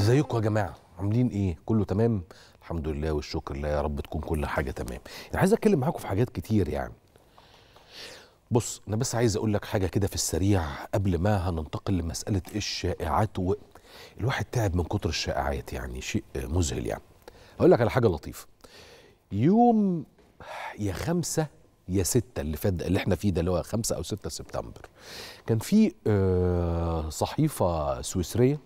ازيكم يا جماعه عاملين ايه كله تمام الحمد لله والشكر لله يا رب تكون كل حاجه تمام انا عايز اتكلم معاكم في حاجات كتير يعني بص انا بس عايز اقول لك حاجه كده في السريع قبل ما هننتقل لمساله الشائعات و... الواحد تعب من كتر الشائعات يعني شيء مذهل يعني اقول لك على حاجه لطيفه يوم يا خمسة يا ستة اللي فات اللي احنا فيه ده اللي هو خمسة أو ستة سبتمبر كان في آه، صحيفة سويسرية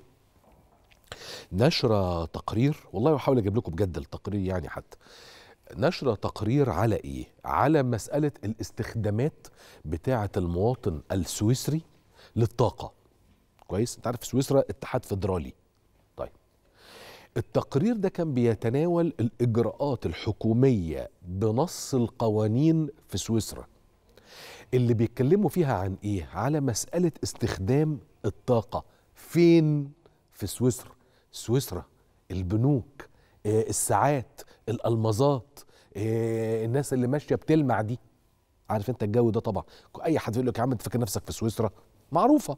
نشرة تقرير والله بحاول اجيب لكم بجد التقرير يعني حتى نشرة تقرير على ايه؟ على مسألة الاستخدامات بتاعة المواطن السويسري للطاقة كويس؟ انت عارف سويسرا اتحاد فيدرالي طيب التقرير ده كان بيتناول الإجراءات الحكومية بنص القوانين في سويسرا اللي بيتكلموا فيها عن ايه؟ على مسألة استخدام الطاقة فين في سويسرا؟ سويسرا البنوك آه، الساعات الألمازات آه، الناس اللي ماشية بتلمع دي عارف انت الجو ده طبعا اي حد يقول لك يا عم انت فاكر نفسك في سويسرا معروفة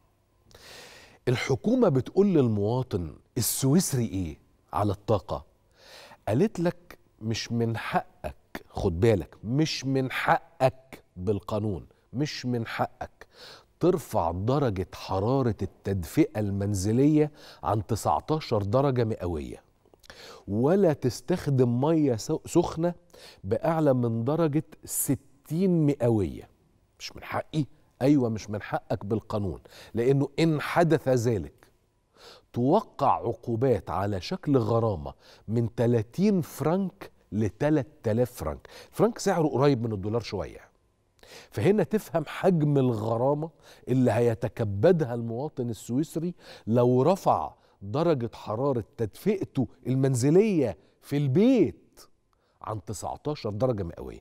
الحكومة بتقول للمواطن السويسري ايه على الطاقة قالت لك مش من حقك خد بالك مش من حقك بالقانون مش من حقك ترفع درجة حرارة التدفئة المنزلية عن 19 درجة مئوية ولا تستخدم مية سو- سخنة بأعلى من درجة 60 مئوية مش من حقي أيوة مش من حقك بالقانون لأنه إن حدث ذلك توقع عقوبات على شكل غرامة من 30 فرنك ل 3000 فرنك فرنك سعره قريب من الدولار شوية فهنا تفهم حجم الغرامة اللي هيتكبدها المواطن السويسري لو رفع درجة حرارة تدفئته المنزلية في البيت عن 19 درجة مئوية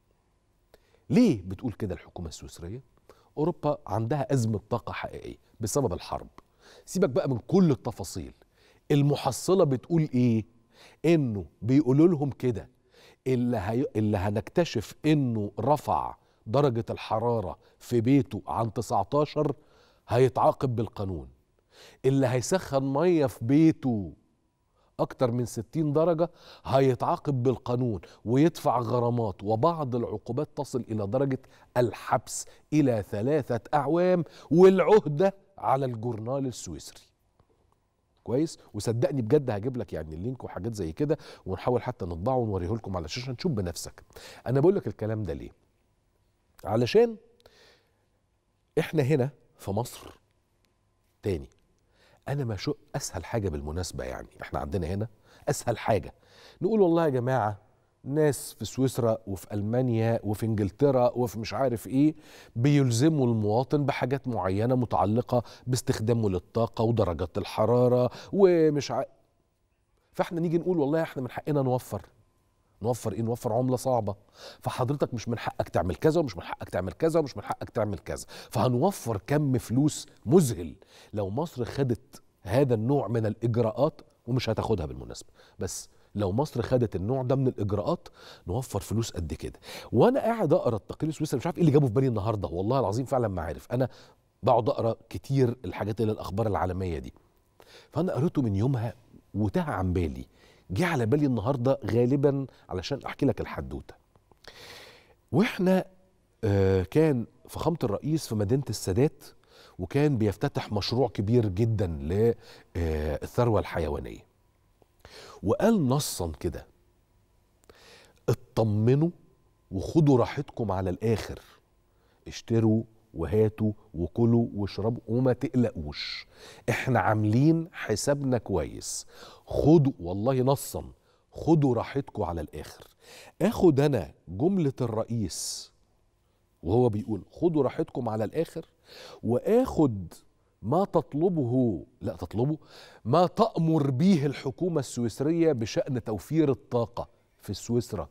ليه بتقول كده الحكومة السويسرية؟ أوروبا عندها أزمة طاقة حقيقية بسبب الحرب سيبك بقى من كل التفاصيل المحصلة بتقول إيه؟ إنه بيقولوا لهم كده اللي, هي... اللي هنكتشف إنه رفع درجة الحرارة في بيته عن 19 هيتعاقب بالقانون اللي هيسخن مية في بيته أكتر من 60 درجة هيتعاقب بالقانون ويدفع غرامات وبعض العقوبات تصل إلى درجة الحبس إلى ثلاثة أعوام والعهدة على الجورنال السويسري كويس وصدقني بجد هجيب لك يعني اللينك وحاجات زي كده ونحاول حتى نطبعه ونوريه لكم على الشاشه نشوف بنفسك انا بقول لك الكلام ده ليه علشان احنا هنا في مصر تاني انا ما شو اسهل حاجه بالمناسبه يعني احنا عندنا هنا اسهل حاجه نقول والله يا جماعه ناس في سويسرا وفي المانيا وفي انجلترا وفي مش عارف ايه بيلزموا المواطن بحاجات معينه متعلقه باستخدامه للطاقه ودرجات الحراره ومش ع... فاحنا نيجي نقول والله احنا من حقنا نوفر نوفر ايه نوفر عمله صعبه فحضرتك مش من حقك تعمل كذا ومش من حقك تعمل كذا ومش من حقك تعمل كذا فهنوفر كم فلوس مذهل لو مصر خدت هذا النوع من الاجراءات ومش هتاخدها بالمناسبه بس لو مصر خدت النوع ده من الاجراءات نوفر فلوس قد كده وانا قاعد اقرا التقرير السويسري مش عارف ايه اللي جابه في بالي النهارده والله العظيم فعلا ما عارف انا بقعد اقرا كتير الحاجات اللي الاخبار العالميه دي فانا قريته من يومها وتاه عن بالي جه على بالي النهارده غالبا علشان احكي لك الحدوته واحنا آه كان فخامه الرئيس في مدينه السادات وكان بيفتتح مشروع كبير جدا للثروه الحيوانيه وقال نصا كده اطمنوا وخدوا راحتكم على الاخر اشتروا وهاتوا وكلوا واشربوا وما تقلقوش احنا عاملين حسابنا كويس خدوا والله نصا خدوا راحتكم على الاخر اخد انا جملة الرئيس وهو بيقول خدوا راحتكم على الاخر واخد ما تطلبه لا تطلبه ما تأمر به الحكومة السويسرية بشأن توفير الطاقة في سويسرا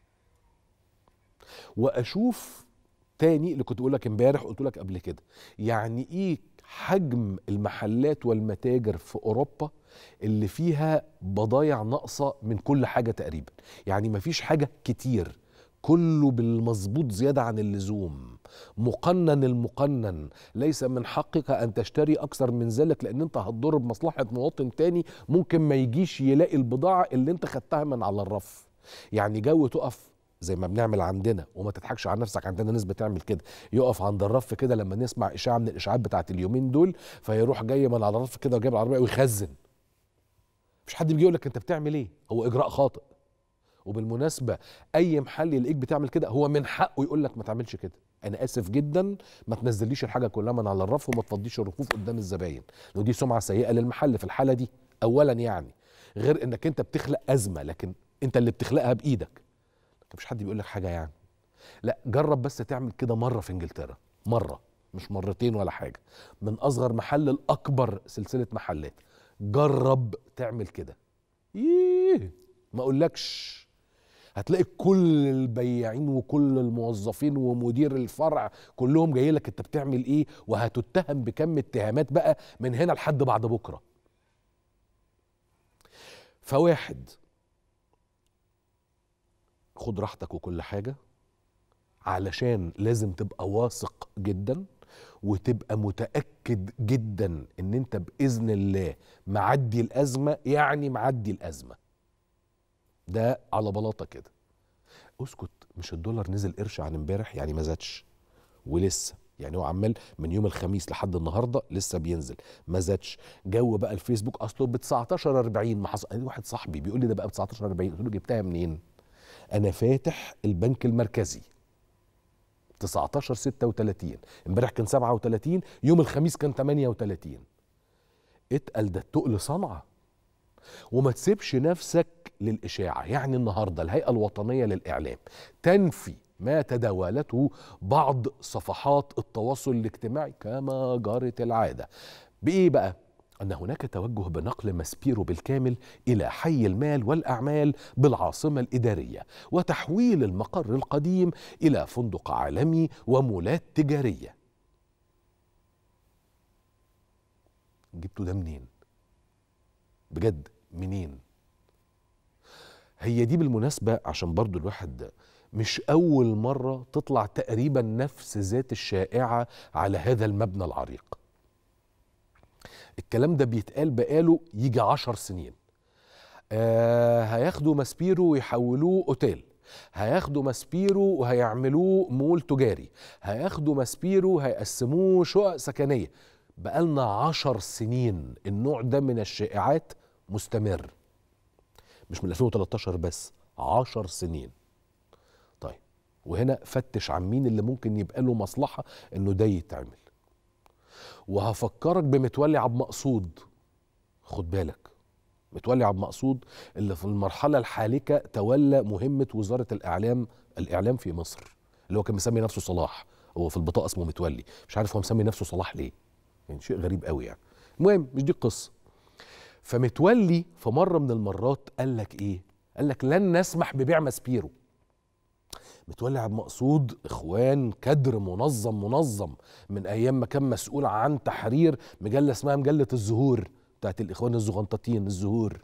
واشوف تاني اللي كنت بقول لك امبارح قلت لك قبل كده يعني ايه حجم المحلات والمتاجر في اوروبا اللي فيها بضايع ناقصه من كل حاجه تقريبا يعني مفيش حاجه كتير كله بالمظبوط زياده عن اللزوم مقنن المقنن ليس من حقك ان تشتري اكثر من ذلك لان انت هتضر بمصلحه مواطن تاني ممكن ما يجيش يلاقي البضاعه اللي انت خدتها من على الرف يعني جو تقف زي ما بنعمل عندنا وما تضحكش على نفسك عندنا ناس بتعمل كده يقف عند الرف كده لما نسمع اشاعه من الاشاعات بتاعت اليومين دول فيروح جاي من على الرف كده وجايب العربيه ويخزن مش حد بيجي يقول لك انت بتعمل ايه هو اجراء خاطئ وبالمناسبه اي محل يلاقيك بتعمل كده هو من حقه يقول لك ما تعملش كده انا اسف جدا ما تنزليش الحاجه كلها من على الرف وما تفضيش الرفوف قدام الزباين ودي سمعه سيئه للمحل في الحاله دي اولا يعني غير انك انت بتخلق ازمه لكن انت اللي بتخلقها بايدك مفيش حد بيقول لك حاجه يعني لا جرب بس تعمل كده مره في انجلترا مره مش مرتين ولا حاجه من اصغر محل لاكبر سلسله محلات جرب تعمل كده ايه ما اقولكش هتلاقي كل البياعين وكل الموظفين ومدير الفرع كلهم جاي لك انت بتعمل ايه وهتتهم بكم اتهامات بقى من هنا لحد بعد بكره فواحد خد راحتك وكل حاجه علشان لازم تبقى واثق جدا وتبقى متاكد جدا ان انت باذن الله معدي الازمه يعني معدي الازمه ده على بلاطه كده اسكت مش الدولار نزل قرش عن امبارح يعني ما زادش ولسه يعني هو عمال من يوم الخميس لحد النهارده لسه بينزل ما زادش جو بقى الفيسبوك اصله ب 19 40 ما حصل واحد صاحبي بيقول لي ده بقى ب 19 40 قلت له جبتها منين؟ انا فاتح البنك المركزي 19 36 امبارح كان 37 يوم الخميس كان 38 اتقل ده التقل صنعه وما تسيبش نفسك للإشاعة يعني النهاردة الهيئة الوطنية للإعلام تنفي ما تداولته بعض صفحات التواصل الاجتماعي كما جرت العادة بإيه بقى؟ أن هناك توجه بنقل ماسبيرو بالكامل إلى حي المال والأعمال بالعاصمة الإدارية وتحويل المقر القديم إلى فندق عالمي ومولات تجارية جبتوا ده منين؟ بجد منين؟ هي دي بالمناسبة عشان برضو الواحد مش أول مرة تطلع تقريبا نفس ذات الشائعة على هذا المبنى العريق الكلام ده بيتقال بقاله يجي عشر سنين آه هياخدوا ماسبيرو ويحولوه اوتيل هياخدوا ماسبيرو وهيعملوه مول تجاري هياخدوا ماسبيرو وهيقسموه شقق سكنية بقالنا عشر سنين النوع ده من الشائعات مستمر مش من 2013 بس عشر سنين طيب وهنا فتش عن مين اللي ممكن يبقى له مصلحة انه ده يتعمل وهفكرك بمتولي عبد مقصود خد بالك متولي عبد مقصود اللي في المرحلة الحالكة تولى مهمة وزارة الإعلام الإعلام في مصر اللي هو كان مسمي نفسه صلاح هو في البطاقة اسمه متولي مش عارف هو مسمي نفسه صلاح ليه يعني شيء غريب قوي يعني المهم مش دي القصة فمتولي في مرة من المرات قال لك إيه قال لك لن نسمح ببيع ماسبيرو متولي عبد مقصود اخوان كدر منظم منظم من ايام ما كان مسؤول عن تحرير مجله اسمها مجله الزهور بتاعت الاخوان الزغنطتين الزهور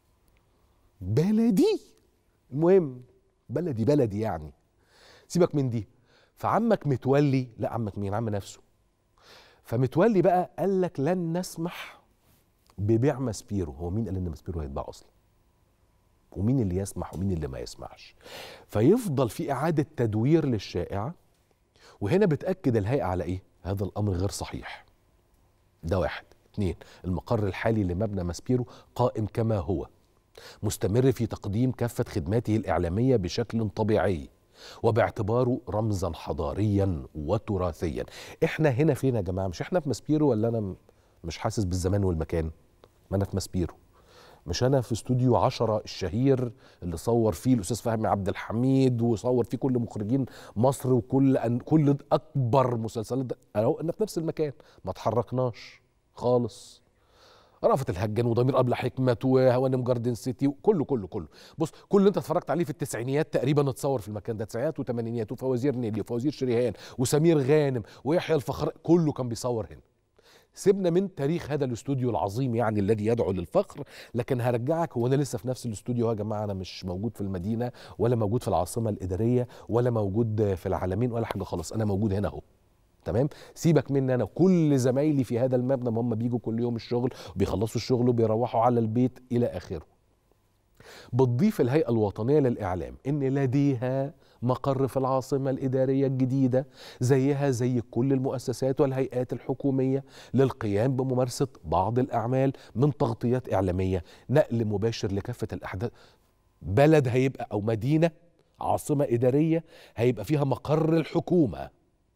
بلدي المهم بلدي بلدي يعني سيبك من دي فعمك متولي لا عمك مين عم نفسه فمتولي بقى قال لك لن نسمح ببيع ماسبيرو هو مين قال ان ماسبيرو هيتباع اصلا ومين اللي يسمح ومين اللي ما يسمحش فيفضل في إعادة تدوير للشائعة وهنا بتأكد الهيئة على إيه؟ هذا الأمر غير صحيح ده واحد اثنين المقر الحالي لمبنى ماسبيرو قائم كما هو مستمر في تقديم كافة خدماته الإعلامية بشكل طبيعي وباعتباره رمزا حضاريا وتراثيا احنا هنا فين يا جماعة مش احنا في ماسبيرو ولا أنا مش حاسس بالزمان والمكان ما أنا في ماسبيرو مش انا في استوديو عشرة الشهير اللي صور فيه الاستاذ فهمي عبد الحميد وصور فيه كل مخرجين مصر وكل أن كل اكبر مسلسلات انا انا في نفس المكان ما اتحركناش خالص رأفت الهجان وضمير قبل حكمة وهوانم جاردن سيتي كله كله كله بص كل اللي انت اتفرجت عليه في التسعينيات تقريبا اتصور في المكان ده تسعينات وثمانينيات وفوازير نيلي وفوازير شريهان وسمير غانم ويحيى الفخر كله كان بيصور هنا سيبنا من تاريخ هذا الاستوديو العظيم يعني الذي يدعو للفخر لكن هرجعك هو انا لسه في نفس الاستوديو يا جماعه انا مش موجود في المدينه ولا موجود في العاصمه الاداريه ولا موجود في العالمين ولا حاجه خالص انا موجود هنا اهو تمام سيبك مني انا كل زمايلي في هذا المبنى ما هم بيجوا كل يوم الشغل وبيخلصوا الشغل وبيروحوا على البيت الى اخره بتضيف الهيئه الوطنيه للاعلام ان لديها مقر في العاصمه الاداريه الجديده زيها زي كل المؤسسات والهيئات الحكوميه للقيام بممارسه بعض الاعمال من تغطيات اعلاميه نقل مباشر لكافه الاحداث بلد هيبقى او مدينه عاصمه اداريه هيبقى فيها مقر الحكومه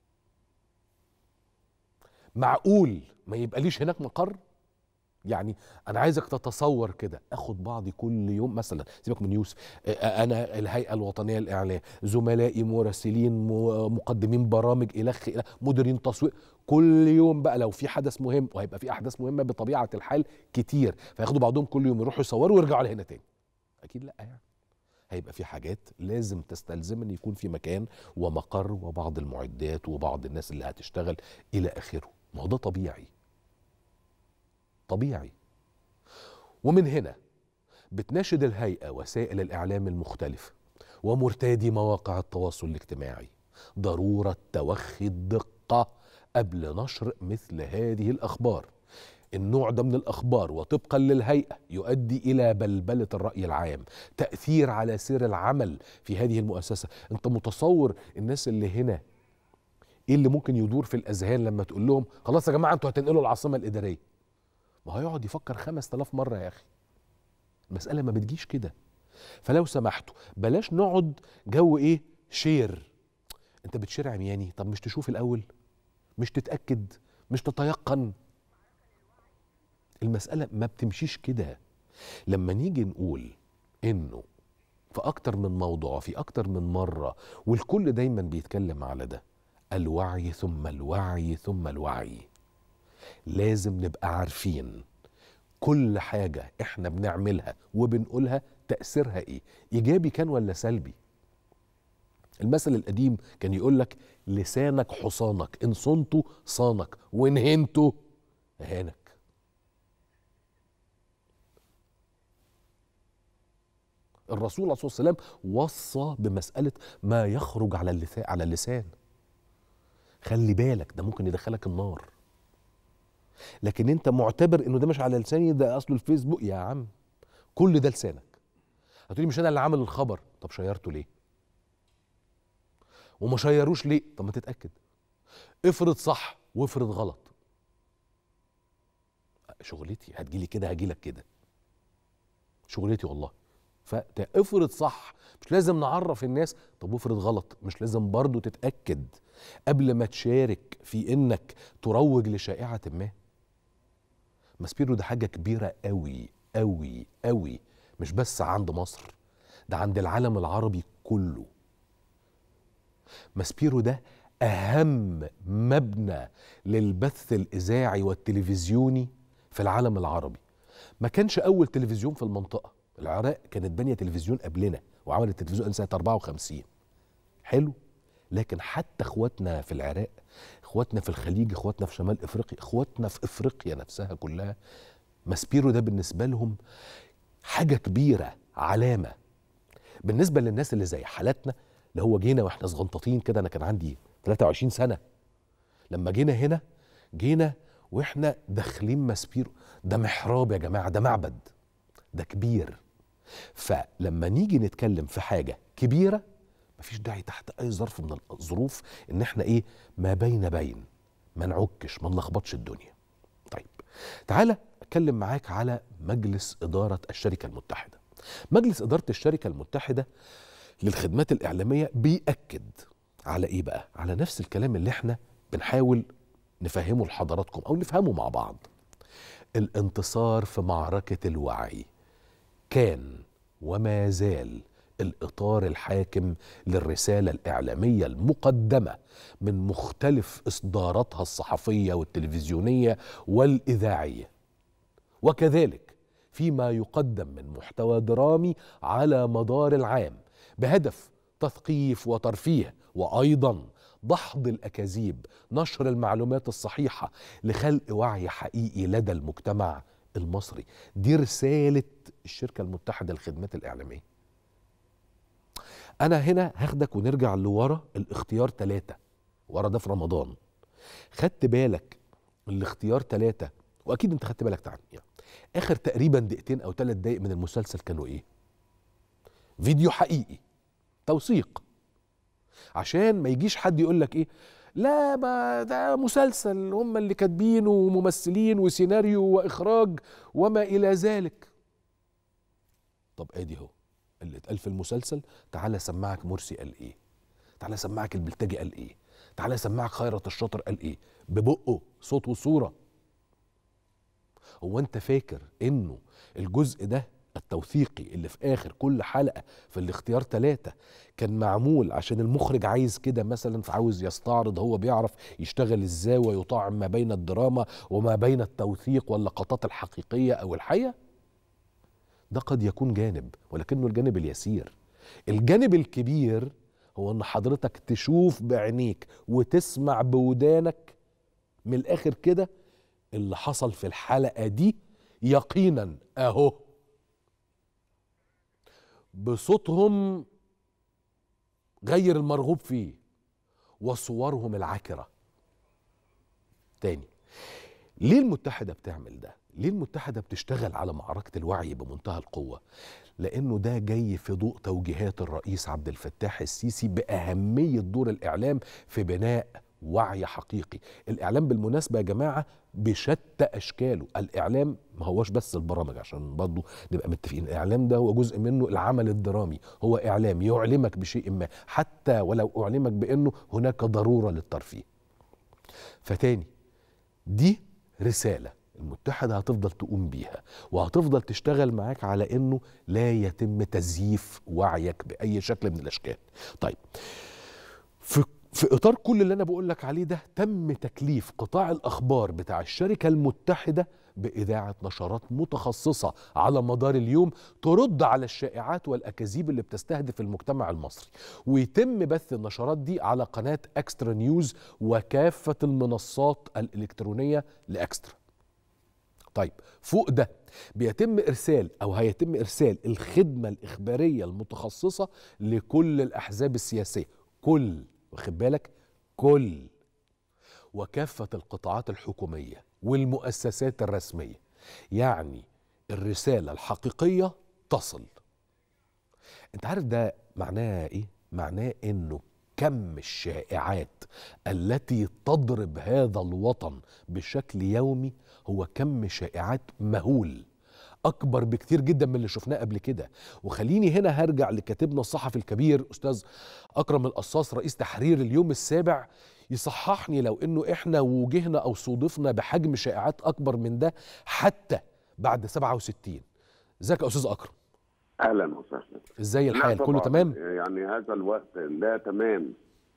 معقول ما يبقى ليش هناك مقر يعني انا عايزك تتصور كده اخد بعضي كل يوم مثلا سيبك من يوسف انا الهيئه الوطنيه للاعلام زملائي مراسلين مقدمين برامج الخ الى مديرين تصوير كل يوم بقى لو في حدث مهم وهيبقى في احداث مهمه بطبيعه الحال كتير فياخدوا بعضهم كل يوم يروحوا يصوروا ويرجعوا لهنا تاني اكيد لا يعني هيبقى في حاجات لازم تستلزم ان يكون في مكان ومقر وبعض المعدات وبعض الناس اللي هتشتغل الى اخره ما هو ده طبيعي طبيعي ومن هنا بتناشد الهيئة وسائل الإعلام المختلفة ومرتادي مواقع التواصل الاجتماعي ضرورة توخي الدقة قبل نشر مثل هذه الأخبار النوع ده من الأخبار وطبقا للهيئة يؤدي إلى بلبلة الرأي العام تأثير على سير العمل في هذه المؤسسة أنت متصور الناس اللي هنا ايه اللي ممكن يدور في الاذهان لما تقول لهم خلاص يا جماعه انتوا هتنقلوا العاصمه الاداريه ما هيقعد يفكر 5000 مره يا اخي المساله ما بتجيش كده فلو سمحتوا بلاش نقعد جو ايه شير انت بتشير عمياني طب مش تشوف الاول مش تتاكد مش تتيقن المساله ما بتمشيش كده لما نيجي نقول انه في اكتر من موضوع في اكتر من مره والكل دايما بيتكلم على ده الوعي ثم الوعي ثم الوعي لازم نبقى عارفين كل حاجة احنا بنعملها وبنقولها تأثيرها ايه ايجابي كان ولا سلبي المثل القديم كان يقول لك لسانك حصانك ان صنته صانك وان هنته هانك الرسول عليه الصلاه والسلام وصى بمساله ما يخرج على اللسان على اللسان خلي بالك ده ممكن يدخلك النار لكن انت معتبر انه ده مش على لساني ده اصله الفيسبوك يا عم كل ده لسانك هتقولي مش انا اللي عامل الخبر طب شيرته ليه وما شيروش ليه طب ما تتاكد افرض صح وافرض غلط شغلتي هتجيلي كده هجيلك كده شغلتي والله فافرض صح مش لازم نعرف الناس طب وافرض غلط مش لازم برضو تتاكد قبل ما تشارك في انك تروج لشائعه ما ماسبيرو ده حاجه كبيره قوي قوي قوي مش بس عند مصر ده عند العالم العربي كله ماسبيرو ده اهم مبنى للبث الاذاعي والتلفزيوني في العالم العربي ما كانش اول تلفزيون في المنطقه العراق كانت بانيه تلفزيون قبلنا وعملت تلفزيون سنه 54 حلو لكن حتى اخواتنا في العراق اخواتنا في الخليج اخواتنا في شمال افريقيا اخواتنا في افريقيا نفسها كلها ماسبيرو ده بالنسبه لهم حاجه كبيره علامه بالنسبه للناس اللي زي حالاتنا اللي هو جينا واحنا صغنطاطين كده انا كان عندي 23 سنه لما جينا هنا جينا واحنا داخلين ماسبيرو ده محراب يا جماعه ده معبد ده كبير فلما نيجي نتكلم في حاجه كبيره مفيش داعي تحت اي ظرف من الظروف ان احنا ايه ما بين بين ما نعكش ما نلخبطش الدنيا طيب تعالى اتكلم معاك على مجلس اداره الشركه المتحده مجلس اداره الشركه المتحده للخدمات الاعلاميه بيأكد على ايه بقى على نفس الكلام اللي احنا بنحاول نفهمه لحضراتكم او نفهمه مع بعض الانتصار في معركه الوعي كان وما زال الاطار الحاكم للرساله الاعلاميه المقدمه من مختلف اصداراتها الصحفيه والتلفزيونيه والاذاعيه وكذلك فيما يقدم من محتوى درامي على مدار العام بهدف تثقيف وترفيه وايضا دحض الاكاذيب نشر المعلومات الصحيحه لخلق وعي حقيقي لدى المجتمع المصري دي رساله الشركه المتحده للخدمات الاعلاميه انا هنا هاخدك ونرجع لورا الاختيار ثلاثة ورا ده في رمضان خدت بالك الاختيار ثلاثة واكيد انت خدت بالك تعالى يعني اخر تقريبا دقيقتين او ثلاث دقايق من المسلسل كانوا ايه فيديو حقيقي توثيق عشان ما يجيش حد يقول لك ايه لا ما ده مسلسل هم اللي كاتبينه وممثلين وسيناريو واخراج وما الى ذلك طب ادي هو اللي اتقال في المسلسل تعالى سمعك مرسي قال ايه تعالى سمعك البلتجي قال ايه تعالى سمعك خيرت الشاطر قال ايه ببقه صوت وصوره هو انت فاكر انه الجزء ده التوثيقي اللي في اخر كل حلقه في الاختيار ثلاثه كان معمول عشان المخرج عايز كده مثلا فعاوز يستعرض هو بيعرف يشتغل ازاي ويطاعم ما بين الدراما وما بين التوثيق واللقطات الحقيقيه او الحيه ده قد يكون جانب ولكنه الجانب اليسير الجانب الكبير هو ان حضرتك تشوف بعينيك وتسمع بودانك من الاخر كده اللي حصل في الحلقه دي يقينا اهو بصوتهم غير المرغوب فيه وصورهم العكره تاني ليه المتحده بتعمل ده ليه المتحده بتشتغل على معركه الوعي بمنتهى القوه لانه ده جاي في ضوء توجيهات الرئيس عبد الفتاح السيسي باهميه دور الاعلام في بناء وعي حقيقي الاعلام بالمناسبه يا جماعه بشتى اشكاله الاعلام ما هوش بس البرامج عشان برضه نبقى متفقين الاعلام ده هو جزء منه العمل الدرامي هو اعلام يعلمك بشيء ما حتى ولو اعلمك بانه هناك ضروره للترفيه فتاني دي رساله المتحدة هتفضل تقوم بيها وهتفضل تشتغل معاك على انه لا يتم تزييف وعيك باي شكل من الاشكال طيب في في اطار كل اللي انا بقول لك عليه ده تم تكليف قطاع الاخبار بتاع الشركه المتحده باذاعه نشرات متخصصه على مدار اليوم ترد على الشائعات والاكاذيب اللي بتستهدف المجتمع المصري ويتم بث النشرات دي على قناه اكسترا نيوز وكافه المنصات الالكترونيه لاكسترا طيب فوق ده بيتم ارسال او هيتم ارسال الخدمه الاخباريه المتخصصه لكل الاحزاب السياسيه كل واخد بالك كل وكافه القطاعات الحكوميه والمؤسسات الرسميه يعني الرساله الحقيقيه تصل انت عارف ده معناه ايه معناه انه كم الشائعات التي تضرب هذا الوطن بشكل يومي هو كم شائعات مهول اكبر بكتير جدا من اللي شفناه قبل كده وخليني هنا هرجع لكاتبنا الصحفي الكبير استاذ اكرم القصاص رئيس تحرير اليوم السابع يصححني لو انه احنا وجهنا او صودفنا بحجم شائعات اكبر من ده حتى بعد 67 ازيك يا استاذ اكرم اهلا وسهلا ازاي الحال كله تمام يعني هذا الوقت لا تمام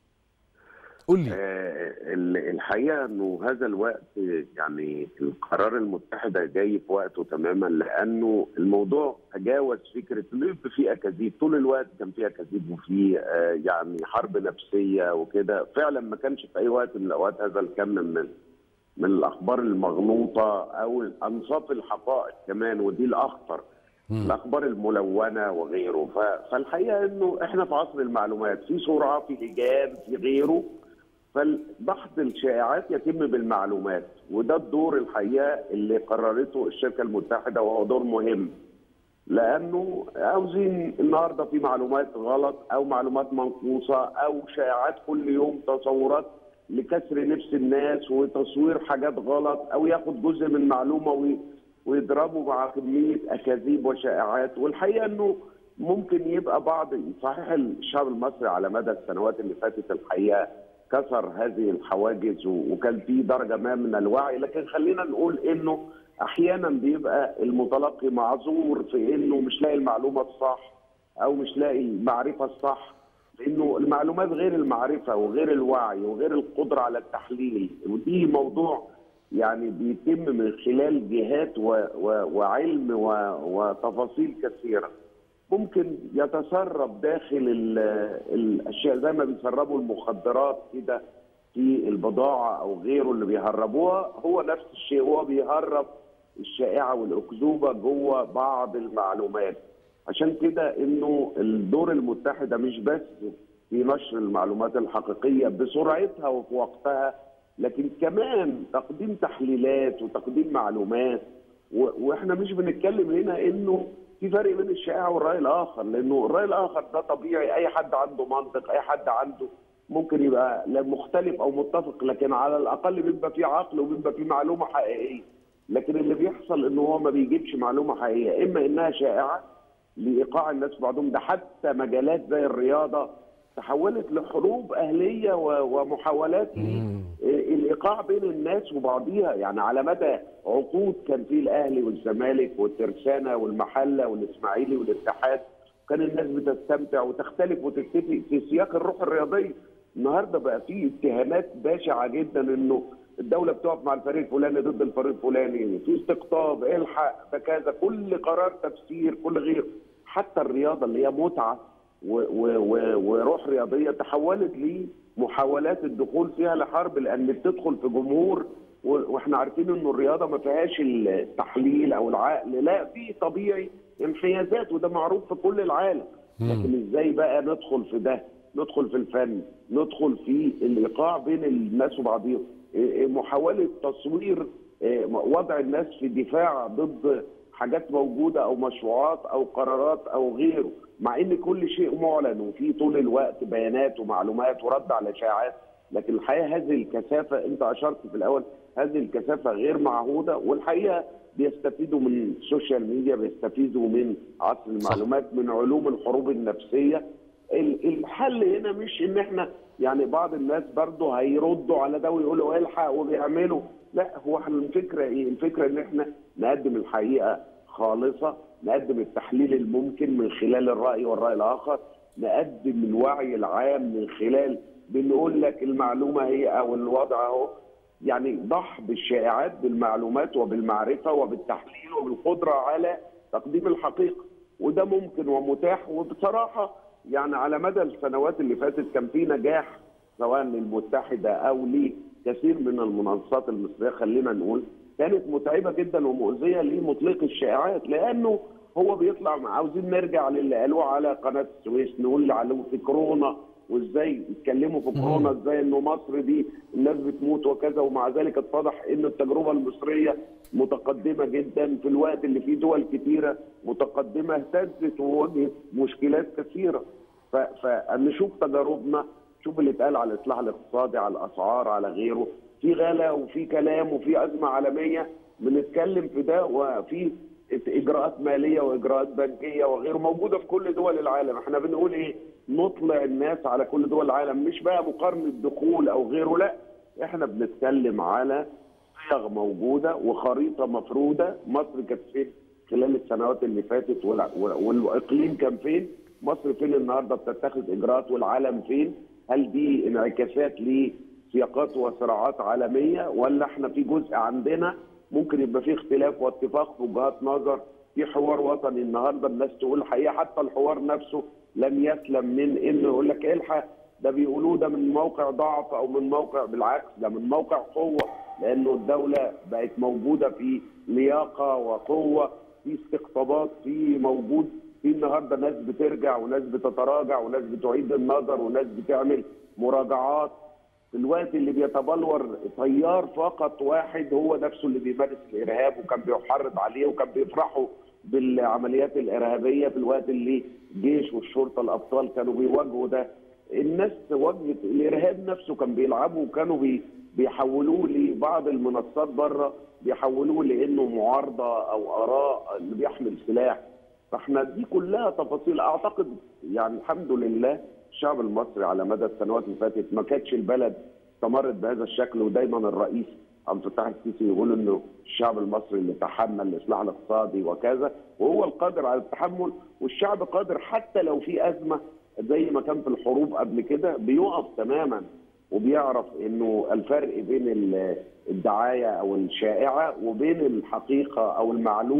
قول لي آه الحقيقه انه هذا الوقت يعني القرار المتحده جاي في وقته تماما لانه الموضوع تجاوز فكره انه يبقى في اكاذيب طول الوقت كان في اكاذيب وفي آه يعني حرب نفسيه وكده فعلا ما كانش في اي وقت من الاوقات هذا الكم من من الاخبار المغلوطه او انصاف الحقائق كمان ودي الاخطر الاخبار الملونه وغيره فالحقيقه انه احنا في عصر المعلومات في سرعه في لجان في غيره فالبحث الشائعات يتم بالمعلومات وده الدور الحقيقه اللي قررته الشركه المتحده وهو دور مهم لانه عاوزين النهارده في معلومات غلط او معلومات منقوصه او شائعات كل يوم تصورات لكسر نفس الناس وتصوير حاجات غلط او ياخد جزء من معلومه ويضربوا مع كميه اكاذيب وشائعات والحقيقه انه ممكن يبقى بعض صحيح الشعب المصري على مدى السنوات اللي فاتت الحقيقه كسر هذه الحواجز وكان في درجه ما من الوعي لكن خلينا نقول انه احيانا بيبقى المتلقي معذور في انه مش لاقي المعلومه الصح او مش لاقي المعرفه الصح لانه المعلومات غير المعرفه وغير الوعي وغير القدره على التحليل ودي موضوع يعني بيتم من خلال جهات و و وعلم و وتفاصيل كثيره ممكن يتسرب داخل ال- الاشياء زي ما بيسربوا المخدرات كده في البضاعه او غيره اللي بيهربوها هو نفس الشيء هو بيهرب الشائعه والاكذوبه جوه بعض المعلومات عشان كده انه الدور المتحده مش بس في نشر المعلومات الحقيقيه بسرعتها وفي وقتها لكن كمان تقديم تحليلات وتقديم معلومات و- واحنا مش بنتكلم هنا انه في فرق بين الشائعه والراي الاخر لانه الراي الاخر ده طبيعي اي حد عنده منطق اي حد عنده ممكن يبقى لا مختلف او متفق لكن على الاقل بيبقى فيه عقل وبيبقى فيه معلومه حقيقيه لكن اللي بيحصل ان هو ما بيجيبش معلومه حقيقيه اما انها شائعه لايقاع الناس بعضهم ده حتى مجالات زي الرياضه تحولت لحروب اهليه و- ومحاولات الايقاع بين الناس وبعضيها يعني على مدى عقود كان في الاهلي والزمالك والترسانه والمحله والاسماعيلي والاتحاد كان الناس بتستمتع وتختلف وتتفق في سياق الروح الرياضيه النهارده بقى في اتهامات بشعه جدا انه الدوله بتقف مع الفريق الفلاني ضد الفريق الفلاني في استقطاب الحق ده كذا كل قرار تفسير كل غير حتى الرياضه اللي هي متعه و- و- و- وروح رياضيه تحولت لمحاولات الدخول فيها لحرب لان بتدخل في جمهور و- واحنا عارفين انه الرياضه ما فيهاش التحليل او العقل لا في طبيعي انحيازات وده معروف في كل العالم لكن ازاي بقى ندخل في ده ندخل في الفن ندخل في الايقاع بين الناس وبعضهم إيه- محاوله تصوير إيه، وضع الناس في دفاع ضد حاجات موجوده او مشروعات او قرارات او غيره مع ان كل شيء معلن وفي طول الوقت بيانات ومعلومات ورد على اشاعات لكن الحقيقه هذه الكثافه انت اشرت في الاول هذه الكثافه غير معهوده والحقيقه بيستفيدوا من السوشيال ميديا بيستفيدوا من عصر المعلومات من علوم الحروب النفسيه ال- الحل هنا مش ان احنا يعني بعض الناس برضه هيردوا على ده ويقولوا الحق وبيعملوا لا هو احنا الفكره ايه؟ الفكره ان احنا نقدم الحقيقه خالصه، نقدم التحليل الممكن من خلال الراي والراي الاخر، نقدم الوعي العام من خلال بنقول لك المعلومه هي او الوضع اهو يعني ضح بالشائعات بالمعلومات وبالمعرفه وبالتحليل وبالقدره على تقديم الحقيقه وده ممكن ومتاح وبصراحه يعني على مدى السنوات اللي فاتت كان في نجاح سواء للمتحده او لكثير من المنصات المصريه خلينا نقول كانت متعبه جدا ومؤذيه لمطلق الشائعات لانه هو بيطلع مع- عاوزين نرجع للي قالوه على قناه السويس نقول اللي علوه في كورونا وازاي يتكلموا في كورونا ازاي انه مصر دي الناس بتموت وكذا ومع ذلك اتضح ان التجربه المصريه متقدمه جدا في الوقت اللي فيه دول كتيره متقدمه اهتزت وواجهت مشكلات كثيره ف- فنشوف تجاربنا شوف اللي اتقال على الاصلاح الاقتصادي على الاسعار على غيره في غلا وفي كلام وفي ازمه عالميه بنتكلم في ده وفي اجراءات ماليه واجراءات بنكيه وغيره موجوده في كل دول العالم احنا بنقول ايه نطلع الناس على كل دول العالم مش بقى مقارنه دخول او غيره لا احنا بنتكلم على صيغ موجوده وخريطه مفروده مصر كانت فين خلال السنوات اللي فاتت والع- والاقليم كان فين مصر فين النهارده بتتخذ اجراءات والعالم فين هل دي انعكاسات لسياقات وصراعات عالميه ولا احنا في جزء عندنا ممكن يبقى في اختلاف واتفاق في وجهات نظر في حوار وطني النهارده الناس تقول الحقيقه حتى الحوار نفسه لم يسلم من انه يقول لك الحق ده بيقولوه ده من موقع ضعف او من موقع بالعكس ده من موقع قوه لانه الدوله بقت موجوده في لياقه وقوه في استقطابات في موجود في النهارده ناس بترجع وناس بتتراجع وناس بتعيد النظر وناس بتعمل مراجعات في الوقت اللي بيتبلور تيار فقط واحد هو نفسه اللي بيمارس الارهاب وكان بيحرض عليه وكان بيفرحوا بالعمليات الارهابيه في الوقت اللي الجيش والشرطه الابطال كانوا بيواجهوا ده الناس واجهت الارهاب نفسه كان بيلعبوا وكانوا بي بيحولوه لبعض المنصات بره بيحولوه لانه معارضه او اراء اللي بيحمل سلاح فاحنا دي كلها تفاصيل اعتقد يعني الحمد لله الشعب المصري على مدى السنوات اللي فاتت ما كانتش البلد استمرت بهذا الشكل ودايما الرئيس عبد الفتاح السيسي يقول انه الشعب المصري اللي تحمل الاصلاح الاقتصادي وكذا وهو القادر على التحمل والشعب قادر حتى لو في ازمه زي ما كان في الحروب قبل كده بيقف تماما وبيعرف انه الفرق بين ال- الدعايه او الشائعه وبين الحقيقه او المعلومه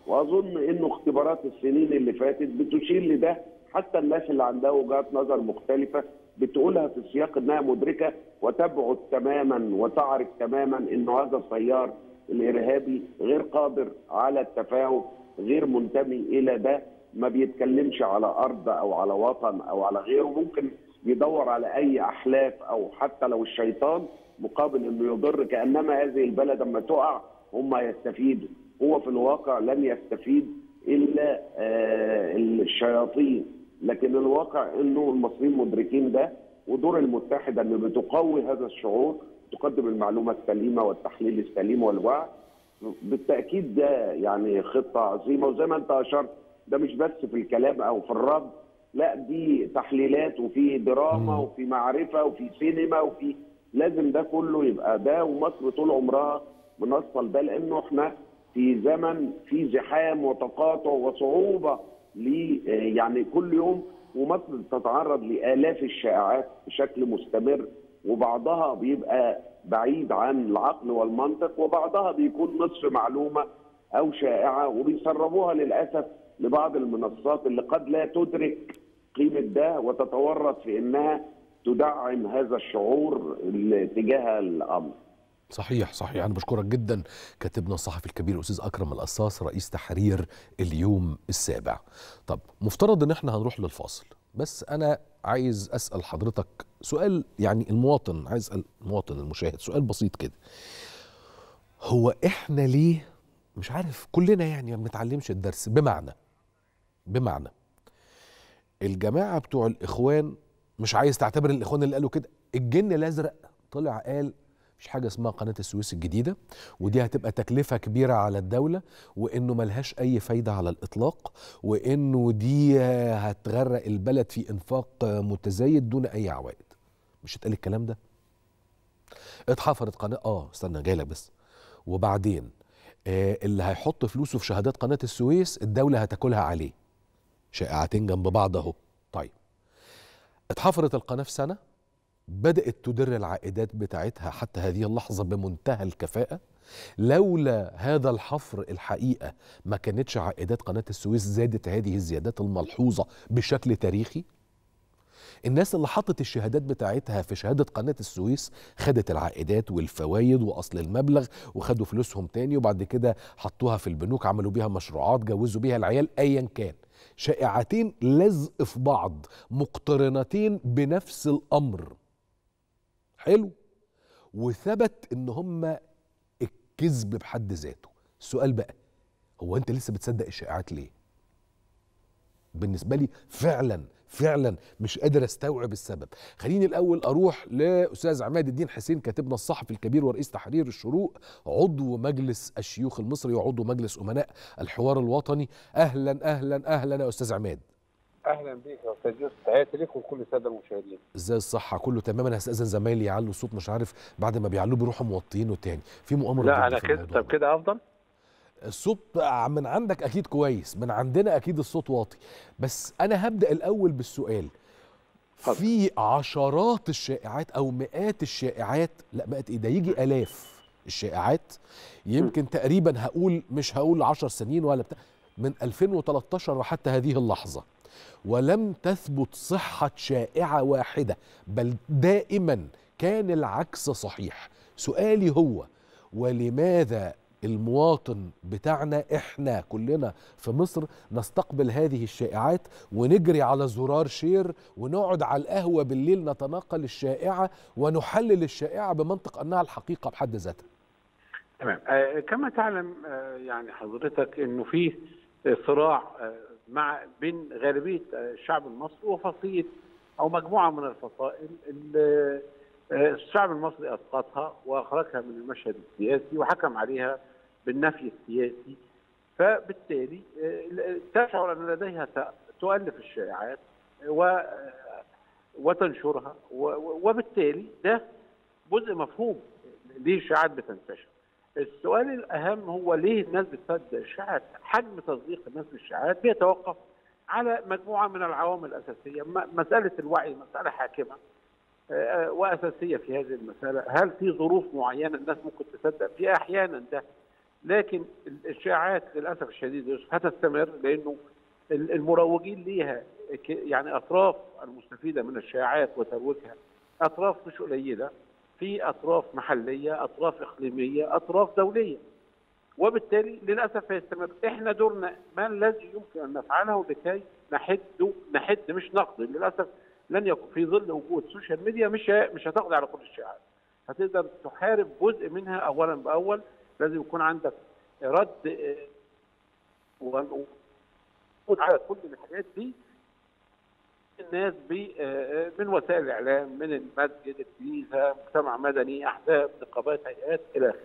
واظن انه اختبارات السنين اللي فاتت بتشير لده حتى الناس اللي عندها وجهات نظر مختلفه بتقولها في سياق انها مدركه وتبعد تماما وتعرف تماما انه هذا التيار الارهابي غير قادر على التفاهم غير منتمي الى ده ما بيتكلمش على ارض او على وطن او على غيره ممكن يدور على اي احلاف او حتى لو الشيطان مقابل انه يضر كانما هذه البلد لما تقع هم يستفيدوا هو في الواقع لن يستفيد الا آه الشياطين لكن الواقع انه المصريين مدركين ده ودور المتحده انه بتقوي هذا الشعور تقدم المعلومه السليمه والتحليل السليم والوعي بالتاكيد ده يعني خطه عظيمه وزي ما انت اشرت ده مش بس في الكلام او في الرد لا دي تحليلات وفي دراما وفي معرفه وفي سينما وفي لازم ده كله يبقى ده ومصر طول عمرها منصه ده لانه احنا في زمن في زحام وتقاطع وصعوبه ل يعني كل يوم ومصر تتعرض لالاف الشائعات بشكل مستمر وبعضها بيبقى بعيد عن العقل والمنطق وبعضها بيكون نصف معلومه او شائعه وبيسربوها للاسف لبعض المنصات اللي قد لا تدرك قيمه ده وتتورط في انها تدعم هذا الشعور تجاه الامر. صحيح صحيح انا بشكرك جدا كاتبنا الصحفي الكبير الاستاذ اكرم القصاص رئيس تحرير اليوم السابع. طب مفترض ان احنا هنروح للفاصل بس انا عايز اسال حضرتك سؤال يعني المواطن عايز اسال المواطن المشاهد سؤال بسيط كده. هو احنا ليه مش عارف كلنا يعني ما بنتعلمش الدرس بمعنى بمعنى الجماعه بتوع الاخوان مش عايز تعتبر الاخوان اللي قالوا كده الجن الازرق طلع قال مش حاجه اسمها قناه السويس الجديده ودي هتبقى تكلفه كبيره على الدوله وانه ملهاش اي فايده على الاطلاق وانه دي هتغرق البلد في انفاق متزايد دون اي عوائد مش اتقال الكلام ده اتحفرت قناه اه استنى جاي لك بس وبعدين آه اللي هيحط فلوسه في شهادات قناه السويس الدوله هتاكلها عليه شائعتين جنب بعض اهو طيب اتحفرت القناه في سنه بدات تدر العائدات بتاعتها حتى هذه اللحظه بمنتهى الكفاءه لولا هذا الحفر الحقيقه ما كانتش عائدات قناه السويس زادت هذه الزيادات الملحوظه بشكل تاريخي الناس اللي حطت الشهادات بتاعتها في شهادة قناة السويس خدت العائدات والفوائد وأصل المبلغ وخدوا فلوسهم تاني وبعد كده حطوها في البنوك عملوا بيها مشروعات جوزوا بيها العيال أيا كان شائعتين لزق في بعض مقترنتين بنفس الأمر حلو وثبت ان هم الكذب بحد ذاته السؤال بقى هو انت لسه بتصدق الشائعات ليه بالنسبه لي فعلا فعلا مش قادر استوعب السبب خليني الاول اروح لاستاذ عماد الدين حسين كاتبنا الصحفي الكبير ورئيس تحرير الشروق عضو مجلس الشيوخ المصري وعضو مجلس امناء الحوار الوطني اهلا اهلا اهلا يا استاذ عماد اهلا بيك يا استاذ يوسف تحياتي ليك وكل الساده المشاهدين ازاي الصحه كله تمام انا هستاذن زمايلي يعلوا الصوت مش عارف بعد ما بيعلوه بيروحوا موطيينه تاني في مؤامره لا انا كده طب كده افضل الصوت من عندك اكيد كويس من عندنا اكيد الصوت واطي بس انا هبدا الاول بالسؤال فضل. في عشرات الشائعات او مئات الشائعات لا مئات ايه ده يجي الاف الشائعات يمكن م. تقريبا هقول مش هقول 10 سنين ولا بتاع من 2013 وحتى هذه اللحظه ولم تثبت صحه شائعه واحده بل دائما كان العكس صحيح سؤالي هو ولماذا المواطن بتاعنا احنا كلنا في مصر نستقبل هذه الشائعات ونجري على زرار شير ونقعد على القهوة بالليل نتناقل الشائعة ونحلل الشائعة بمنطق أنها الحقيقة بحد ذاتها تمام آه كما تعلم آه يعني حضرتك أنه في صراع آه مع بين غالبية الشعب المصري وفصيل أو مجموعة من الفصائل الشعب المصري اسقطها واخرجها من المشهد السياسي وحكم عليها بالنفي السياسي فبالتالي تشعر ان لديها تؤلف الشائعات و وتنشرها وبالتالي ده جزء مفهوم ليه الشائعات بتنتشر السؤال الاهم هو ليه الناس بتصدق الشائعات حجم تصديق الناس للشائعات بيتوقف على مجموعه من العوامل الاساسيه مساله الوعي مساله حاكمه واساسيه في هذه المساله هل في ظروف معينه الناس ممكن تصدق فيها احيانا ده لكن الشائعات للاسف الشديد يا يوسف هتستمر لانه ال- المروجين ليها ك- يعني اطراف المستفيده من الشائعات وترويجها اطراف مش قليله في اطراف محليه اطراف اقليميه اطراف دوليه وبالتالي للاسف هيستمر احنا دورنا ما الذي يمكن ان نفعله لكي نحد نحد مش نقضي للاسف لن يكون في ظل وجود السوشيال ميديا مش ه- مش هتقضي على كل الشائعات هتقدر تحارب جزء منها اولا باول لازم يكون عندك رد آه، و- و- على كل الحاجات دي الناس ب آه، من وسائل الاعلام من المسجد الكنيسه مجتمع مدني احزاب نقابات هيئات الى اخره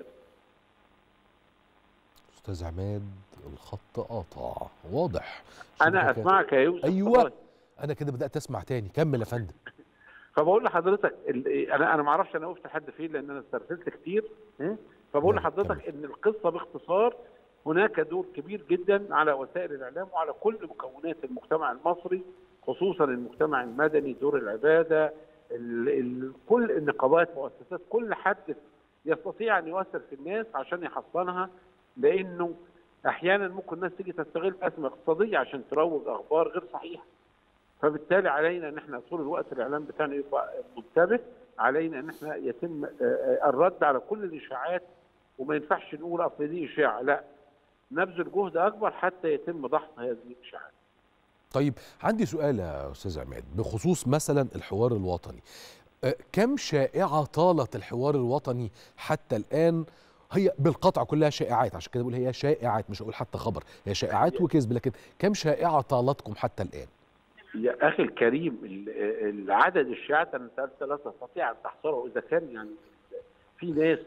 استاذ عماد الخط قاطع واضح انا شبكة- اسمعك يا يوسف أيوة. والله. انا كده بدات اسمع تاني كمل يا فندم فبقول لحضرتك ال- انا انا ما اعرفش انا وقفت لحد فين لان انا استرسلت كتير م? فبقول نعم، لحضرتك ان القصه باختصار هناك دور كبير جدا على وسائل الاعلام وعلى كل مكونات المجتمع المصري خصوصا المجتمع المدني دور العباده ال ال كل النقابات مؤسسات كل حد يستطيع ان يؤثر في الناس عشان يحصنها لانه احيانا ممكن الناس تيجي تستغل ازمه اقتصاديه عشان تروج اخبار غير صحيحه فبالتالي علينا ان احنا طول الوقت الاعلام بتاعنا يبقى منتبه علينا ان احنا يتم آه، آه، الرد على كل الاشاعات وما ينفعش نقول اصل دي اشاعه لا نبذل جهد اكبر حتى يتم دحض هذه الاشاعات طيب عندي سؤال يا استاذ عماد بخصوص مثلا الحوار الوطني أه، كم شائعه طالت الحوار الوطني حتى الان هي بالقطع كلها شائعات عشان كده بقول هي شائعات مش هقول حتى خبر هي شائعات وكذب لكن كم شائعه طالتكم حتى الان يا اخي الكريم ال- العدد الشائعات انا سالت لا تستطيع ان تحصره اذا كان يعني في ناس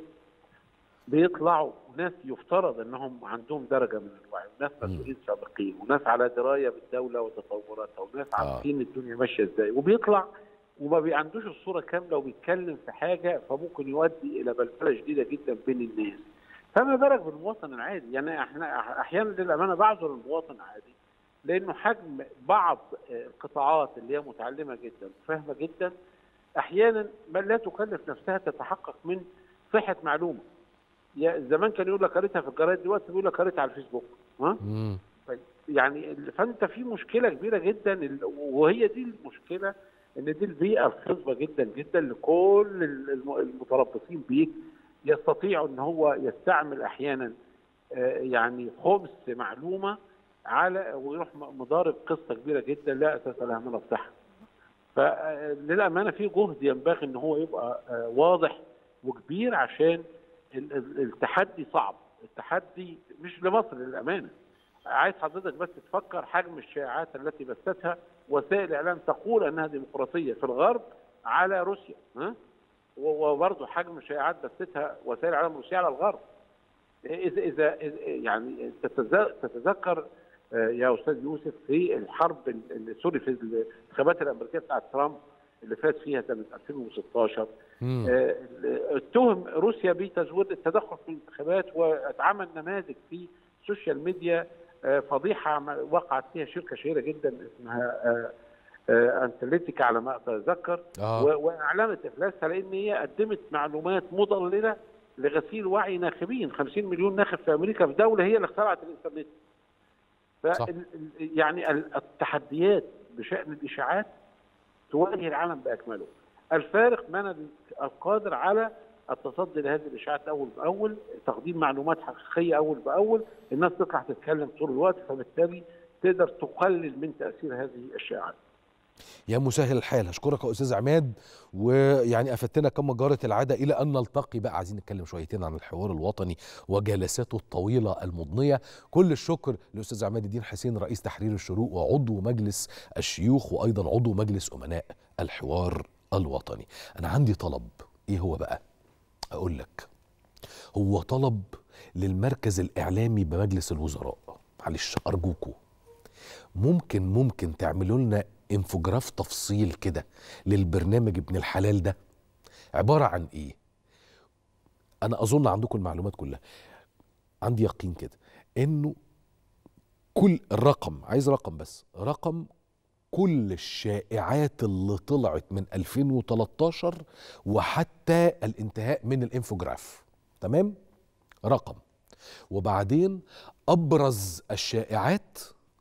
بيطلعوا ناس يفترض انهم عندهم درجه من الوعي وناس مم. مسؤولين سابقين وناس على درايه بالدوله وتطوراتها وناس آه. عارفين الدنيا ماشيه ازاي وبيطلع وما بي عندوش الصوره كامله وبيتكلم في حاجه فممكن يؤدي الى بلبله شديده جدا بين الناس فما بالك بالمواطن العادي يعني احنا احيانا للامانه بعذر المواطن العادي لانه حجم بعض آه، القطاعات اللي هي متعلمه جدا وفاهمه جدا احيانا بل لا تكلف نفسها تتحقق من صحه معلومه يا زمان كان يقول لك قريتها في الجرايد دلوقتي بيقول لك قريتها على الفيسبوك ها مم. يعني ال- فانت في مشكله كبيره جدا ال- وهي دي المشكله ان دي البيئه الخصبه جدا جدا لكل ال- الم- المتربصين بيك يستطيع ان هو يستعمل احيانا آه، يعني خبز معلومه على ويروح م- مضارب قصه كبيره جدا لا اساس لها من الصحه. فللامانه في جهد ينبغي ان هو يبقى آه، واضح وكبير عشان ال- ال- التحدي صعب، التحدي مش لمصر للامانه. عايز حضرتك بس تفكر حجم الشائعات التي بثتها وسائل الاعلام تقول انها ديمقراطيه في الغرب على روسيا ها و- وبرضه حجم الشائعات بثتها وسائل الاعلام الروسيه على الغرب اذا اذا إذا- يعني تتذ- تتذكر آه، يا استاذ يوسف في الحرب ال- ال- سوري في الانتخابات الامريكيه بتاعت ترامب اللي فات فيها سنه 2016 مم. آه، اتهم روسيا بتزوير التدخل في الانتخابات واتعمل نماذج في السوشيال ميديا آه، فضيحه عم- وقعت فيها شركه شهيره جدا اسمها آه، آه، انتليتيكا على ما اتذكر اه و- واعلنت افلاسها لان هي قدمت معلومات مضلله لغسيل وعي ناخبين 50 مليون ناخب في امريكا في دوله هي اللي اخترعت الانترنت صح. ف يعني ال- التحديات بشان الاشاعات تواجه العالم باكمله الفارق من القادر على التصدي لهذه الاشاعات اول باول تقديم معلومات حقيقيه اول باول الناس تطلع تتكلم طول الوقت فبالتالي تقدر تقلل من تاثير هذه الشائعات يا مسهل الحال اشكرك يا استاذ عماد ويعني افدتنا كما جرت العاده الى ان نلتقي بقى عايزين نتكلم شويتين عن الحوار الوطني وجلساته الطويله المضنيه كل الشكر لاستاذ عماد الدين حسين رئيس تحرير الشروق وعضو مجلس الشيوخ وايضا عضو مجلس امناء الحوار الوطني انا عندي طلب ايه هو بقى اقول لك هو طلب للمركز الاعلامي بمجلس الوزراء معلش ارجوكوا ممكن ممكن تعملوا لنا انفوجراف تفصيل كده للبرنامج ابن الحلال ده عبارة عن ايه انا اظن عندكم المعلومات كلها عندي يقين كده انه كل الرقم عايز رقم بس رقم كل الشائعات اللي طلعت من 2013 وحتى الانتهاء من الانفوجراف تمام رقم وبعدين ابرز الشائعات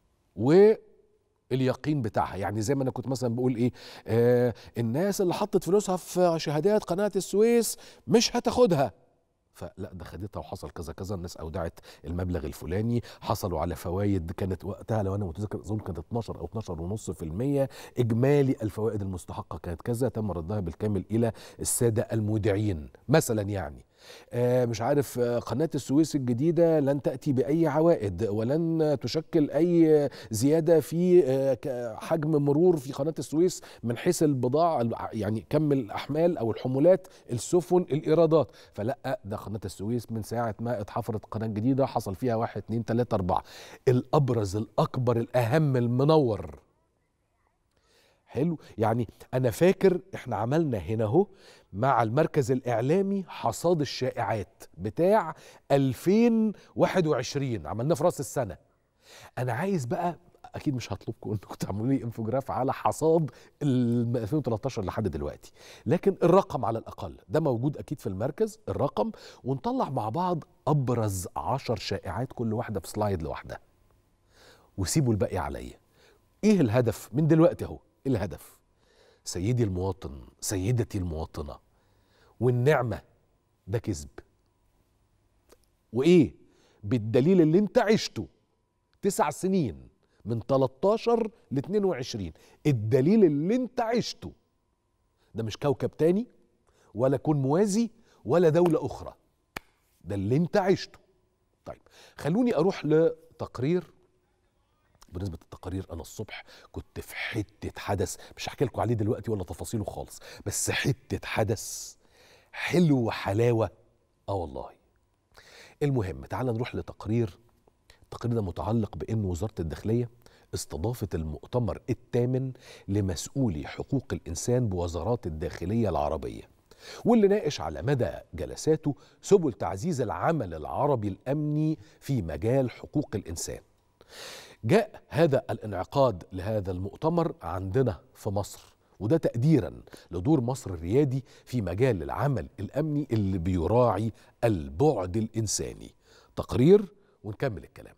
واليقين بتاعها يعني زي ما انا كنت مثلا بقول ايه آه الناس اللي حطت فلوسها في شهادات قناه السويس مش هتاخدها فلا ده خدتها وحصل كذا كذا الناس اودعت المبلغ الفلاني حصلوا على فوائد كانت وقتها لو انا متذكر اظن كانت 12 او 12 ونص في المية اجمالي الفوائد المستحقه كانت كذا تم ردها بالكامل الى الساده المودعين مثلا يعني آه مش عارف آه قناة السويس الجديدة لن تأتي بأي عوائد ولن تشكل أي زيادة في آه حجم مرور في قناة السويس من حيث البضاعة يعني كم الأحمال أو الحمولات السفن الإيرادات فلا ده قناة السويس من ساعة ما اتحفرت قناة جديدة حصل فيها واحد اتنين تلاتة أربعة الأبرز الأكبر الأهم المنور حلو يعني انا فاكر احنا عملنا هنا اهو مع المركز الاعلامي حصاد الشائعات بتاع 2021 عملناه في راس السنه انا عايز بقى اكيد مش هطلبكم انكم تعملوا لي انفوجراف على حصاد 2013 لحد دلوقتي لكن الرقم على الاقل ده موجود اكيد في المركز الرقم ونطلع مع بعض ابرز 10 شائعات كل واحده في سلايد لوحدها وسيبوا الباقي عليا ايه الهدف من دلوقتي اهو الهدف سيدي المواطن سيدتي المواطنه والنعمه ده كذب وايه بالدليل اللي انت عشته تسع سنين من 13 ل 22 الدليل اللي انت عشته ده مش كوكب تاني ولا كون موازي ولا دولة أخرى ده اللي انت عشته طيب خلوني أروح لتقرير بالنسبة للتقارير أنا الصبح كنت في حتة حدث مش هحكي لكم عليه دلوقتي ولا تفاصيله خالص بس حتة حدث حلو وحلاوة آه والله المهم تعال نروح لتقرير التقرير ده متعلق بأن وزارة الداخلية استضافت المؤتمر الثامن لمسؤولي حقوق الإنسان بوزارات الداخلية العربية واللي ناقش على مدى جلساته سبل تعزيز العمل العربي الأمني في مجال حقوق الإنسان جاء هذا الانعقاد لهذا المؤتمر عندنا في مصر وده تقديرا لدور مصر الريادي في مجال العمل الامني اللي بيراعي البعد الانساني تقرير ونكمل الكلام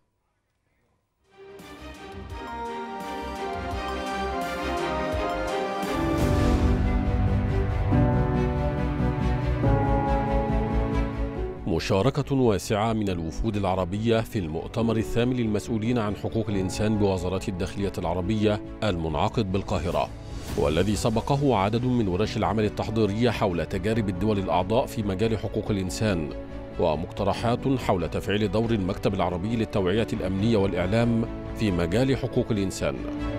مشاركة واسعة من الوفود العربية في المؤتمر الثامن للمسؤولين عن حقوق الإنسان بوزارات الداخلية العربية المنعقد بالقاهرة والذي سبقه عدد من ورش العمل التحضيرية حول تجارب الدول الأعضاء في مجال حقوق الإنسان ومقترحات حول تفعيل دور المكتب العربي للتوعية الأمنية والإعلام في مجال حقوق الإنسان.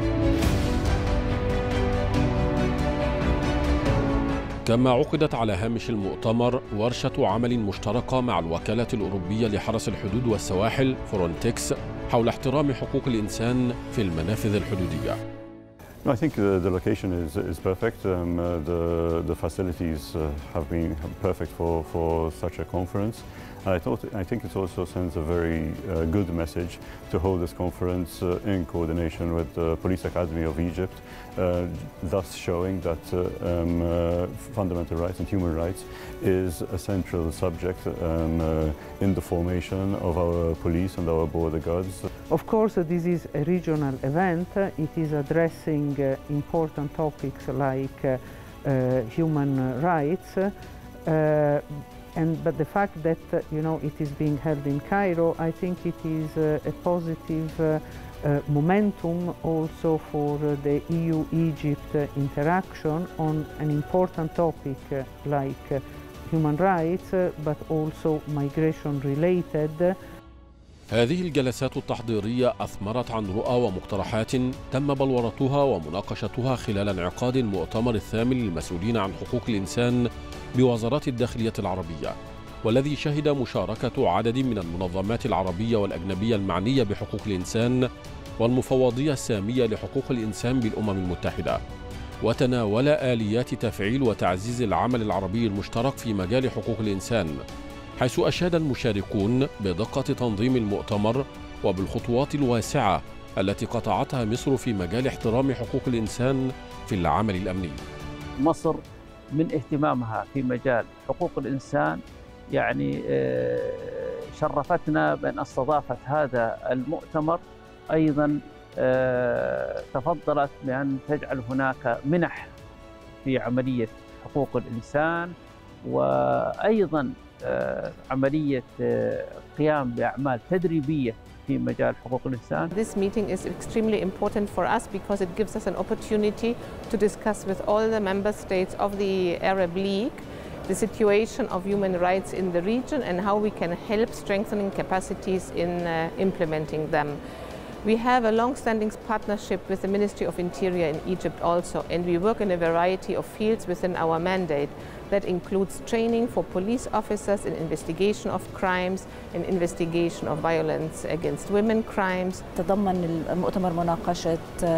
كما عقدت على هامش المؤتمر ورشة عمل مشتركة مع الوكالة الأوروبية لحرس الحدود والسواحل فرونتكس حول احترام حقوق الإنسان في المنافذ الحدودية. No, I think the, the location is, is perfect. Um, uh, the, the facilities uh, have been perfect for, for such a conference. I, thought, I think it also sends a very uh, good message to hold this conference uh, in coordination with the Police Academy of Egypt, uh, thus showing that uh, um, uh, fundamental rights and human rights is a central subject um, uh, in the formation of our police and our border guards. Of course, uh, this is a regional event. Uh, It is addressing uh, important topics like uh, uh, human rights. uh, and but the fact that uh, you know it is being held in Cairo, I think it is uh, a positive uh, uh, momentum also for uh, the EU-Egypt uh, interaction on an important topic uh, like uh, human rights, uh, but also migration-related. هذه الجلسات التحضيرية أثمرت عن رؤى ومقترحات تم بلورتها ومناقشتها خلال انعقاد المؤتمر الثامن للمسؤولين عن حقوق الإنسان بوزارات الداخلية العربية والذي شهد مشاركة عدد من المنظمات العربية والأجنبية المعنية بحقوق الإنسان والمفوضية السامية لحقوق الإنسان بالأمم المتحدة وتناول آليات تفعيل وتعزيز العمل العربي المشترك في مجال حقوق الإنسان حيث أشاد المشاركون بدقة تنظيم المؤتمر وبالخطوات الواسعة التي قطعتها مصر في مجال احترام حقوق الإنسان في العمل الأمني مصر من اهتمامها في مجال حقوق الإنسان يعني آه، شرفتنا بأن استضافت هذا المؤتمر أيضا تفضلت بأن تجعل هناك منح في عملية حقوق الإنسان وأيضا عملية قيام بأعمال تدريبية في مجال حقوق الإنسان. This meeting is extremely important for us because it gives us an opportunity to discuss with all the member states of the Arab League the situation of human rights in the region and how we can help strengthening capacities in uh, implementing them. We have a long-standing partnership with the Ministry of Interior in Egypt also, and we work in a variety of fields within our mandate. That includes training for police officers in investigation of crimes, in investigation of violence against women crimes. تضمن المؤتمر مناقشة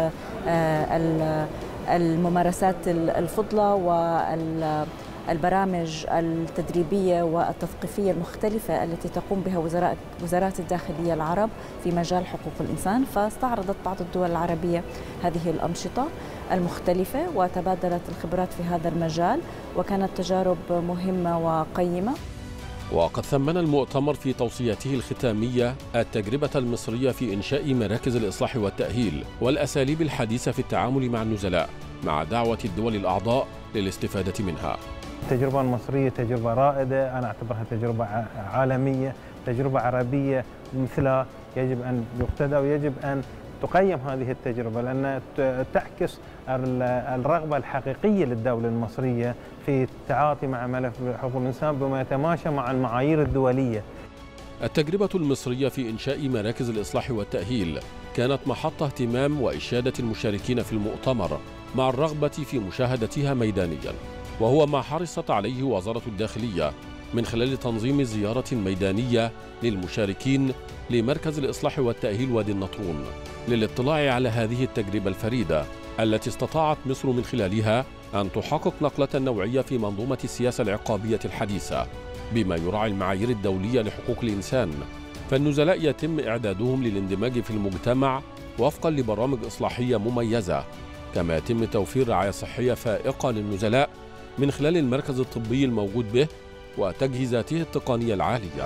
الممارسات الفضلى وال البرامج التدريبية والتثقيفية المختلفة التي تقوم بها وزراء وزارات الداخلية العرب في مجال حقوق الإنسان فاستعرضت بعض الدول العربية هذه الأنشطة المختلفة وتبادلت الخبرات في هذا المجال وكانت تجارب مهمة وقيمة وقد ثمن المؤتمر في توصيته الختامية التجربة المصرية في إنشاء مراكز الإصلاح والتأهيل والأساليب الحديثة في التعامل مع النزلاء مع دعوة الدول الأعضاء للاستفادة منها التجربة المصرية تجربة رائدة أنا أعتبرها تجربة عالمية تجربة عربية مثلها يجب أن يقتدى ويجب أن تقيم هذه التجربة لأن تعكس الرغبة الحقيقية للدولة المصرية في التعاطي مع ملف حقوق الإنسان بما يتماشى مع المعايير الدولية التجربة المصرية في إنشاء مراكز الإصلاح والتأهيل كانت محط اهتمام وإشادة المشاركين في المؤتمر مع الرغبة في مشاهدتها ميدانياً وهو ما حرصت عليه وزارة الداخلية من خلال تنظيم زيارة ميدانية للمشاركين لمركز الإصلاح والتأهيل وادي النطرون للاطلاع على هذه التجربة الفريدة التي استطاعت مصر من خلالها أن تحقق نقلة نوعية في منظومة السياسة العقابية الحديثة بما يراعي المعايير الدولية لحقوق الإنسان فالنزلاء يتم إعدادهم للاندماج في المجتمع وفقا لبرامج إصلاحية مميزة كما يتم توفير رعاية صحية فائقة للنزلاء من خلال المركز الطبي الموجود به وتجهيزاته التقنية العالية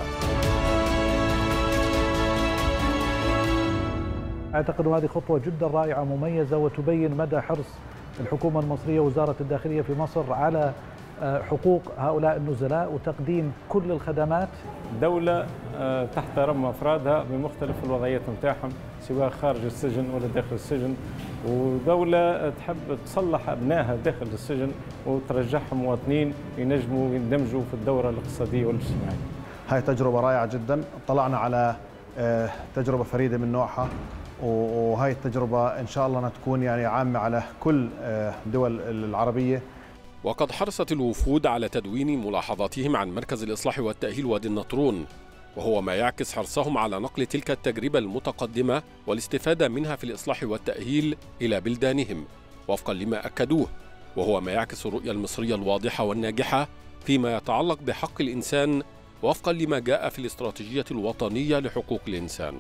أعتقد هذه خطوة جدا رائعة مميزة وتبين مدى حرص الحكومة المصرية وزارة الداخلية في مصر على حقوق هؤلاء النزلاء وتقديم كل الخدمات دولة تحترم أفرادها بمختلف الوضعيات متاعهم سواء خارج السجن ولا داخل السجن ودولة تحب تصلح أبنائها داخل السجن وترجعهم مواطنين ينجموا يندمجوا في الدورة الاقتصادية والاجتماعية هاي تجربة رائعة جدا طلعنا على تجربة فريدة من نوعها وهاي التجربة إن شاء الله أنها تكون يعني عامة على كل الدول العربية وقد حرصت الوفود على تدوين ملاحظاتهم عن مركز الإصلاح والتأهيل وادي النطرون وهو ما يعكس حرصهم على نقل تلك التجربة المتقدمة والاستفادة منها في الإصلاح والتأهيل إلى بلدانهم وفقا لما أكدوه وهو ما يعكس الرؤية المصرية الواضحة والناجحة فيما يتعلق بحق الإنسان وفقا لما جاء في الاستراتيجية الوطنية لحقوق الإنسان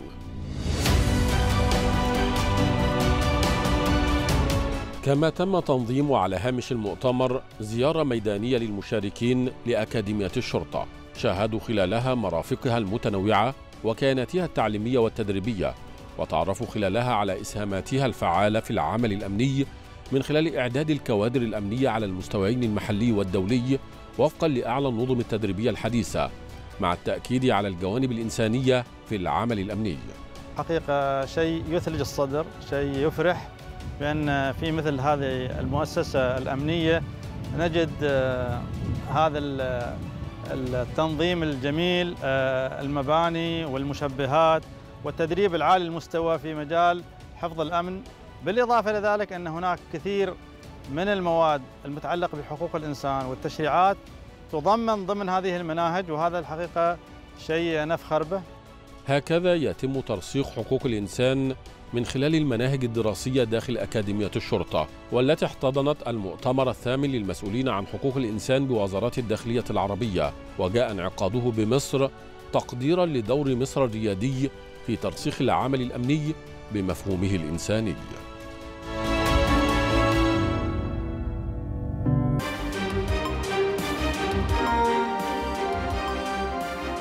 كما تم تنظيم على هامش المؤتمر زيارة ميدانية للمشاركين لأكاديمية الشرطة شاهدوا خلالها مرافقها المتنوعة وكياناتها التعليمية والتدريبية وتعرفوا خلالها على إسهاماتها الفعالة في العمل الأمني من خلال إعداد الكوادر الأمنية على المستويين المحلي والدولي وفقا لأعلى النظم التدريبية الحديثة مع التأكيد على الجوانب الإنسانية في العمل الأمني حقيقة شيء يثلج الصدر شيء يفرح بأن في مثل هذه المؤسسة الأمنية نجد هذا التنظيم الجميل المباني والمشبهات والتدريب العالي المستوى في مجال حفظ الأمن بالإضافة إلى ذلك أن هناك كثير من المواد المتعلقة بحقوق الإنسان والتشريعات تضمن ضمن هذه المناهج وهذا الحقيقة شيء نفخر به هكذا يتم ترسيخ حقوق الإنسان من خلال المناهج الدراسية داخل أكاديمية الشرطة والتي احتضنت المؤتمر الثامن للمسؤولين عن حقوق الإنسان بوزارات الداخلية العربية وجاء انعقاده بمصر تقديرا لدور مصر الريادي في ترسيخ العمل الأمني بمفهومه الإنساني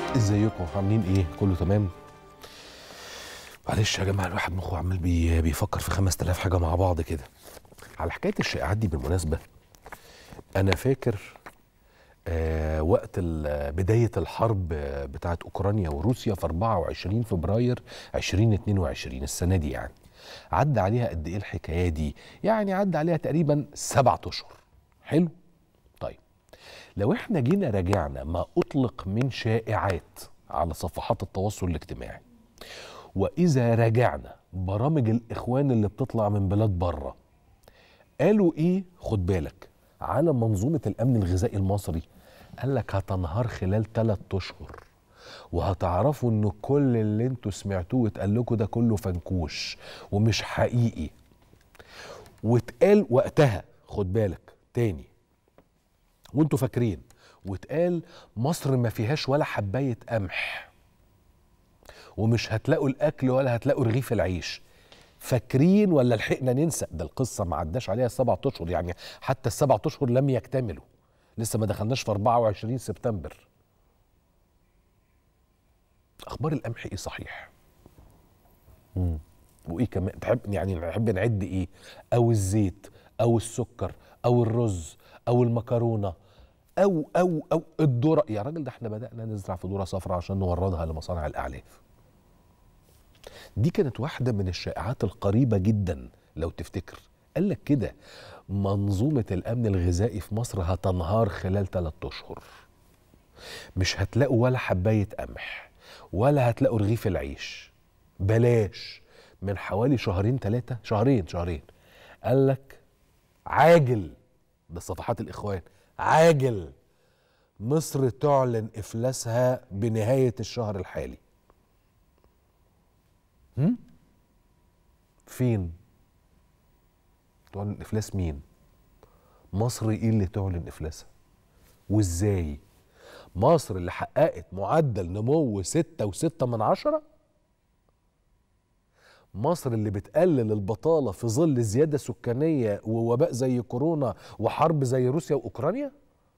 ازيكم عاملين ايه كله تمام معلش يا جماعه الواحد مخه عمال بي بيفكر في 5000 حاجه مع بعض كده على حكايه الشائعات دي بالمناسبه انا فاكر آه وقت ال- بدايه الحرب آه، بتاعت اوكرانيا وروسيا في 24 فبراير 2022 السنه دي يعني عدى عليها قد ايه الحكايه دي يعني عدى عليها تقريبا سبعة اشهر حلو طيب لو احنا جينا راجعنا ما اطلق من شائعات على صفحات التواصل الاجتماعي واذا راجعنا برامج الاخوان اللي بتطلع من بلاد بره قالوا ايه خد بالك على منظومه الامن الغذائي المصري قال لك هتنهار خلال ثلاث اشهر وهتعرفوا ان كل اللي انتوا سمعتوه واتقال لكم ده كله فنكوش ومش حقيقي واتقال وقتها خد بالك تاني وانتوا فاكرين واتقال مصر ما فيهاش ولا حبايه قمح ومش هتلاقوا الاكل ولا هتلاقوا رغيف العيش فاكرين ولا لحقنا ننسى ده القصه ما عداش عليها السبع اشهر يعني حتى السبع اشهر لم يكتملوا لسه ما دخلناش في 24 سبتمبر اخبار القمح ايه صحيح مم. وايه كمان تحب يعني نحب نعد ايه او الزيت او السكر او الرز او المكرونه او او او الذره يا راجل ده احنا بدانا نزرع في ذره صفراء عشان نوردها لمصانع الاعلاف دي كانت واحده من الشائعات القريبه جدا لو تفتكر قال لك كده منظومه الامن الغذائي في مصر هتنهار خلال ثلاثة اشهر مش هتلاقوا ولا حبايه قمح ولا هتلاقوا رغيف العيش بلاش من حوالي شهرين ثلاثه شهرين شهرين قال لك عاجل ده صفحات الاخوان عاجل مصر تعلن افلاسها بنهايه الشهر الحالي هم؟ فين تعلن افلاس مين مصر ايه اللي تعلن افلاسها وازاي مصر اللي حققت معدل نمو ستة وستة من عشرة مصر اللي بتقلل البطالة في ظل زيادة سكانية ووباء زي كورونا وحرب زي روسيا وأوكرانيا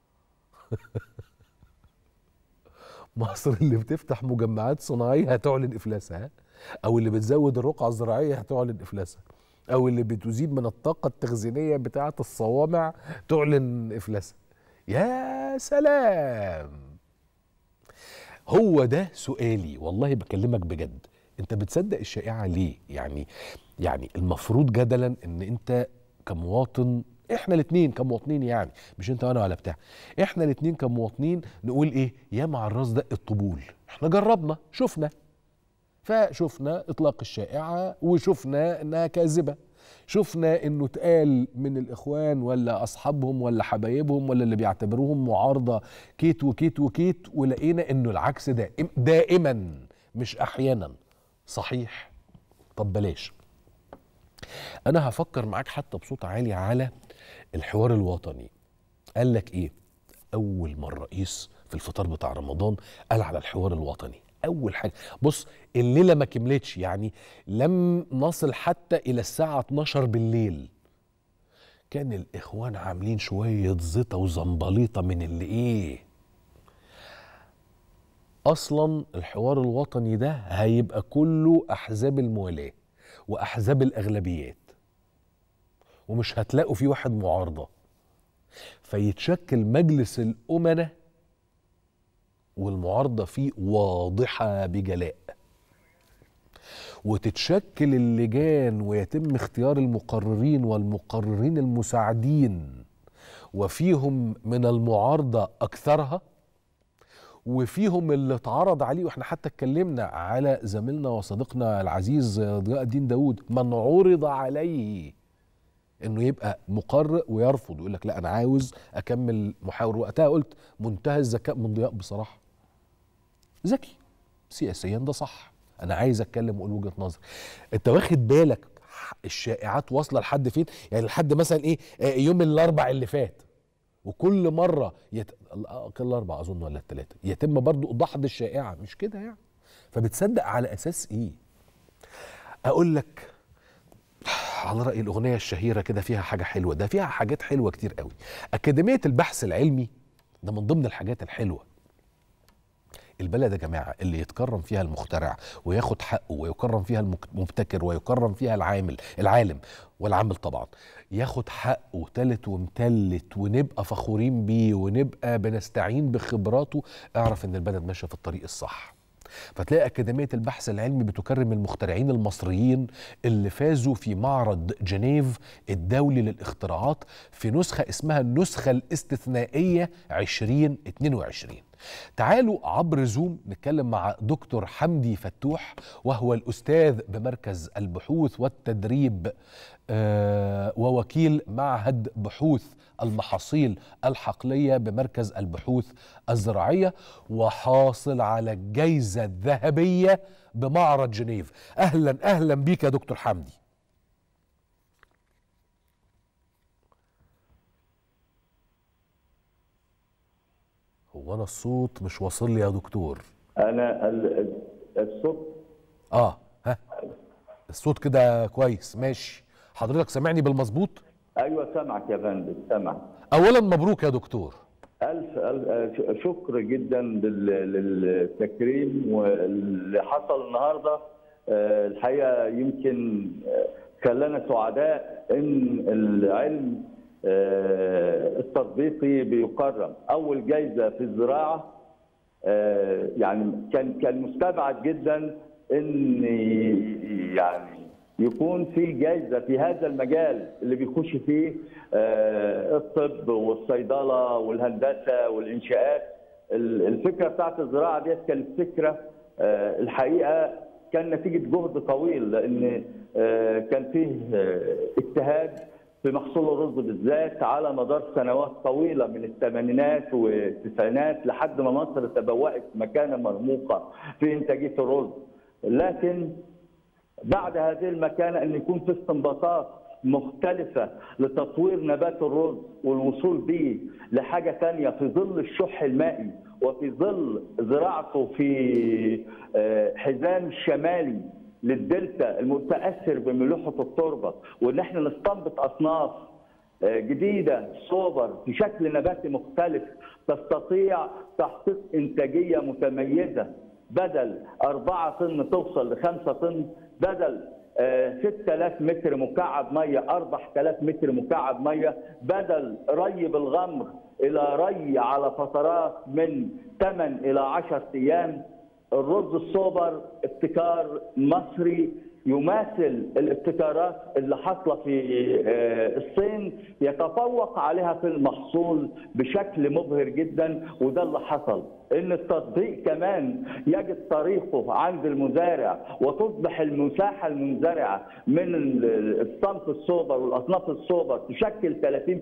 مصر اللي بتفتح مجمعات صناعية هتعلن إفلاسها أو اللي بتزود الرقعة الزراعية هتعلن إفلاسها أو اللي بتزيد من الطاقة التخزينية بتاعة الصوامع تعلن إفلاسها يا سلام هو ده سؤالي والله بكلمك بجد انت بتصدق الشائعه ليه يعني يعني المفروض جدلا ان انت كمواطن احنا الاثنين كمواطنين يعني مش انت وانا ولا بتاع احنا الاثنين كمواطنين نقول ايه يا مع الراس ده الطبول احنا جربنا شفنا فشفنا اطلاق الشائعه وشفنا انها كاذبه شفنا انه اتقال من الاخوان ولا اصحابهم ولا حبايبهم ولا اللي بيعتبروهم معارضه كيت وكيت وكيت ولقينا انه العكس دائم دائما مش احيانا صحيح طب بلاش انا هفكر معاك حتى بصوت عالي على الحوار الوطني قال لك ايه اول ما الرئيس في الفطار بتاع رمضان قال على الحوار الوطني اول حاجه بص الليله ما كملتش يعني لم نصل حتى الى الساعه 12 بالليل كان الاخوان عاملين شويه زيطه وزنبليطه من اللي ايه اصلا الحوار الوطني ده هيبقى كله احزاب الموالاه واحزاب الاغلبيات ومش هتلاقوا فيه واحد معارضه فيتشكل مجلس الامناء والمعارضه فيه واضحه بجلاء وتتشكل اللجان ويتم اختيار المقررين والمقررين المساعدين وفيهم من المعارضه اكثرها وفيهم اللي اتعرض عليه واحنا حتى اتكلمنا على زميلنا وصديقنا العزيز ضياء الدين داود من عرض عليه انه يبقى مقرر ويرفض يقول لك لا انا عاوز اكمل محاور وقتها قلت منتهى الذكاء من ضياء بصراحه ذكي سياسيا ده صح انا عايز اتكلم واقول وجهه نظري انت واخد بالك الشائعات واصله لحد فين يعني لحد مثلا ايه آه، يوم الاربع اللي فات وكل مره يت... كل الاربع اظن ولا الثلاثه يتم برضو دحض الشائعه مش كده يعني فبتصدق على اساس ايه اقول لك على راي الاغنيه الشهيره كده فيها حاجه حلوه ده فيها حاجات حلوه كتير قوي اكاديميه البحث العلمي ده من ضمن الحاجات الحلوه البلد يا جماعه اللي يتكرم فيها المخترع وياخد حقه ويكرم فيها المبتكر ويكرم فيها العامل العالم والعامل طبعا ياخد حقه تالت ومتلت ونبقى فخورين بيه ونبقى بنستعين بخبراته اعرف ان البلد ماشيه في الطريق الصح فتلاقي أكاديمية البحث العلمي بتكرم المخترعين المصريين اللي فازوا في معرض جنيف الدولي للاختراعات في نسخة اسمها النسخة الاستثنائية 2022 تعالوا عبر زوم نتكلم مع دكتور حمدي فتوح وهو الأستاذ بمركز البحوث والتدريب آه ووكيل معهد بحوث المحاصيل الحقلية بمركز البحوث الزراعية وحاصل على الجائزة الذهبية بمعرض جنيف أهلا أهلا بيك يا دكتور حمدي هو أنا الصوت مش واصل لي يا دكتور انا ال- الصوت آه ها الصوت كده كويس ماشي حضرتك سامعني بالمظبوط ايوه سامعك يا فندم سامع أولا مبروك يا دكتور الف الف شكر جدا لل- للتكريم واللي حصل النهارده آه، الحقيقه يمكن آه، خلانا سعداء ان العلم آه، التطبيقي بيكرم اول جايزه في الزراعه آه، يعني كان كان مستبعد جدا ان يعني يكون في جائزه في هذا المجال اللي بيخش فيه آه، الطب والصيدله والهندسه والانشاءات ال- الفكره بتاعت الزراعه ديت كانت فكره آه، الحقيقه كان نتيجه جهد طويل لان آه، كان فيه آه، اجتهاد في محصول الرز بالذات على مدار سنوات طويله من الثمانينات والتسعينات لحد ما مصر تبوأت مكانه مرموقه في انتاجيه الرز لكن بعد هذه المكانه ان يكون في استنباطات مختلفه لتطوير نبات الرز والوصول به لحاجه ثانيه في ظل الشح المائي وفي ظل زراعته في آه، حزام الشمالي للدلتا المتاثر بملوحه التربه وان احنا نستنبط اصناف آه، جديده سوبر في شكل نباتي مختلف تستطيع تحقيق انتاجيه متميزه بدل 4 طن توصل ل 5 طن بدل آه، 6000 متر مكعب ميه 4000 متر مكعب ميه بدل ري بالغمر الى ري على فترات من 8 الى 10 ايام الرز السوبر ابتكار مصري يماثل الابتكارات اللي حاصله في آه، الصين يتفوق عليها في المحصول بشكل مبهر جدا وده اللي حصل ان التطبيق كمان يجد طريقه عند المزارع وتصبح المساحه المنزرعه من ال- الصنف السوبر والاصناف السوبر تشكل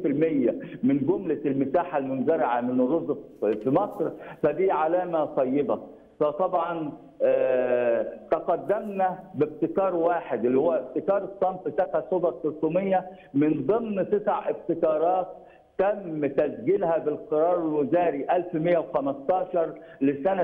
30% من جمله المساحه المنزرعه من الرز في مصر فدي علامه طيبه فطبعا آه، تقدمنا بابتكار واحد اللي هو ابتكار الصنف سكا سوبر 300 من ضمن تسع ابتكارات تم تسجيلها بالقرار الوزاري 1115 لسنة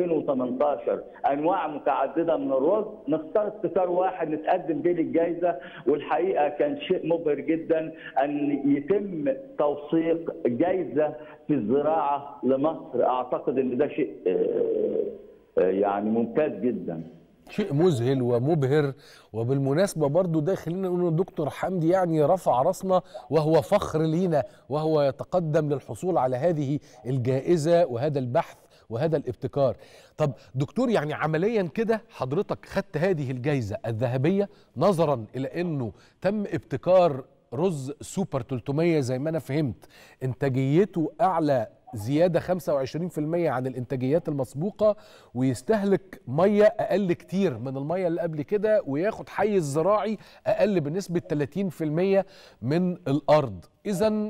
2018 أنواع متعددة من الرز نختار ابتكار واحد نتقدم به للجائزة والحقيقة كان شيء مبهر جدا أن يتم توثيق جائزة في الزراعة لمصر أعتقد أن ده شيء آه، آه، يعني ممتاز جدا شيء مذهل ومبهر وبالمناسبة برضو ده خلينا نقول إن دكتور حمدي يعني رفع راسنا وهو فخر لينا وهو يتقدم للحصول على هذه الجائزة وهذا البحث وهذا الابتكار طب دكتور يعني عمليا كده حضرتك خدت هذه الجائزة الذهبية نظرا إلى أنه تم ابتكار رز سوبر 300 زي ما أنا فهمت إنتاجيته أعلى زيادة 25% عن الإنتاجيات المسبوقة ويستهلك مية أقل كتير من المية اللي قبل كده وياخد حيز زراعي أقل بنسبة 30% من الأرض إذا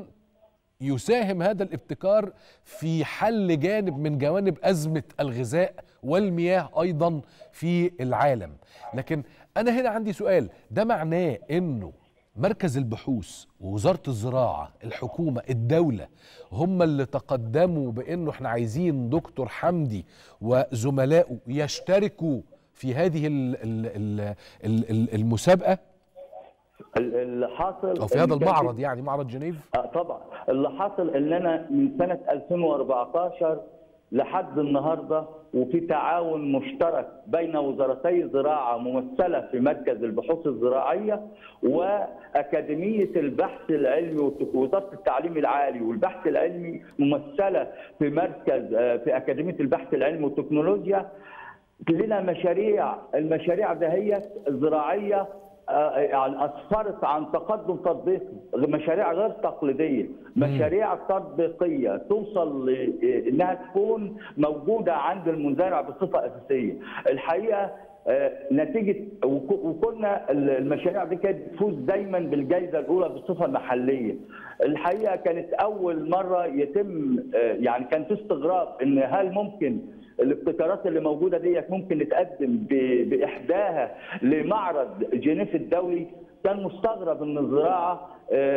يساهم هذا الابتكار في حل جانب من جوانب أزمة الغذاء والمياه أيضا في العالم لكن أنا هنا عندي سؤال ده معناه أنه مركز البحوث ووزارة الزراعة الحكومة الدولة هم اللي تقدموا بأنه احنا عايزين دكتور حمدي وزملائه يشتركوا في هذه ال ال ال ال ال المسابقة ال- اللي حاصل أو في إن هذا كان المعرض يعني معرض جنيف آه طبعا اللي حصل ان انا من سنه 2014 لحد النهارده وفي تعاون مشترك بين وزارتي زراعه ممثله في مركز البحوث الزراعيه واكاديميه البحث العلمي ووزاره التعليم العالي والبحث العلمي ممثله في مركز في اكاديميه البحث العلمي والتكنولوجيا لنا مشاريع المشاريع دهيت الزراعيه يعني اسفرت عن تقدم تطبيقي مشاريع غير تقليديه مشاريع تطبيقيه توصل انها تكون موجوده عند المزارع بصفه اساسيه الحقيقه نتيجه وكنا المشاريع دي كانت تفوز دايما بالجائزه الاولى بصفه محليه الحقيقه كانت اول مره يتم يعني كان في استغراب ان هل ممكن الابتكارات اللي موجوده ديت ممكن نتقدم باحداها لمعرض جنيف الدولي كان مستغرب ان الزراعه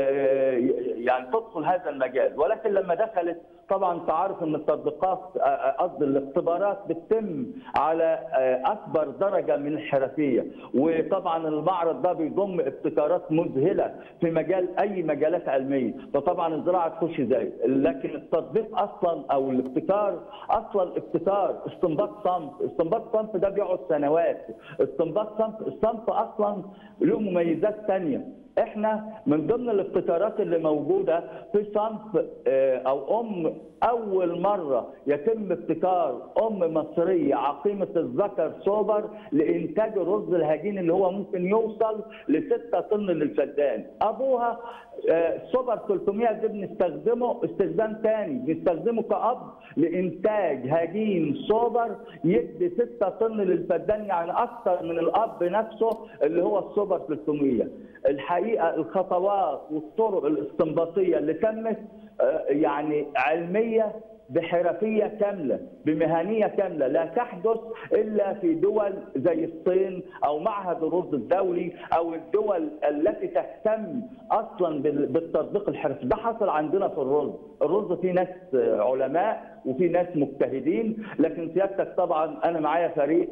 يعني تدخل هذا المجال ولكن لما دخلت طبعا تعرف ان التطبيقات قصد الاختبارات بتتم على اكبر درجه من الحرفيه وطبعا المعرض ده بيضم ابتكارات مذهله في مجال اي مجالات علميه فطبعا الزراعه تخش زي لكن التطبيق اصلا او الابتكار اصلا ابتكار استنباط صنف استنباط صنف ده بيقعد سنوات استنباط صنف الصنف اصلا له مميزات ثانيه احنا من ضمن الابتكارات اللي موجوده في صنف او ام اول مره يتم ابتكار ام مصريه عقيمه الذكر سوبر لانتاج الرز الهجين اللي هو ممكن يوصل ل 6 طن للفدان ابوها سوبر 300 ده بنستخدمه استخدام ثاني بنستخدمه كاب لانتاج هجين سوبر يدي 6 طن للفدان يعني اكثر من الاب نفسه اللي هو السوبر 300 الحقيقه الخطوات والطرق الاستنباطيه اللي تمت يعني علميه بحرفيه كامله بمهنيه كامله لا تحدث الا في دول زي الصين او معهد الرز الدولي او الدول التي تهتم اصلا بالتطبيق الحرفي ده حصل عندنا في الرز الرز فيه ناس علماء وفي ناس مجتهدين لكن سيادتك طبعا انا معايا فريق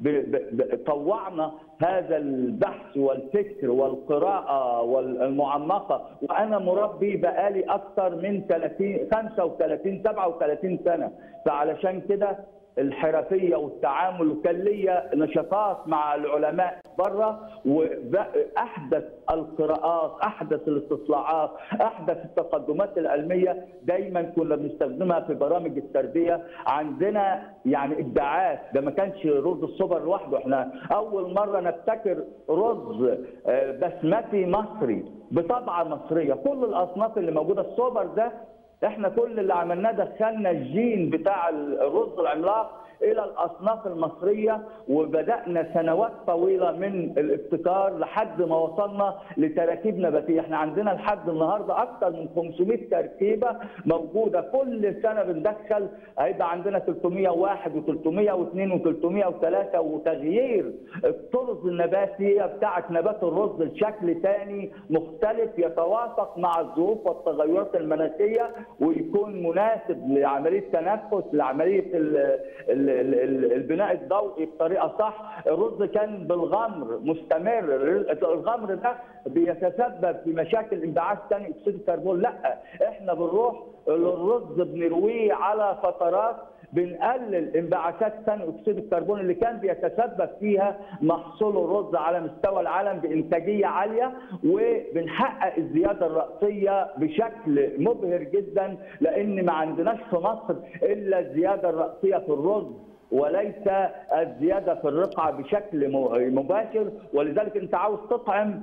طوعنا هذا البحث والفكر والقراءة والمعمقة وأنا مربي بقالي أكثر من 30 35 37 سنة فعلشان كده الحرفيه والتعامل وكان ليا نشاطات مع العلماء بره واحدث القراءات احدث الاستطلاعات احدث التقدمات العلميه دايما كنا بنستخدمها في برامج التربيه عندنا يعني ابداعات ده ما كانش رز السوبر لوحده احنا اول مره نبتكر رز بسمتي مصري بطبعه مصريه كل الاصناف اللي موجوده السوبر ده احنا كل اللي عملناه دخلنا الجين بتاع الرز العملاق الى الاصناف المصريه وبدانا سنوات طويله من الابتكار لحد ما وصلنا لتراكيب نباتيه، احنا عندنا لحد النهارده اكثر من 500 تركيبه موجوده كل سنه بندخل هيبقى عندنا 301 و302 و303 وتغيير الطرز النباتيه بتاعه نبات الرز لشكل ثاني مختلف يتوافق مع الظروف والتغيرات المناخيه ويكون مناسب لعمليه تنفس لعمليه ال ال البناء الضوئي بطريقه صح الرز كان بالغمر مستمر الغمر ده بيتسبب في مشاكل انبعاث ثاني اكسيد الكربون لا احنا بنروح الرز بنرويه على فترات بنقلل انبعاثات ثاني اكسيد الكربون اللي كان بيتسبب فيها محصول الرز على مستوى العالم بانتاجيه عاليه وبنحقق الزياده الراسيه بشكل مبهر جدا لان ما عندناش في مصر الا الزياده الراسيه في الرز وليس الزياده في الرقعه بشكل مباشر ولذلك انت عاوز تطعم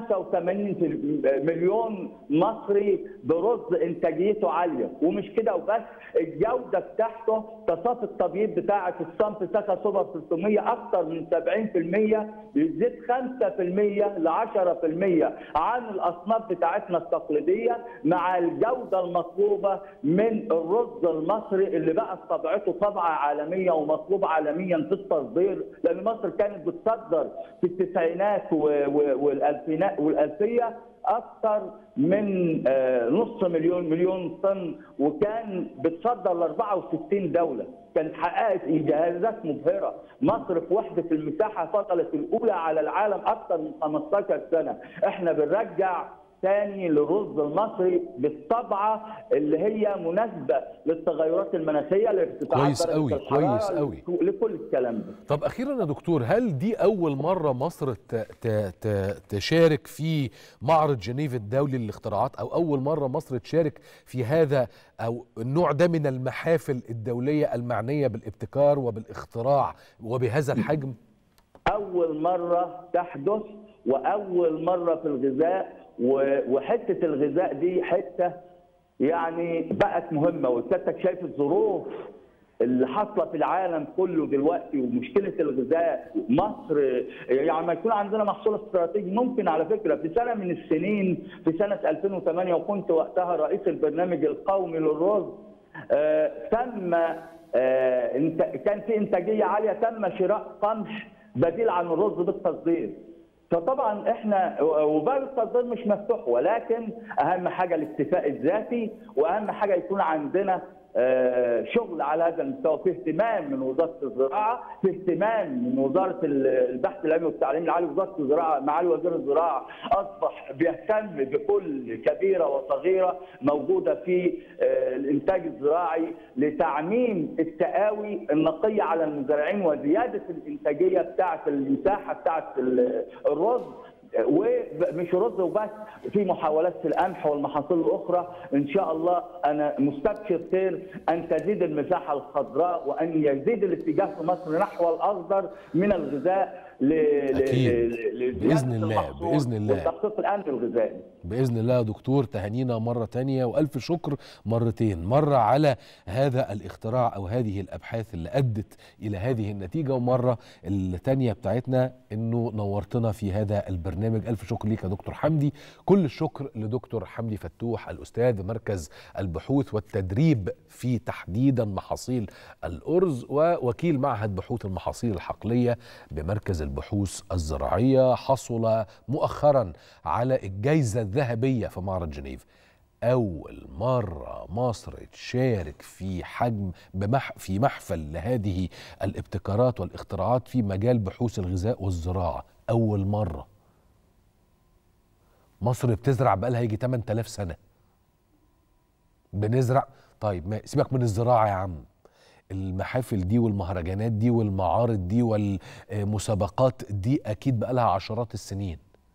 85 مليون مصري برز انتاجيته عاليه ومش كده وبس الجوده بتاعته تصافي التبييض بتاعه الصنف سكا سوبر 300 اكثر من 70% بيزيد 5% ل 10% عن الاصناف بتاعتنا التقليديه مع الجوده المطلوبه من الرز المصري اللي بقت طبيعته طبعه عالميه ومطلوب عالميا في التصدير لان مصر كانت بتصدر في التسعينات والالفينات والالفيه اكثر من نص مليون مليون طن وكان بتصدر ل 64 دوله كانت حققت انجازات مبهره مصر في وحده المساحه فضلت الاولى على العالم اكثر من 15 سنه احنا بنرجع ثاني للرز المصري بالطبعه اللي هي مناسبه للتغيرات المناخيه لارتفاعات كويس درجة قوي، الحرارة، كويس قوي. لكل الكلام ده طب اخيرا يا دكتور هل دي اول مره مصر ت ت ت تشارك في معرض جنيف الدولي للاختراعات او اول مره مصر تشارك في هذا او النوع ده من المحافل الدوليه المعنيه بالابتكار وبالاختراع وبهذا الحجم اول مره تحدث واول مره في الغذاء و- وحته الغذاء دي حته يعني بقت مهمه وسيادتك شايف الظروف اللي حاصله في العالم كله دلوقتي ومشكله الغذاء مصر يعني ما يكون عندنا محصول استراتيجي ممكن على فكره في سنه من السنين في سنه 2008 وكنت وقتها رئيس البرنامج القومي للرز آه، تم آه، انت- كان في انتاجيه عاليه تم شراء قمح بديل عن الرز بالتصدير فطبعا احنا وباب التصدير مش مفتوح ولكن اهم حاجه الاكتفاء الذاتي واهم حاجه يكون عندنا آه، شغل على هذا المستوى في اهتمام من وزاره الزراعه في اهتمام من وزاره ال- البحث العلمي والتعليم العالي وزاره الزراعه معالي وزير الزراعه اصبح بيهتم بكل كبيره وصغيره موجوده في آه، الانتاج الزراعي لتعميم التقاوي النقيه على المزارعين وزياده الانتاجيه بتاعه المساحه بتاعه ال- الرز ومش رز وبس في محاولات في القمح والمحاصيل الاخرى ان شاء الله انا مستبشر خير ان تزيد المساحه الخضراء وان يزيد الاتجاه في مصر نحو الاخضر من الغذاء ل... ل- أكيد. ل- لزيادة بإذن الله، المحصول بإذن الله. والتخطيط الامن الغذائي باذن الله يا دكتور تهانينا مره تانية والف شكر مرتين مره على هذا الاختراع او هذه الابحاث اللي ادت الى هذه النتيجه ومره التانية بتاعتنا انه نورتنا في هذا البرنامج الف شكر ليك يا دكتور حمدي كل الشكر لدكتور حمدي فتوح الاستاذ مركز البحوث والتدريب في تحديدا محاصيل الارز ووكيل معهد بحوث المحاصيل الحقليه بمركز البحوث الزراعيه حصل مؤخرا على الجائزه الذهبيه في معرض جنيف أول مرة مصر تشارك في حجم بمح في محفل لهذه الابتكارات والاختراعات في مجال بحوث الغذاء والزراعة أول مرة مصر بتزرع بقالها يجي 8000 سنة بنزرع طيب ما سيبك من الزراعة يا عم المحافل دي والمهرجانات دي والمعارض دي والمسابقات دي أكيد بقالها عشرات السنين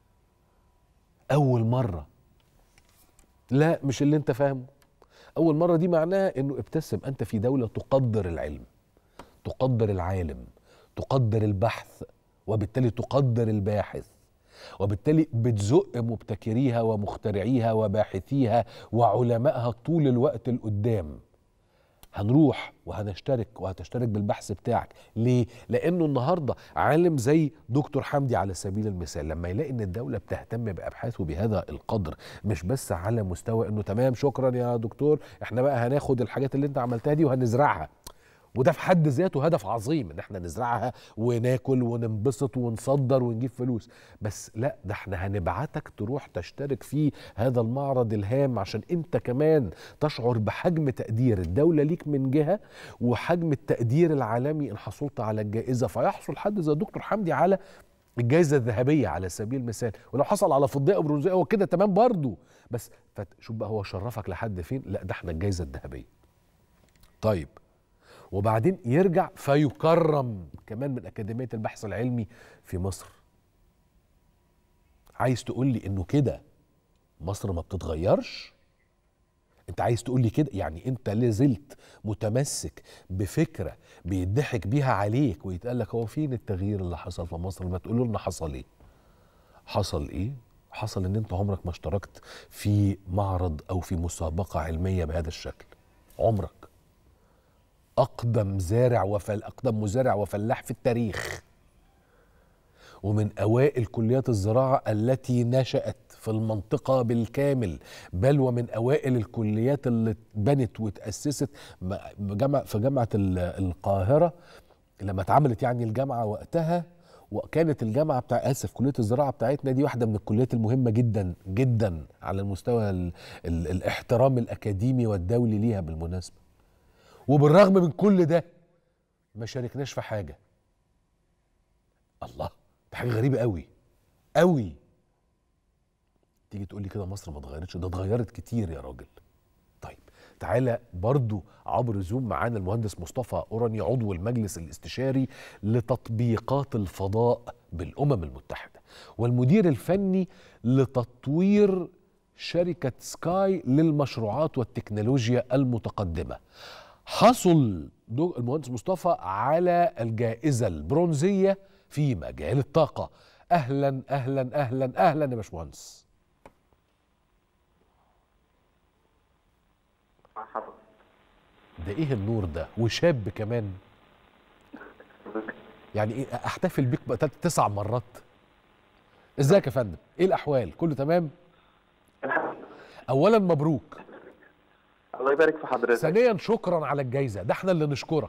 أول مرة لا مش اللي انت فاهمه اول مره دي معناها انه ابتسم انت في دوله تقدر العلم تقدر العالم تقدر البحث وبالتالي تقدر الباحث وبالتالي بتزق مبتكريها ومخترعيها وباحثيها وعلمائها طول الوقت القدام هنروح وهنشترك وهتشترك بالبحث بتاعك ليه لانه النهارده عالم زي دكتور حمدي على سبيل المثال لما يلاقي ان الدوله بتهتم بابحاثه بهذا القدر مش بس على مستوى انه تمام شكرا يا دكتور احنا بقى هناخد الحاجات اللي انت عملتها دي وهنزرعها وده في حد ذاته هدف عظيم ان احنا نزرعها وناكل وننبسط ونصدر ونجيب فلوس بس لا ده احنا هنبعتك تروح تشترك في هذا المعرض الهام عشان انت كمان تشعر بحجم تقدير الدولة ليك من جهة وحجم التقدير العالمي ان حصلت على الجائزة فيحصل حد زي دكتور حمدي على الجائزة الذهبية على سبيل المثال ولو حصل على فضية أو برونزية هو كده تمام برضه بس شوف بقى هو شرفك لحد فين لا ده احنا الجائزة الذهبية طيب وبعدين يرجع فيكرم كمان من أكاديمية البحث العلمي في مصر عايز تقول لي انه كده مصر ما بتتغيرش انت عايز تقول لي كده يعني انت لازلت متمسك بفكره بيضحك بيها عليك ويتقال لك هو فين التغيير اللي حصل في مصر ما تقولوا لنا حصل ايه حصل ايه حصل ان انت عمرك ما اشتركت في معرض او في مسابقه علميه بهذا الشكل عمرك اقدم زارع وفل اقدم مزارع وفلاح في التاريخ ومن اوائل كليات الزراعه التي نشات في المنطقه بالكامل بل ومن اوائل الكليات اللي اتبنت وتاسست جامعه في جامعه القاهره لما اتعملت يعني الجامعه وقتها وكانت الجامعه بتاع اسف كليه الزراعه بتاعتنا دي واحده من الكليات المهمه جدا جدا على المستوى ال ال الاحترام الاكاديمي والدولي ليها بالمناسبه وبالرغم من كل ده ما شاركناش في حاجه الله ده حاجه غريبه قوي قوي تيجي تقول لي كده مصر ما اتغيرتش ده اتغيرت كتير يا راجل طيب تعالى برضو عبر زوم معانا المهندس مصطفى أوراني عضو المجلس الاستشاري لتطبيقات الفضاء بالأمم المتحدة والمدير الفني لتطوير شركة سكاي للمشروعات والتكنولوجيا المتقدمة حصل دو- المهندس مصطفى على الجائزة البرونزية في مجال الطاقة أهلا أهلا أهلا أهلا يا باشمهندس ده ايه النور ده وشاب كمان يعني ايه احتفل بيك بقى تلات- تسع مرات ازيك يا فندم ايه الاحوال كله تمام اولا مبروك الله يبارك في حضرتك ثانيا شكرا على الجايزه ده احنا اللي نشكرك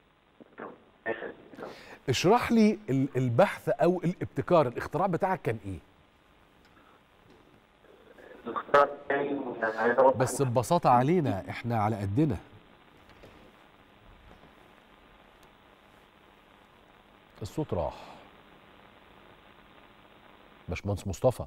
اشرح لي ال- البحث او الابتكار الاختراع بتاعك كان ايه بس ببساطه علينا احنا على قدنا الصوت راح باشمهندس مصطفى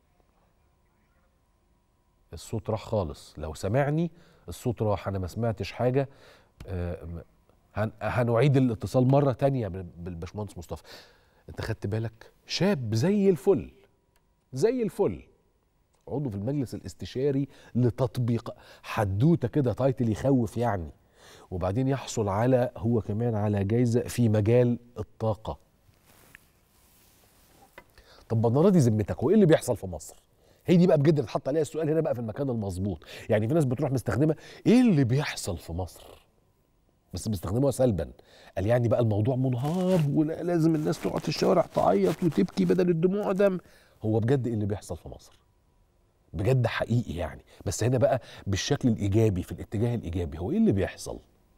الصوت راح خالص لو سمعني الصوت راح انا ما سمعتش حاجه آه، م- هن- هنعيد الاتصال مره تانية بال- بالباشمهندس مصطفى انت خدت بالك شاب زي الفل زي الفل عضو في المجلس الاستشاري لتطبيق حدوته كده تايتل يخوف يعني وبعدين يحصل على هو كمان على جايزه في مجال الطاقه طب انا راضي ذمتك هو ايه اللي بيحصل في مصر هي دي بقى بجد اللي اتحط عليها السؤال هنا بقى في المكان المظبوط يعني في ناس بتروح مستخدمه ايه اللي بيحصل في مصر بس بيستخدموها سلبا قال يعني بقى الموضوع منهار ولازم الناس تقعد في الشوارع تعيط وتبكي بدل الدموع دم هو بجد ايه اللي بيحصل في مصر بجد حقيقي يعني بس هنا بقى بالشكل الايجابي في الاتجاه الايجابي هو ايه اللي بيحصل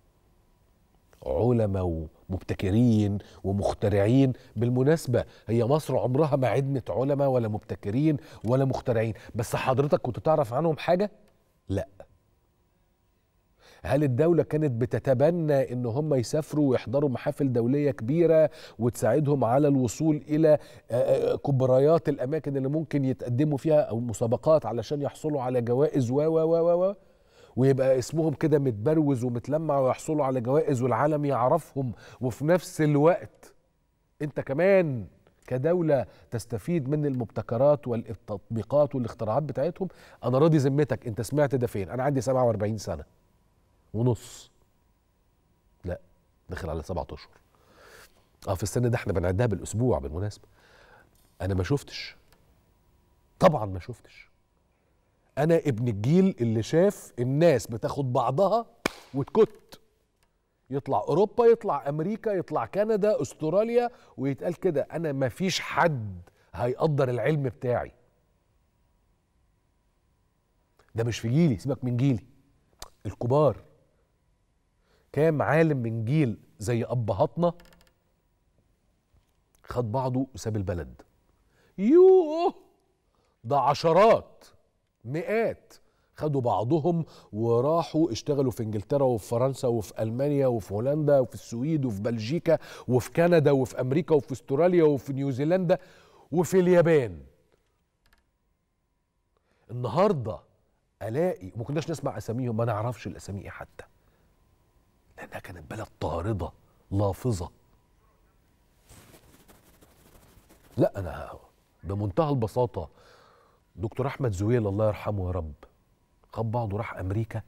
علماء ومبتكرين ومخترعين بالمناسبة هي مصر عمرها ما عدمت علماء ولا مبتكرين ولا مخترعين بس حضرتك كنت تعرف عنهم حاجة؟ لا هل الدولة كانت بتتبنى ان هم يسافروا ويحضروا محافل دولية كبيرة وتساعدهم على الوصول الى آه، آه، كبريات الاماكن اللي ممكن يتقدموا فيها او مسابقات علشان يحصلوا على جوائز و و و و و ويبقى اسمهم كده متبروز ومتلمع ويحصلوا على جوائز والعالم يعرفهم وفي نفس الوقت انت كمان كدولة تستفيد من المبتكرات والتطبيقات والاختراعات بتاعتهم انا راضي ذمتك انت سمعت ده فين انا عندي 47 سنة ونص لا داخل على سبعة اشهر اه في السن ده احنا بنعدها بالاسبوع بالمناسبة انا ما شفتش طبعا ما شفتش انا ابن الجيل اللي شاف الناس بتاخد بعضها وتكت يطلع اوروبا يطلع امريكا يطلع كندا استراليا ويتقال كده انا ما فيش حد هيقدر العلم بتاعي ده مش في جيلي سيبك من جيلي الكبار كام عالم من جيل زي ابهاتنا خد بعضه وساب البلد يوه ده عشرات مئات خدوا بعضهم وراحوا اشتغلوا في انجلترا وفي فرنسا وفي المانيا وفي هولندا وفي السويد وفي بلجيكا وفي كندا وفي امريكا وفي استراليا وفي نيوزيلندا وفي اليابان النهارده الاقي ما كناش نسمع اساميهم ما نعرفش الاسامي ايه حتى لانها كانت بلد طارده لافظه لا انا بمنتهى البساطه دكتور احمد زويل الله يرحمه يا رب خد بعضه راح امريكا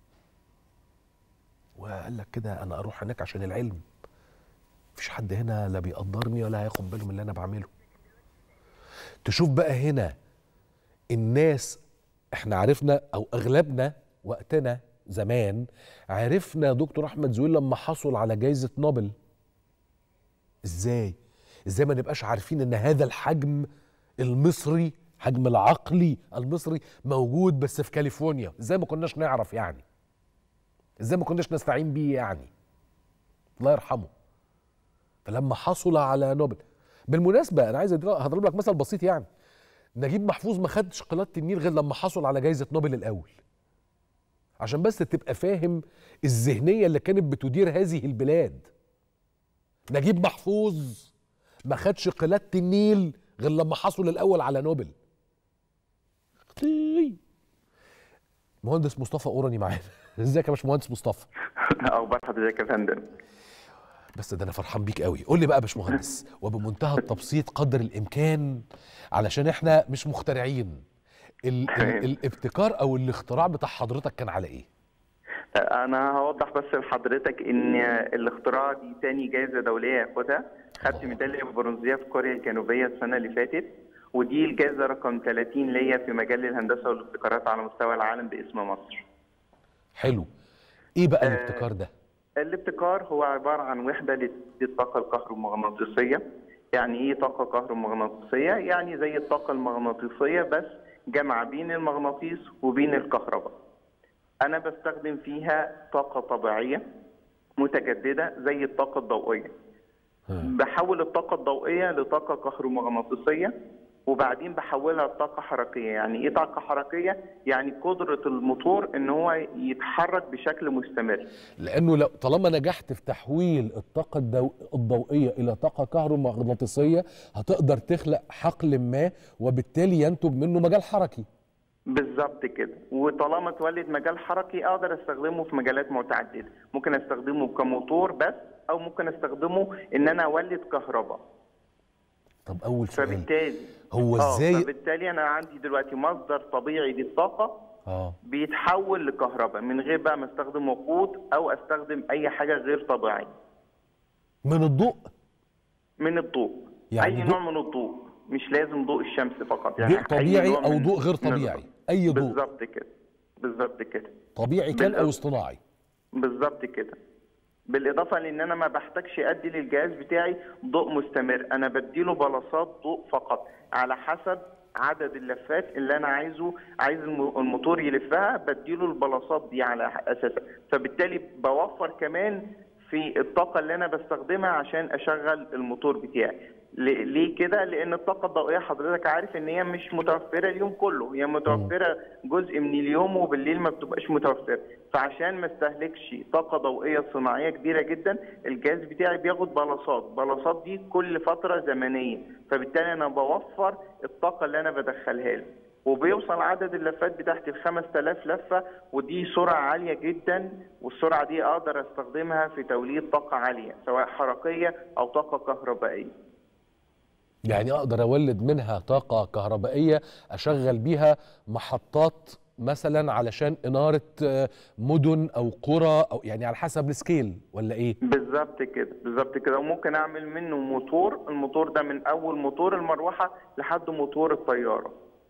وقال لك كده انا اروح هناك عشان العلم مفيش حد هنا لا بيقدرني ولا هياخد باله من اللي انا بعمله تشوف بقى هنا الناس احنا عرفنا او اغلبنا وقتنا زمان عرفنا دكتور احمد زويل لما حصل على جائزه نوبل ازاي ازاي ما نبقاش عارفين ان هذا الحجم المصري حجم العقلي المصري موجود بس في كاليفورنيا ازاي ما كناش نعرف يعني ازاي ما كناش نستعين بيه يعني الله يرحمه فلما حصل على نوبل بالمناسبه انا عايز أدر- هضرب لك مثل بسيط يعني نجيب محفوظ ما خدش قلاده النيل غير لما حصل على جائزه نوبل الاول عشان بس تبقى فاهم الذهنيه اللي كانت بتدير هذه البلاد نجيب محفوظ ما خدش قلاده النيل غير لما حصل الاول على نوبل اختي مهندس مصطفى اوراني معانا ازيك يا باشمهندس مصطفى اخبار حضرتك يا فندم بس ده انا فرحان بيك قوي قول لي بقى يا باشمهندس وبمنتهى التبسيط قدر الامكان علشان احنا مش مخترعين ال ال الابتكار او الاختراع بتاع حضرتك كان على ايه انا هوضح بس لحضرتك ان الاختراع دي تاني جائزه دوليه ياخدها خدت ميداليه برونزيه في كوريا الجنوبيه السنه اللي فاتت ودي الجائزه رقم 30 ليا في مجال الهندسه والابتكارات على مستوى العالم باسم مصر حلو ايه بقى الابتكار ده الابتكار هو عباره عن وحده للطاقه الكهرومغناطيسيه يعني ايه طاقه كهرومغناطيسيه يعني زي الطاقه المغناطيسيه بس جمع بين المغناطيس وبين الكهرباء انا بستخدم فيها طاقه طبيعيه متجدده زي الطاقه الضوئيه بحول الطاقه الضوئيه لطاقه كهرومغناطيسيه وبعدين بحولها لطاقه حركيه يعني ايه طاقه حركيه يعني قدره الموتور ان هو يتحرك بشكل مستمر لانه لو طالما نجحت في تحويل الطاقه الدو... الضوئيه الى طاقه كهرومغناطيسيه هتقدر تخلق حقل ما وبالتالي ينتج منه مجال حركي بالظبط كده وطالما اتولد مجال حركي اقدر استخدمه في مجالات متعدده ممكن استخدمه كموتور بس او ممكن استخدمه ان انا اولد كهرباء طب اول سؤال فبالتالي هو آه، ازاي فبالتالي انا عندي دلوقتي مصدر طبيعي للطاقه اه بيتحول لكهرباء من غير بقى ما استخدم وقود او استخدم اي حاجه غير طبيعيه من الضوء من الضوء يعني اي ضوء- نوع من الضوء مش لازم ضوء الشمس فقط يعني ضوء أي طبيعي نوع او من- ضوء غير من طبيعي الضوء. اي ضوء بالظبط كده بالظبط كده طبيعي كان او اصطناعي بالظبط كده بالاضافه لان انا ما بحتاجش ادي للجهاز بتاعي ضوء مستمر انا بديله بلاصات ضوء فقط على حسب عدد اللفات اللي انا عايزه عايز الم- الموتور يلفها بديله البلاصات دي على اساسها فبالتالي بوفر كمان في الطاقه اللي انا بستخدمها عشان اشغل الموتور بتاعي ل- ليه كده؟ لأن الطاقة الضوئية حضرتك عارف إن هي مش متوفرة اليوم كله، هي متوفرة جزء من اليوم وبالليل ما بتبقاش متوفرة، فعشان ما استهلكش طاقة ضوئية صناعية كبيرة جدا، الجهاز بتاعي بياخد بلاصات، بلاصات دي كل فترة زمنية، فبالتالي أنا بوفر الطاقة اللي أنا بدخلها له. وبيوصل عدد اللفات بتاعتي ل 5000 لفه ودي سرعه عاليه جدا والسرعه دي اقدر استخدمها في توليد طاقه عاليه سواء حركيه او طاقه كهربائيه. يعني اقدر اولد منها طاقه كهربائيه اشغل بيها محطات مثلا علشان اناره آه، مدن او قرى او يعني على حسب السكيل ولا ايه بالظبط كده بالظبط كده وممكن اعمل منه موتور الموتور ده من اول موتور المروحه لحد موتور الطياره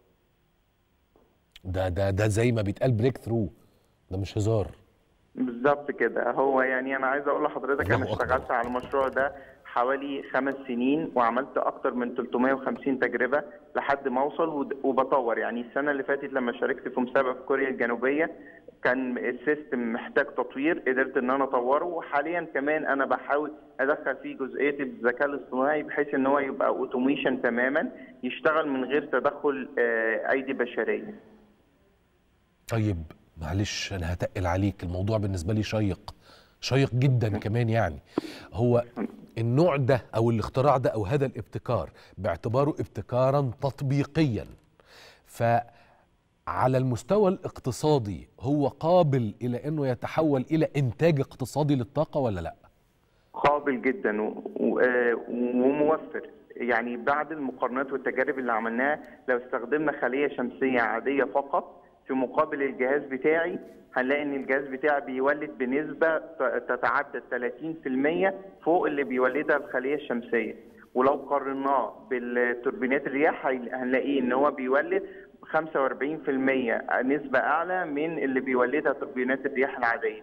ده ده ده زي ما بيتقال بريك ثرو ده مش هزار بالظبط كده هو يعني انا عايز اقول لحضرتك انا الله أكبر. اشتغلت على المشروع ده حوالي خمس سنين وعملت اكتر من 350 تجربه لحد ما اوصل ود- وبطور يعني السنه اللي فاتت لما شاركت في مسابقه في كوريا الجنوبيه كان السيستم محتاج تطوير قدرت ان انا اطوره وحاليا كمان انا بحاول ادخل فيه جزئيه الذكاء الاصطناعي بحيث ان هو يبقى اوتوميشن تماما يشتغل من غير تدخل آه، ايدي بشريه طيب معلش انا هتقل عليك الموضوع بالنسبه لي شيق شيق جدا كمان يعني هو النوع ده او الاختراع ده او هذا الابتكار باعتباره ابتكارا تطبيقيا فعلى المستوى الاقتصادي هو قابل الى انه يتحول الى انتاج اقتصادي للطاقه ولا لا قابل جدا و- و- آه، وموفر يعني بعد المقارنات والتجارب اللي عملناها لو استخدمنا خلية شمسية عادية فقط في مقابل الجهاز بتاعي هنلاقي ان الجهاز بتاعي بيولد بنسبة ت- تتعدى 30% فوق اللي بيولدها الخلية الشمسية ولو قارناه بالتوربينات الرياح هي- هنلاقيه ان هو بيولد 45% نسبة أعلى من اللي بيولدها توربينات الرياح العادية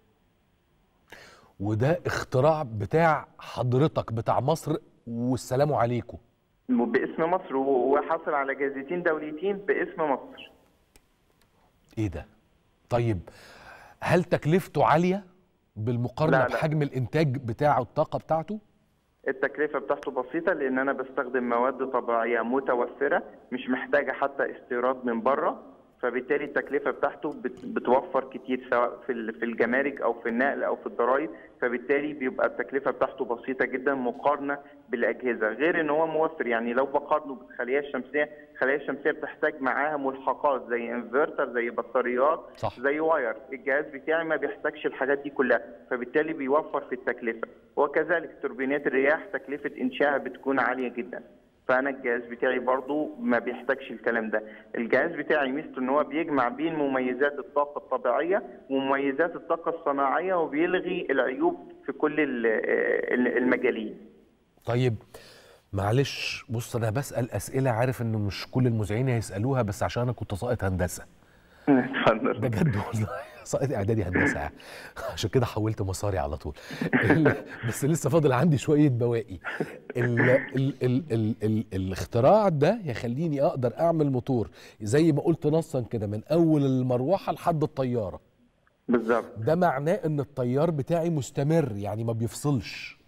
وده اختراع بتاع حضرتك بتاع مصر والسلام عليكم باسم مصر وحصل على جائزتين دوليتين باسم مصر ايه ده طيب هل تكلفته عاليه بالمقارنه لا، لا. بحجم الانتاج بتاع الطاقه بتاعته التكلفة بتاعته بسيطة لأن أنا بستخدم مواد طبيعية متوفرة مش محتاجة حتى استيراد من بره فبالتالي التكلفه بتاعته بت- بتوفر كتير سواء في ال- في الجمارك او في النقل او في الضرائب فبالتالي بيبقى التكلفه بتاعته بسيطه جدا مقارنه بالاجهزه غير ان هو موفر يعني لو بقارنه بالخليه الشمسيه الخليه الشمسيه بتحتاج معاها ملحقات زي انفرتر زي بطاريات صح. زي واير الجهاز بتاعي ما بيحتاجش الحاجات دي كلها فبالتالي بيوفر في التكلفه وكذلك توربينات الرياح تكلفه انشائها بتكون عاليه جدا فانا الجهاز بتاعي برضو ما بيحتاجش الكلام ده الجهاز بتاعي ميزته ان هو بيجمع بين مميزات الطاقه الطبيعيه ومميزات الطاقه الصناعيه وبيلغي العيوب في كل ال- ال- المجالين طيب معلش بص انا بسال اسئله عارف ان مش كل المذيعين هيسالوها بس عشان انا كنت ساقط هندسه اتفضل بجد والله ساقط اعدادي هندسه عشان كده حولت مساري على طول ال- بس لسه فاضل عندي شويه بواقي ال ال ال ال ال الاختراع ده يخليني اقدر اعمل موتور زي ما قلت نصا كده من اول المروحه لحد الطياره بالظبط ده معناه ان الطيار بتاعي مستمر يعني ما بيفصلش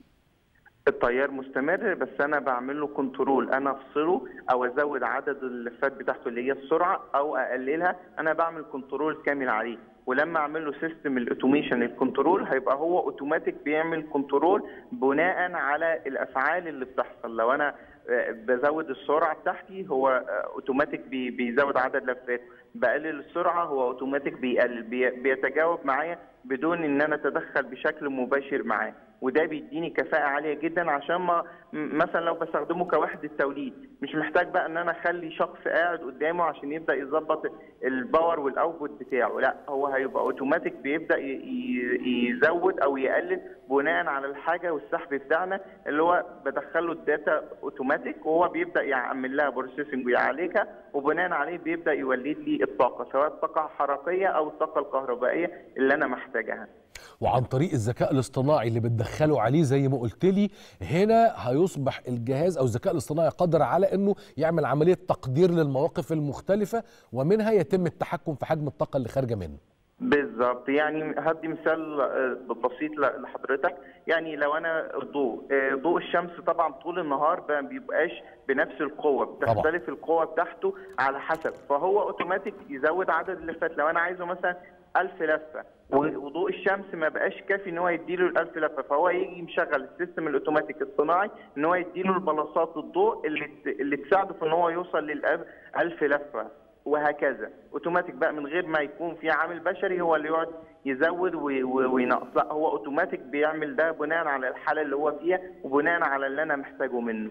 التيار مستمر بس انا بعمل له كنترول انا افصله او ازود عدد اللفات بتاعته اللي هي السرعه او اقللها انا بعمل كنترول كامل عليه ولما اعمل له سيستم الاوتوميشن الكنترول هيبقى هو اوتوماتيك بيعمل كنترول بناء على الافعال اللي بتحصل لو انا آه، بزود السرعه بتاعتي هو آه، اوتوماتيك بي- بيزود عدد لفات بقلل السرعه هو اوتوماتيك بيقلل بي- بيتجاوب معايا بدون ان انا اتدخل بشكل مباشر معاه وده بيديني كفاءه عاليه جدا عشان ما م- مثلا لو بستخدمه كوحده توليد مش محتاج بقى ان انا اخلي شخص قاعد قدامه عشان يبدا يظبط الباور والاوتبوت بتاعه لا هو هيبقى اوتوماتيك بيبدا ي- ي- يزود او يقلل بناء على الحاجه والسحب بتاعنا اللي هو بدخله الداتا اوتوماتيك وهو بيبدا يعمل لها بروسيسنج ويعالجها وبناء عليه بيبدا يولد لي الطاقه سواء الطاقه الحركيه او الطاقه الكهربائيه اللي انا محتاجها وعن طريق الذكاء الاصطناعي اللي بتدخله عليه زي ما قلت لي هنا هيصبح الجهاز او الذكاء الاصطناعي قادر على انه يعمل عمليه تقدير للمواقف المختلفه ومنها يتم التحكم في حجم الطاقه اللي خارجه منه بالظبط يعني هدي مثال آه، بسيط ل- لحضرتك يعني لو انا الضوء آه، ضوء الشمس طبعا طول النهار ما بيبقاش بنفس القوه بتختلف القوه بتاعته على حسب فهو اوتوماتيك يزود عدد اللفات لو انا عايزه مثلا 1000 لفه و- وضوء الشمس ما بقاش كافي ان هو يديله ال 1000 لفه فهو يجي مشغل السيستم الاوتوماتيك الصناعي ان هو يديله البلاصات الضوء اللي ت- اللي تساعده في ان هو يوصل لل 1000 لفه وهكذا اوتوماتيك بقى من غير ما يكون في عامل بشري هو اللي يقعد يزود وي- وي- وينقص لا هو اوتوماتيك بيعمل ده بناء على الحاله اللي هو فيها وبناء على اللي انا محتاجه منه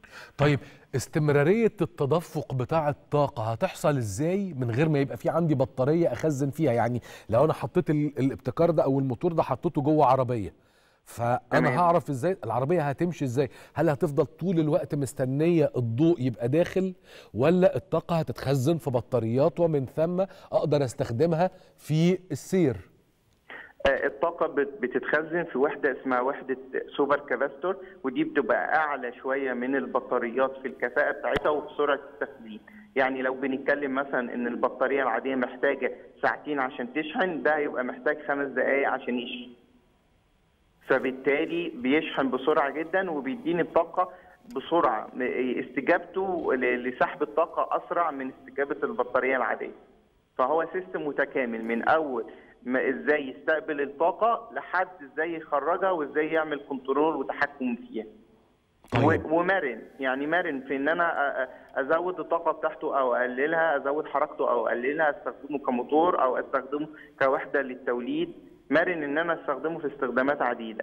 طيب استمراريه التدفق بتاع الطاقه هتحصل ازاي من غير ما يبقى في عندي بطاريه اخزن فيها يعني لو انا حطيت ال- الابتكار ده او الموتور ده حطيته جوه عربيه فانا تمام. هعرف ازاي العربيه هتمشي ازاي هل هتفضل طول الوقت مستنيه الضوء يبقى داخل ولا الطاقه هتتخزن في بطاريات ومن ثم اقدر استخدمها في السير آه، الطاقة بت- بتتخزن في وحدة اسمها وحدة سوبر كاباستور ودي بتبقى أعلى شوية من البطاريات في الكفاءة بتاعتها وفي سرعة التخزين يعني لو بنتكلم مثلا إن البطارية العادية محتاجة ساعتين عشان تشحن ده هيبقى محتاج خمس دقايق عشان يشحن فبالتالي بيشحن بسرعة جدا وبيديني الطاقة بسرعة استجابته ل- لسحب الطاقة أسرع من استجابة البطارية العادية فهو سيستم متكامل من اول ما ازاي يستقبل الطاقه لحد ازاي يخرجها وازاي يعمل كنترول وتحكم فيها طيب. و- ومرن يعني مرن في ان انا أ- أ- ازود الطاقه بتاعته او اقللها ازود حركته او اقللها استخدمه كموتور او استخدمه كوحده للتوليد مرن ان انا استخدمه في استخدامات عديده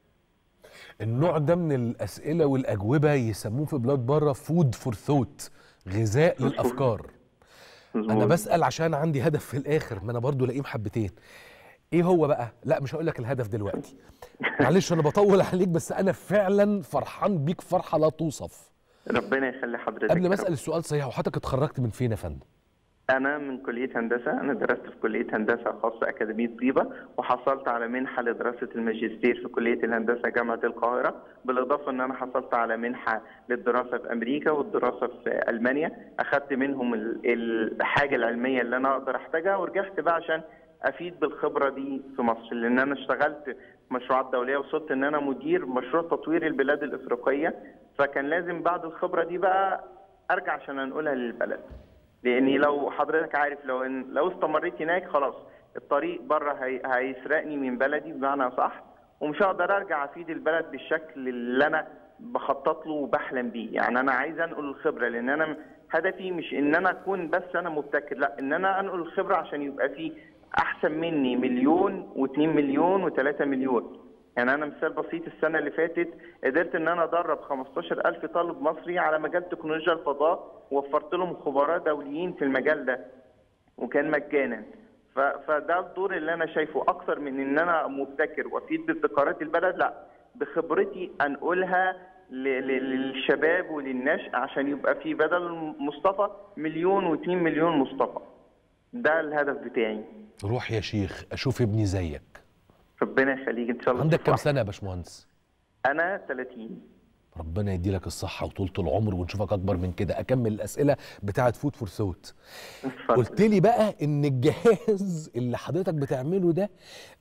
النوع ده من الاسئله والاجوبه يسموه في بلاد بره فود فور ثوت غذاء للافكار انا بسال عشان عندي هدف في الاخر ما انا برضو لاقيه حبتين ايه هو بقى لا مش هقول لك الهدف دلوقتي معلش انا بطول عليك بس انا فعلا فرحان بيك فرحه لا توصف ربنا يخلي حضرتك قبل ما يا اسال السؤال صحيح وحضرتك اتخرجت من فين يا فندم أنا من كلية هندسة، أنا درست في كلية هندسة خاصة أكاديمية طيبة، وحصلت على منحة لدراسة الماجستير في كلية الهندسة جامعة القاهرة، بالإضافة إن أنا حصلت على منحة للدراسة في أمريكا والدراسة في ألمانيا، أخدت منهم ال- الحاجة العلمية اللي أنا أقدر أحتاجها ورجعت بقى عشان أفيد بالخبرة دي في مصر، لأن أنا اشتغلت في مشروعات دولية وصلت إن أنا مدير مشروع تطوير البلاد الإفريقية، فكان لازم بعد الخبرة دي بقى أرجع عشان أنقلها للبلد. لاني لو حضرتك عارف لو إن لو استمريت هناك خلاص الطريق بره هي هيسرقني من بلدي بمعنى صح ومش هقدر ارجع افيد البلد بالشكل اللي انا بخطط له وبحلم بيه يعني انا عايز انقل الخبره لان انا هدفي مش ان انا اكون بس انا مبتكر لا ان انا انقل الخبره عشان يبقى في احسن مني مليون و2 مليون و3 مليون يعني انا مثال بسيط السنه اللي فاتت قدرت ان انا ادرب 15000 طالب مصري على مجال تكنولوجيا الفضاء ووفرت لهم خبراء دوليين في المجال ده وكان مجانا ف- فده الدور اللي انا شايفه اكثر من ان انا مبتكر وافيد بابتكارات البلد لا بخبرتي انقلها ل- ل- للشباب وللنشء عشان يبقى في بدل مصطفى مليون واثنين مليون مصطفى ده الهدف بتاعي روح يا شيخ اشوف ابني زيك ربنا يخليك ان شاء الله عندك كام تفرح. سنه يا باشمهندس انا 30 ربنا يدي لك الصحه وطولة العمر ونشوفك اكبر من كده اكمل الاسئله بتاعه فود فور ثوت قلت لي بقى ان الجهاز اللي حضرتك بتعمله ده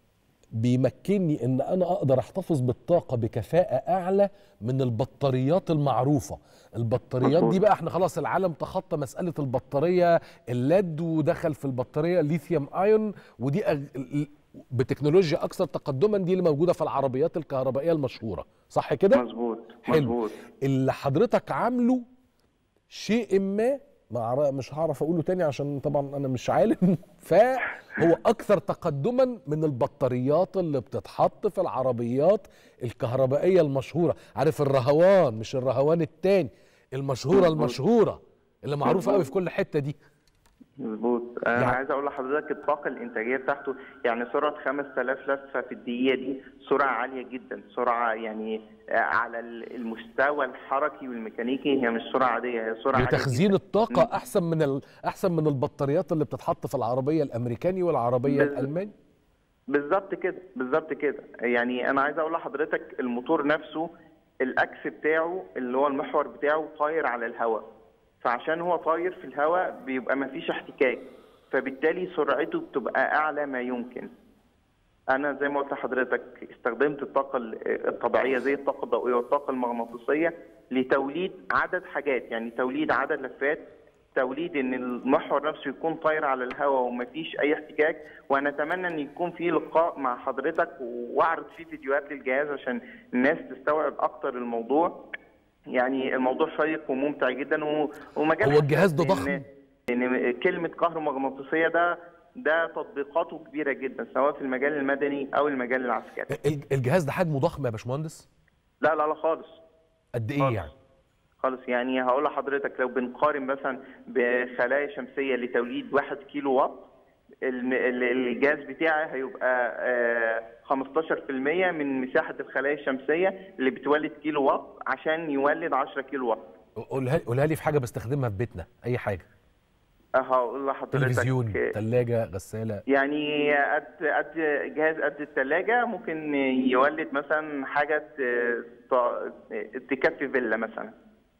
بيمكنني ان انا اقدر احتفظ بالطاقه بكفاءه اعلى من البطاريات المعروفه البطاريات دي بقى احنا خلاص العالم تخطى مساله البطاريه الليد ودخل في البطاريه ليثيوم ايون ودي أغ... بتكنولوجيا اكثر تقدما دي اللي موجوده في العربيات الكهربائيه المشهوره صح كده مظبوط حلو مظبوط اللي حضرتك عامله شيء ما مع مش هعرف اقوله تاني عشان طبعا انا مش عالم فهو اكثر تقدما من البطاريات اللي بتتحط في العربيات الكهربائيه المشهوره عارف الرهوان مش الرهوان التاني المشهوره مظبوط. المشهوره اللي معروفه مظبوط. قوي في كل حته دي مظبوط انا يعني- عايز اقول لحضرتك الطاقه الانتاجيه بتاعته يعني سرعه 5000 لفه في الدقيقه دي سرعه عاليه جدا سرعه يعني آه، على ال- المستوى الحركي والميكانيكي هي مش سرعه عاديه هي سرعه عاليه لتخزين جداً. الطاقه احسن من ال... احسن من البطاريات اللي بتتحط في العربيه الامريكاني والعربيه بال- الالماني بالظبط كده بالظبط كده يعني انا عايز اقول لحضرتك الموتور نفسه الاكس بتاعه اللي هو المحور بتاعه طاير على الهواء فعشان هو طاير في الهواء بيبقى ما فيش احتكاك فبالتالي سرعته بتبقى اعلى ما يمكن انا زي ما قلت لحضرتك استخدمت الطاقه ال- الطبيعيه زي الطاقه الضوئيه والطاقه المغناطيسيه لتوليد عدد حاجات يعني توليد عدد لفات توليد ان المحور نفسه يكون طاير على الهواء ومفيش اي احتكاك وانا اتمنى ان يكون في لقاء مع حضرتك واعرض فيه فيديوهات للجهاز عشان الناس تستوعب اكتر الموضوع يعني الموضوع شيق وممتع جدا و- ومجال هو الجهاز ده حساس، ضخم؟ لأن- لان كلمه كهرومغناطيسيه ده ده تطبيقاته كبيره جدا سواء في المجال المدني او المجال العسكري ال- الجهاز ده حجمه ضخم يا باشمهندس لا لا لا خالص قد ايه يعني خالص يعني هقول لحضرتك لو بنقارن مثلا بخلايا شمسيه لتوليد 1 كيلو وات الم- ال- الجهاز بتاعي هيبقى آه، 15% من مساحه الخلايا الشمسيه اللي بتولد كيلو وات عشان يولد 10 كيلو وات قولها قولها لي في حاجه بستخدمها في بيتنا اي حاجه آه، هقول لحضرتك تلفزيون آه، ثلاجه غساله يعني قد قد جهاز قد الثلاجه ممكن يولد مثلا حاجه ت- ت- تكفي فيلا مثلا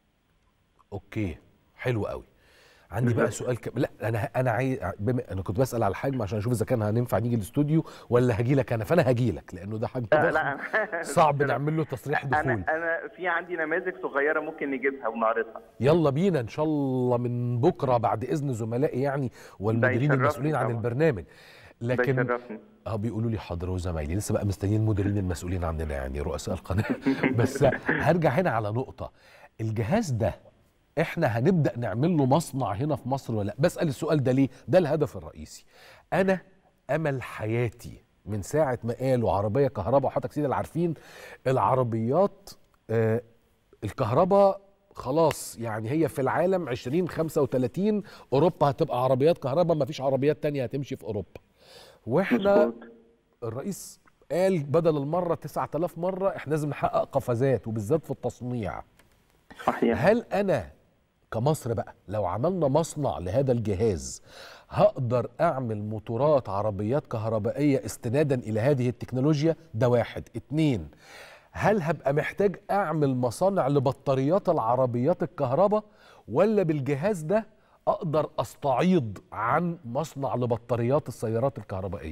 اوكي حلو قوي عندي بقى سؤال ك... لا انا انا عايز بم... انا كنت بسال على الحجم عشان اشوف اذا كان هننفع نيجي الاستوديو ولا هاجي لك انا فانا هاجي لك لانه ده حجم لا ضخم لا صعب نعمل له تصريح دخول انا انا في عندي نماذج صغيره ممكن نجيبها ونعرضها يلا بينا ان شاء الله من بكره بعد اذن زملائي يعني والمديرين يشرفني المسؤولين عن طبعاً. البرنامج لكن يشرفني. اه بيقولوا لي حاضر وزمايلي لسه بقى مستنيين المديرين المسؤولين عننا يعني رؤساء القناه بس هرجع هنا على نقطه الجهاز ده احنا هنبدا نعمل له مصنع هنا في مصر ولا لا بسال السؤال ده ليه ده الهدف الرئيسي انا امل حياتي من ساعه ما قالوا عربيه كهرباء وحضرتك سيدي عارفين العربيات آه الكهرباء خلاص يعني هي في العالم 2035 اوروبا هتبقى عربيات كهرباء ما فيش عربيات تانية هتمشي في اوروبا واحنا الرئيس قال بدل المره 9000 مره احنا لازم نحقق قفزات وبالذات في التصنيع صحيح هل انا كمصر بقى لو عملنا مصنع لهذا الجهاز هقدر اعمل موتورات عربيات كهربائيه استنادا الى هذه التكنولوجيا ده واحد اتنين هل هبقى محتاج اعمل مصانع لبطاريات العربيات الكهرباء ولا بالجهاز ده اقدر استعيض عن مصنع لبطاريات السيارات الكهربائيه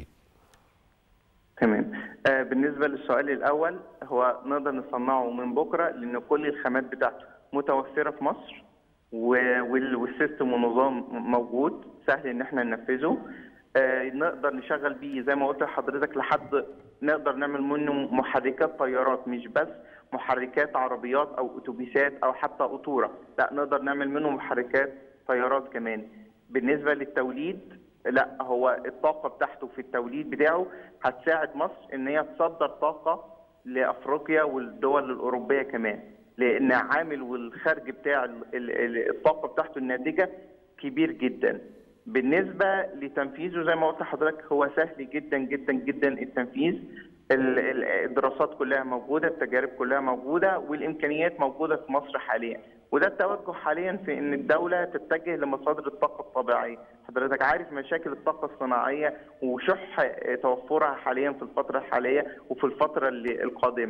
تمام آه بالنسبه للسؤال الاول هو نقدر نصنعه من بكره لان كل الخامات بتاعته متوفره في مصر و- وال- والسيستم والنظام موجود سهل ان احنا ننفذه آه، نقدر نشغل بيه زي ما قلت لحضرتك لحد نقدر نعمل منه محركات طيارات مش بس محركات عربيات او اتوبيسات او حتى قطوره لا نقدر نعمل منه محركات طيارات كمان بالنسبه للتوليد لا هو الطاقه بتاعته في التوليد بتاعه هتساعد مصر ان هي تصدر طاقه لافريقيا والدول الاوروبيه كمان لان عامل والخرج بتاع ال- ال- ال- الطاقه بتاعته الناتجه كبير جدا بالنسبه لتنفيذه زي ما قلت لحضرتك هو سهل جدا جدا جدا التنفيذ ال- ال- الدراسات كلها موجوده التجارب كلها موجوده والامكانيات موجوده في مصر حاليا وده التوجه حاليا في ان الدوله تتجه لمصادر الطاقه الطبيعيه حضرتك عارف مشاكل الطاقه الصناعيه وشح توفرها حاليا في الفتره الحاليه وفي الفتره اللي- القادمه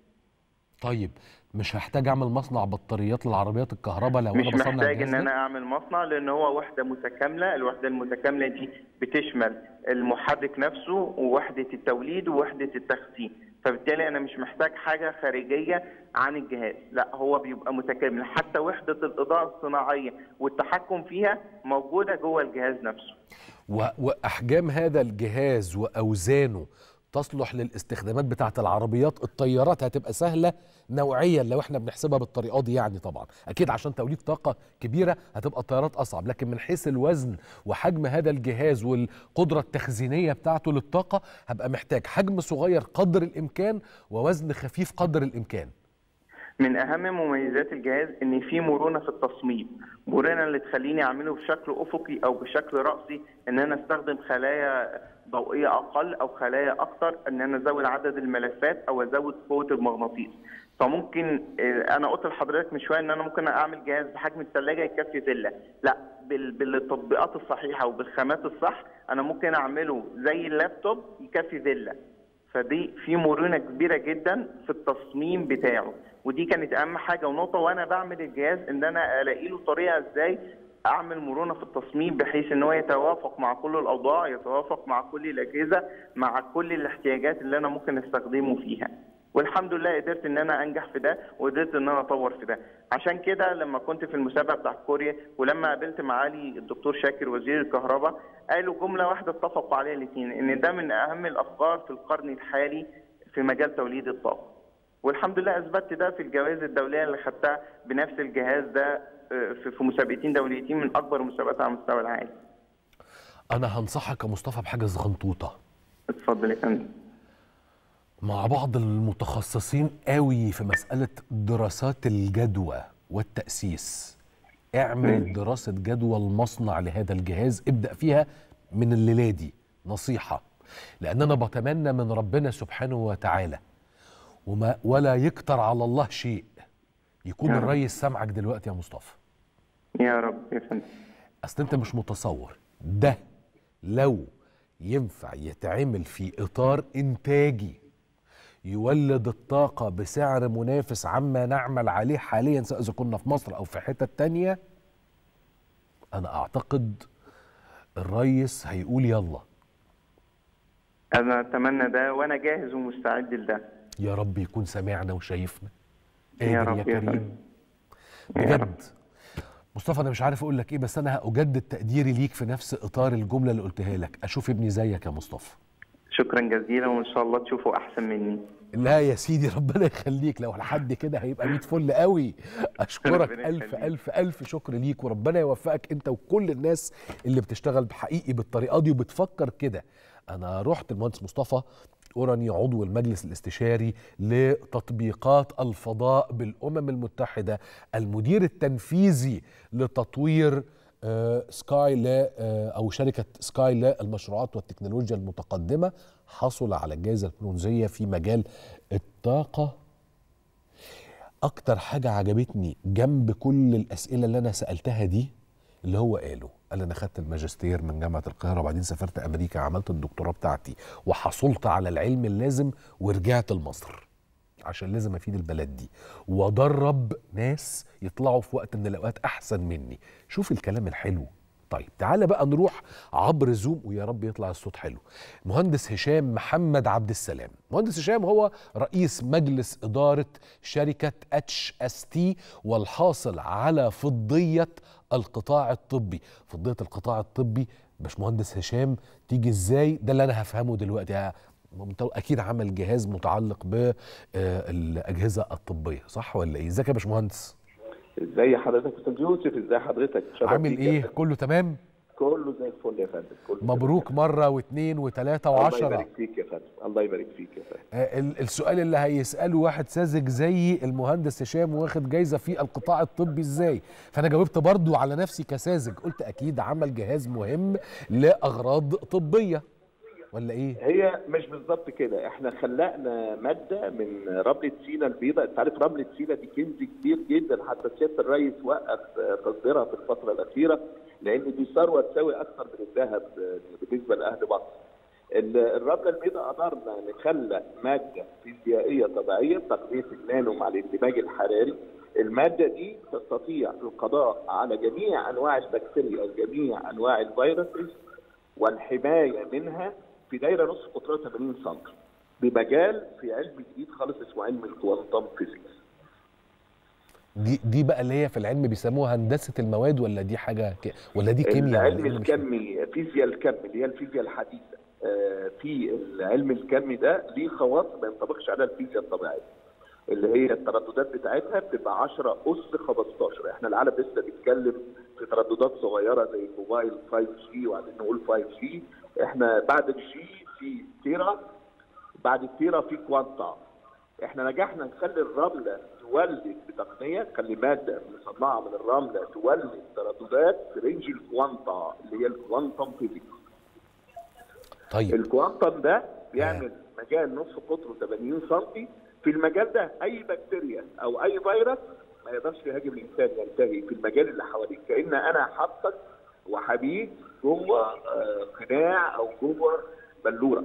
طيب مش هحتاج اعمل مصنع بطاريات للعربيات الكهرباء لو مش انا بصنع محتاج الجهاز ان ده؟ انا اعمل مصنع لان هو وحده متكامله الوحده المتكامله دي بتشمل المحرك نفسه ووحده التوليد ووحده التخزين فبالتالي انا مش محتاج حاجه خارجيه عن الجهاز لا هو بيبقى متكامل حتى وحده الاضاءه الصناعيه والتحكم فيها موجوده جوه الجهاز نفسه و... واحجام هذا الجهاز واوزانه تصلح للاستخدامات بتاعه العربيات الطيارات هتبقى سهله نوعيا لو احنا بنحسبها بالطريقه دي يعني طبعا اكيد عشان توليد طاقه كبيره هتبقى الطيارات اصعب لكن من حيث الوزن وحجم هذا الجهاز والقدره التخزينيه بتاعته للطاقه هبقى محتاج حجم صغير قدر الامكان ووزن خفيف قدر الامكان من اهم مميزات الجهاز ان في مرونه في التصميم مرونه اللي تخليني اعمله بشكل افقي او بشكل راسي ان انا استخدم خلايا ضوئيه اقل او خلايا اكتر ان انا ازود عدد الملفات او ازود قوه المغناطيس فممكن آه، انا قلت لحضرتك من شويه ان انا ممكن اعمل جهاز بحجم الثلاجه يكفي فيلا لا بال- بالتطبيقات الصحيحه وبالخامات الصح انا ممكن اعمله زي اللابتوب يكفي فيلا فدي في مرونه كبيره جدا في التصميم بتاعه ودي كانت اهم حاجه ونقطه وانا بعمل الجهاز ان انا الاقي له طريقه ازاي اعمل مرونه في التصميم بحيث ان هو يتوافق مع كل الاوضاع يتوافق مع كل الاجهزه مع كل الاحتياجات اللي انا ممكن استخدمه فيها والحمد لله قدرت ان انا انجح في ده وقدرت ان انا اطور في ده عشان كده لما كنت في المسابقه بتاع كوريا ولما قابلت معالي الدكتور شاكر وزير الكهرباء قالوا جمله واحده اتفقوا عليها الاثنين ان ده من اهم الافكار في القرن الحالي في مجال توليد الطاقه والحمد لله اثبتت ده في الجوائز الدوليه اللي خدتها بنفس الجهاز ده آه، في في مسابقتين دوليتين من اكبر المسابقات على مستوى العالم انا هنصحك يا مصطفى بحاجه صغنطوطه اتفضل يا فندم مع بعض المتخصصين قوي في مسألة دراسات الجدوى والتأسيس اعمل دراسة جدوى المصنع لهذا الجهاز ابدأ فيها من الليلة دي نصيحة لأن أنا بتمنى من ربنا سبحانه وتعالى وما ولا يكتر على الله شيء يكون يا رب. الريس سامعك دلوقتي يا مصطفى يا رب يا فندم اصل انت مش متصور ده لو ينفع يتعمل في اطار انتاجي يولد الطاقة بسعر منافس عما نعمل عليه حاليا سواء اذا كنا في مصر او في حتة تانية انا اعتقد الريس هيقول يلا انا اتمنى ده وانا جاهز ومستعد لده يا رب يكون سامعنا وشايفنا يا قادر رب يا يا كريم بجد مصطفى انا مش عارف اقول لك ايه بس انا هاجدد تقديري ليك في نفس اطار الجمله اللي قلتها لك اشوف ابني زيك يا مصطفى شكرا جزيلا وان شاء الله تشوفوا احسن مني لا يا سيدي ربنا يخليك لو لحد كده هيبقى 100 فل قوي اشكرك ربنا الف يخليك. الف الف شكر ليك وربنا يوفقك انت وكل الناس اللي بتشتغل بحقيقي بالطريقه دي وبتفكر كده انا رحت المهندس مصطفى أوراني عضو المجلس الاستشاري لتطبيقات الفضاء بالأمم المتحدة المدير التنفيذي لتطوير آه، سكاي ل آه، أو شركة سكاي للمشروعات والتكنولوجيا المتقدمة حصل على الجائزة البرونزية في مجال الطاقة أكتر حاجة عجبتني جنب كل الأسئلة اللي أنا سألتها دي اللي هو قاله قال انا خدت الماجستير من جامعه القاهره وبعدين سافرت امريكا عملت الدكتوراه بتاعتي وحصلت على العلم اللازم ورجعت لمصر عشان لازم افيد البلد دي وادرب ناس يطلعوا في وقت من الاوقات احسن مني شوف الكلام الحلو طيب تعالى بقى نروح عبر زوم ويا رب يطلع الصوت حلو مهندس هشام محمد عبد السلام مهندس هشام هو رئيس مجلس إدارة شركة اتش اس تي والحاصل على فضية القطاع الطبي فضية القطاع الطبي باشمهندس هشام تيجي ازاي ده اللي انا هفهمه دلوقتي ها، اكيد عمل جهاز متعلق بالاجهزه الطبيه صح ولا ايه ازيك يا باشمهندس ازي حضرتك يا استاذ يوسف ازي حضرتك شرف عامل ليك يا ايه فندم. كله تمام كله زي الفل يا فندم كله مبروك مره واثنين وثلاثه الله وعشرة يبارك فيك يا فندم الله يبارك فيك يا فندم آه، ال- السؤال اللي هيساله واحد ساذج زي المهندس هشام واخد جايزه في القطاع الطبي ازاي فانا جاوبت برضو على نفسي كساذج قلت اكيد عمل جهاز مهم لاغراض طبيه ولا ايه هي مش بالظبط كده احنا خلقنا ماده من رمله سينا البيضاء انت عارف رمله سينا دي كنز كبير جدا حتى سياده الرئيس وقف آه، تصديرها في الفتره الاخيره لان دي ثروه تساوي اكثر من الذهب آه، بالنسبه لاهل مصر ال- الرمله البيضاء قدرنا نخلق ماده فيزيائيه طبيعيه تقنيه النانو مع الاندماج الحراري الماده دي تستطيع القضاء على جميع انواع البكتيريا وجميع انواع الفيروسز والحمايه منها في دايره نصف قطرها 80 سم بمجال في علم جديد خالص اسمه علم الكوانتم فيزيكس دي دي بقى اللي هي في العلم بيسموها هندسه المواد ولا دي حاجه ك... ولا دي كيمياء ولا العلم إيه؟ أنا مش فاهم. الكمي فيزياء الكم اللي هي الفيزياء الحديثه آه، في العلم الكمي ده ليه خواص ما ينطبقش عليها الفيزياء الطبيعيه اللي هي الترددات بتاعتها بتبقى 10 اس 15 احنا العالم لسه بيتكلم في ترددات صغيره زي الموبايل 5 جي وبعدين نقول 5 جي احنا بعد الجي في تيرا بعد التيرا في كوانتا احنا نجحنا نخلي الرمله تولد بتقنيه نخلي ماده مصنعه من الرمله تولد ترددات في رينج الكوانتا اللي هي الكوانتم فيزيكس طيب الكوانتم ده بيعمل مجال نصف قطره 80 سم في المجال ده اي بكتيريا او اي فيروس ما يقدرش يهاجم الانسان ينتهي في المجال اللي حواليك كان انا حاطك وحبيب جوه آه، قناع او جوه بلوره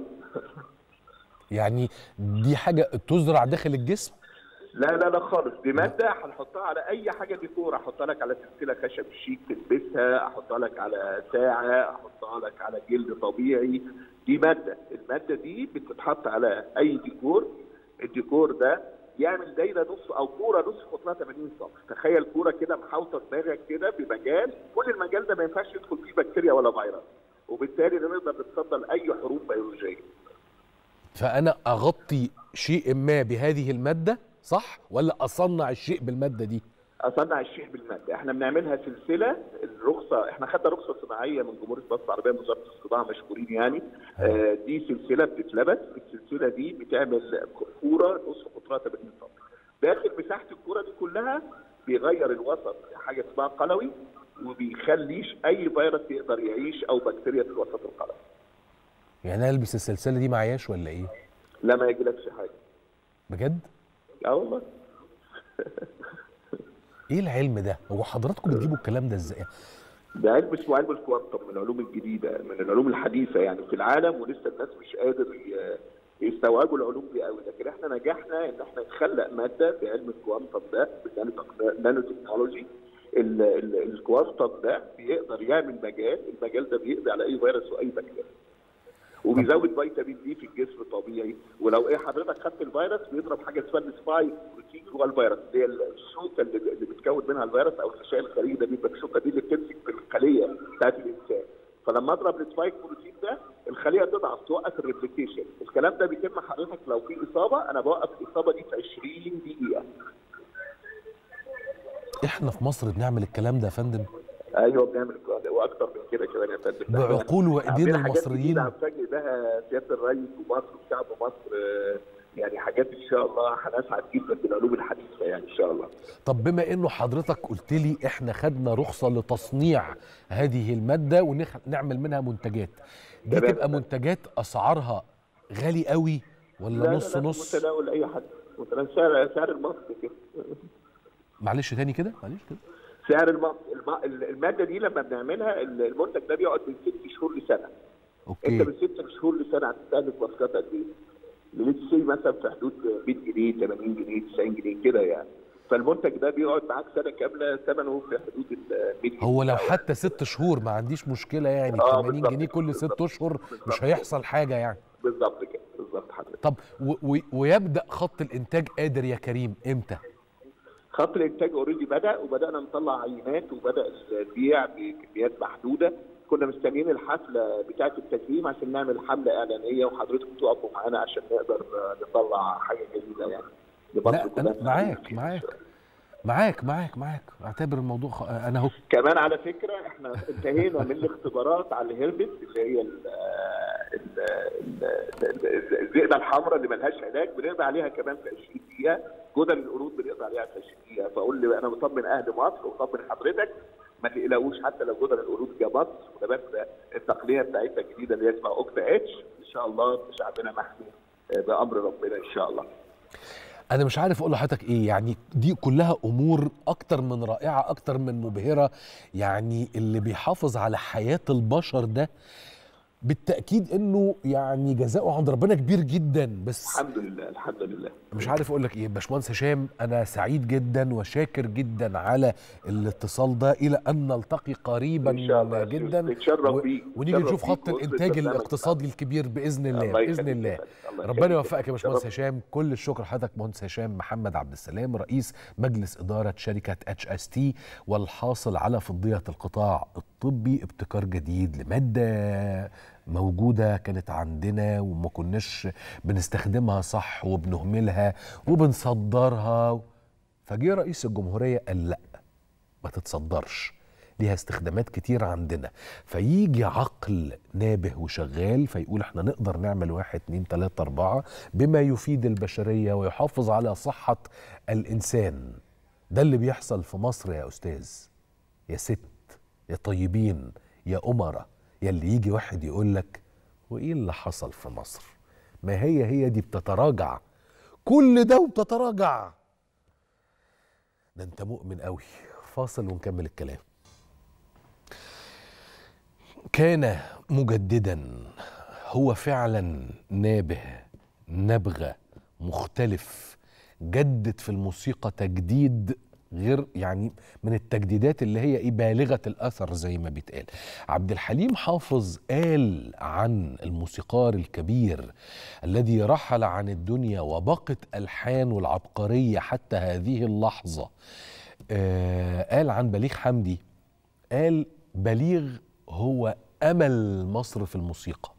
يعني دي حاجه تزرع داخل الجسم لا لا لا خالص دي ماده هنحطها على اي حاجه ديكور احطها لك على سلسله خشب شيك تلبسها احطها لك على ساعه احطها لك على جلد طبيعي دي ماده الماده دي بتتحط على اي ديكور الديكور ده يعمل دايره نص او كوره نص قطرها 80 سم تخيل كوره كده محاوطه دماغك كده بمجال كل المجال ده ما ينفعش يدخل فيه بكتيريا ولا فيروس وبالتالي نقدر نتصدى لاي حروب بيولوجيه فانا اغطي شيء ما بهذه الماده صح ولا اصنع الشيء بالماده دي اصنع الشيء بالماده احنا بنعملها سلسله الرخصه احنا خدنا رخصه صناعيه من جمهوريه مصر العربيه من وزاره الصناعه مشكورين يعني آه دي سلسله بتتلبس السلسله دي بتعمل كوره نص قطرها 80 سم داخل مساحه الكوره دي كلها بيغير الوسط حاجه اسمها قلوي وبيخليش اي فيروس يقدر يعيش او بكتيريا في الوسط القلوي يعني انا البس السلسله دي معياش ولا ايه لا ما يجيلكش حاجه بجد اه والله ايه العلم ده هو حضراتكم بتجيبوا الكلام ده ازاي ده علم اسمه علم الكوانتم من العلوم الجديده من العلوم الحديثه يعني في العالم ولسه الناس مش قادر ي- يستوعبوا العلوم دي قوي لكن احنا نجحنا ان احنا نخلق ماده بعلم الكوانتم ده بالنانو تك- نانو تكنولوجي ال- ال- الكوانتم ده بيقدر يعمل مجال المجال ده بيقضي على اي فيروس واي بكتيريا وبيزود فيتامين دي في الجسم طبيعي ولو ايه حضرتك خدت الفيروس بيضرب حاجه اسمها السبايك بروتين جوه الفيروس اللي هي الشوكه اللي, اللي بتكون منها الفيروس او الغشاء الخارجي ده بيبقى الشوكه دي اللي بتمسك في الخليه بتاعت الانسان فلما اضرب السبايك بروتين ده الخليه تضعف توقف الريبليكيشن الكلام ده بيتم حضرتك لو في اصابه انا بوقف الاصابه دي في 20 دقيقه احنا في مصر بنعمل الكلام ده يا فندم ايوه بنعمل الكلام ده واكتر من كده كمان يا فندم بعقول وايدين عاملين حاجات المصريين جديدة هنفاجئ بها سياده الرئيس ومصر وشعب مصر آه، يعني حاجات ان شاء الله هنسعد جدا بالعلوم الحديثه يعني ان شاء الله طب بما انه حضرتك قلت لي احنا خدنا رخصه لتصنيع هذه الماده ونعمل منها منتجات دي تمام. تبقى منتجات اسعارها غالي قوي ولا لا نص لا لا نص متناول اي حد متناول سعر سعر المصري كده معلش تاني كده معلش كده سعر الم... الم... الماده دي لما بنعملها المنتج ده بيقعد من ست شهور لسنه اوكي انت من ست شهور لسنه هتستهلك واسكات قد ايه؟ ليتس سي مثلا في حدود 100 جنيه 80 جنيه 90 جنيه كده يعني فالمنتج ده بيقعد معاك سنه كامله ثمنه في حدود ال 100 جنيه. هو لو حتى ست شهور ما عنديش مشكله يعني آه، 80 بالظبط. جنيه كل ست اشهر مش هيحصل حاجه يعني بالظبط كده بالظبط حضرتك طب و و ويبدا خط الانتاج قادر يا كريم امتى خط الانتاج اوريدي بدا وبدانا نطلع عينات وبدا البيع بكميات محدوده كنا مستنيين الحفله بتاعه التكريم عشان نعمل حمله اعلانيه وحضرتكم تقفوا معانا عشان نقدر آه، نطلع حاجه جديده يعني لمصر لا كلها. أنا معاك معاك معاك معاك معاك اعتبر الموضوع خ... انا اهو كمان على فكره احنا انتهينا من الاختبارات على الهربس اللي هي ال- ال- ال- ال- الذئبه الحمراء اللي ملهاش علاج بنقضي عليها كمان في 20 دقيقه جدل القرود بنقضي عليها في 20 دقيقه فاقول لي انا بطمن اهل مصر وبطمن حضرتك ما تقلقوش حتى لو جدل القرود جه مصر ونبات التقنيه بتاعتنا الجديده اللي هي اسمها اوكتا اتش ان شاء الله شعبنا محمي بامر ربنا ان شاء الله انا مش عارف اقول لحضرتك ايه يعني دي كلها امور اكتر من رائعه اكتر من مبهره يعني اللي بيحافظ على حياه البشر ده بالتاكيد انه يعني جزاؤه عند ربنا كبير جدا بس الحمد لله الحمد لله مش عارف اقول لك ايه باشمهندس هشام انا سعيد جدا وشاكر جدا على الاتصال ده الى ان نلتقي قريبا إن شاء الله يا جدا نتشرف و- بيك. ونيجي نتشرف نشوف بيك خط وسط الانتاج البرنامج الاقتصادي الكبير باذن الله الله باذن يخليك الله يا فندم. الله ربنا يخليك. يوفقك يا باشمهندس شرف. هشام كل الشكر لحضرتك مهندس هشام محمد عبد السلام رئيس مجلس اداره شركه اتش اس تي والحاصل على فضيه القطاع الطبي ابتكار جديد لماده موجوده كانت عندنا وما كناش بنستخدمها صح وبنهملها وبنصدرها فجه رئيس الجمهوريه قال لا ما تتصدرش ليها استخدامات كتير عندنا فيجي عقل نابه وشغال فيقول احنا نقدر نعمل واحد اتنين تلاتة اربعة بما يفيد البشرية ويحافظ على صحة الإنسان ده اللي بيحصل في مصر يا أستاذ يا ست يا طيبين يا أمرة يا اللي يجي واحد يقول لك وإيه اللي حصل في مصر ما هي هي دي بتتراجع كل ده وبتتراجع ده انت مؤمن قوي فاصل ونكمل الكلام كان مجددا هو فعلا نابه نبغه مختلف جدد في الموسيقى تجديد غير يعني من التجديدات اللي هي ايه بالغه الاثر زي ما بيتقال عبد الحليم حافظ قال عن الموسيقار الكبير الذي رحل عن الدنيا وبقت الحانه العبقريه حتى هذه اللحظه آه قال عن بليغ حمدي قال بليغ هو امل مصر في الموسيقى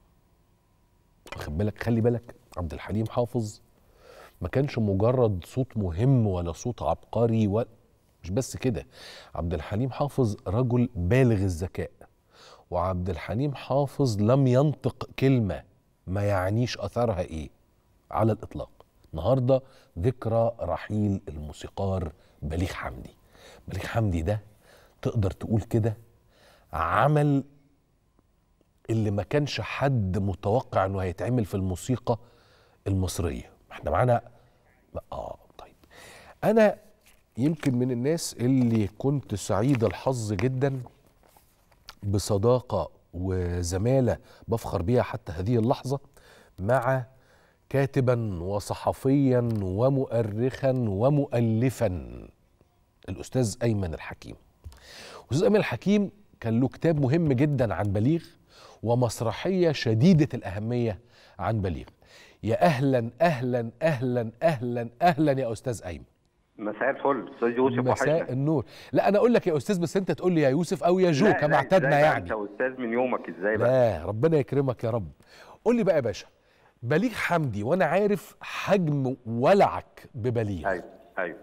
واخد بالك خلي بالك عبد الحليم حافظ ما كانش مجرد صوت مهم ولا صوت عبقري و... مش بس كده عبد الحليم حافظ رجل بالغ الذكاء وعبد الحليم حافظ لم ينطق كلمة ما يعنيش أثرها إيه على الإطلاق النهاردة ذكرى رحيل الموسيقار بليغ حمدي بليغ حمدي ده تقدر تقول كده عمل اللي ما كانش حد متوقع انه هيتعمل في الموسيقى المصريه احنا معانا اه طيب انا يمكن من الناس اللي كنت سعيد الحظ جدا بصداقه وزماله بفخر بيها حتى هذه اللحظه مع كاتبا وصحفيا ومؤرخا ومؤلفا الاستاذ ايمن الحكيم الاستاذ ايمن الحكيم كان له كتاب مهم جدا عن بليغ ومسرحيه شديده الاهميه عن بليغ يا اهلا اهلا اهلا اهلا اهلا يا استاذ ايمن مساء الفل استاذ يوسف مساء وحشنا النور لا انا اقول لك يا استاذ بس انت تقول لي يا يوسف او يا جو لا، كما لا، اعتدنا إزاي بقى يعني انت استاذ من يومك ازاي بقى لا ربنا يكرمك يا رب قول لي بقى يا باشا بليغ حمدي وانا عارف حجم ولعك ببليغ ايوه ايوه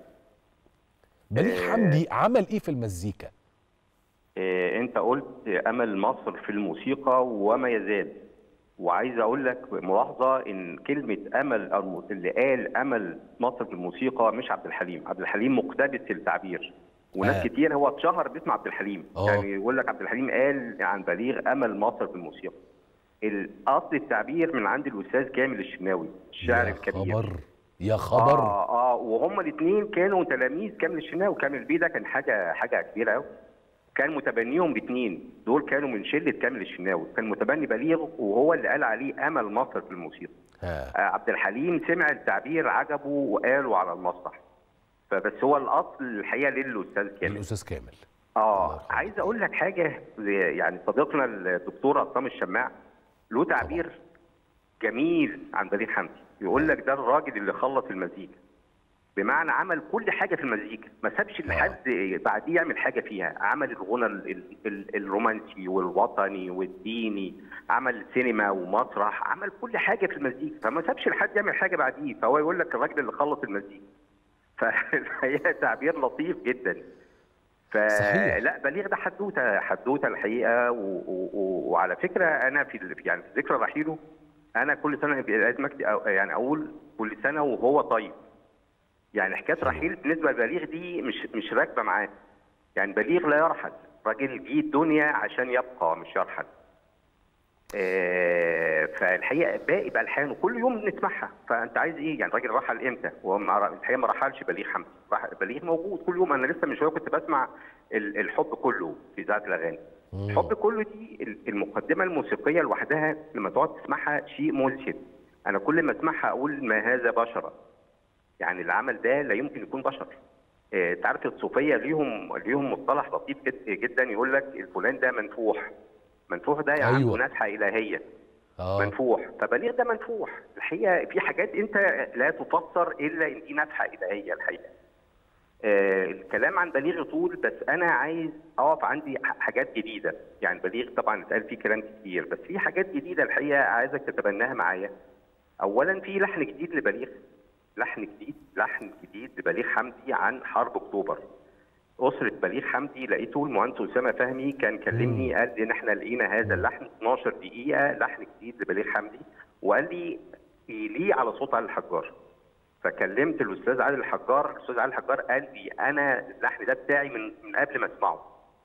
بليغ آه. حمدي عمل ايه في المزيكا إيه انت قلت امل مصر في الموسيقى وما يزال وعايز اقول لك ملاحظه ان كلمه امل أو اللي قال امل مصر في الموسيقى مش عبد الحليم عبد الحليم مقتبس التعبير وناس آه. آه. كتير هو اتشهر باسم عبد الحليم آه. يعني يقول لك عبد الحليم قال عن بليغ امل مصر في الموسيقى الاصل التعبير من عند الاستاذ كامل الشناوي الشاعر يا الكبير خبر يا خبر اه اه وهما الاثنين كانوا تلاميذ كامل الشناوي كامل البيه ده كان حاجه حاجه كبيره قوي كان متبنيهم باثنين دول كانوا من شله كامل الشناوي كان متبني بليغ وهو اللي قال عليه امل مصر في الموسيقى ها. آه عبد الحليم سمع التعبير عجبه وقاله على المسرح فبس هو الاصل الحقيقه للاستاذ كامل الاستاذ كامل اه عايز اقول لك حاجه يعني صديقنا الدكتور عصام الشماع له تعبير جميل عن بليغ حمدي يقول لك ده الراجل اللي خلص المزيكا بمعنى عمل كل حاجه في المزيكا ما سابش لحد بعديه يعمل حاجه فيها عمل الغنى ال- ال- ال- الرومانسي والوطني والديني عمل سينما ومسرح عمل كل حاجه في المزيكا فما سابش لحد يعمل حاجه بعديه فهو يقول لك الراجل اللي خلص المزيكا فالحقيقه تعبير لطيف جدا فلا بليغ ده حدوته حدوته الحقيقه و... و... و... وعلى فكره انا في ال- يعني في ذكرى رحيله انا كل سنه لازم أكت- أو- يعني اقول كل سنه وهو طيب يعني حكايه رحيل بالنسبه لبليغ دي مش مش راكبه معاه يعني بليغ لا يرحل راجل جه الدنيا عشان يبقى مش يرحل آه، فالحقيقه باقي بالحانه كل يوم بنسمعها فانت عايز ايه يعني الراجل رحل امتى هو ما- الحقيقه ما رحلش بليغ حمدي رح- بليغ موجود كل يوم انا لسه من شويه كنت بسمع ال- الحب كله في اذاعه الاغاني الحب كله دي ال- المقدمه الموسيقيه لوحدها لما تقعد تسمعها شيء مذهل انا كل ما اسمعها اقول ما هذا بشرا يعني العمل ده لا يمكن يكون بشر آه، انت عارف الصوفيه ليهم ليهم مصطلح لطيف جد- جدا يقول لك الفلان ده منفوح منفوح ده يعني أيوة. عنده نفحه الهيه آه. منفوح فبليغ ده منفوح الحقيقه في حاجات انت لا تفسر الا ان دي نفحه الهيه الحقيقه آه الكلام عن بليغ يطول بس انا عايز اقف عندي ح- حاجات جديده يعني بليغ طبعا اتقال فيه كلام كتير بس في حاجات جديده الحقيقه عايزك تتبناها معايا اولا في لحن جديد لبليغ لحن جديد لحن جديد لبليغ حمدي عن حرب اكتوبر اسره بليغ حمدي لقيته المهندس اسامه فهمي كان كلمني قال لي ان احنا لقينا هذا اللحن 12 دقيقه لحن جديد لبليغ حمدي وقال لي ليه على صوت علي الحجار فكلمت الاستاذ علي الحجار الاستاذ علي الحجار قال لي انا اللحن ده بتاعي من من قبل ما اسمعه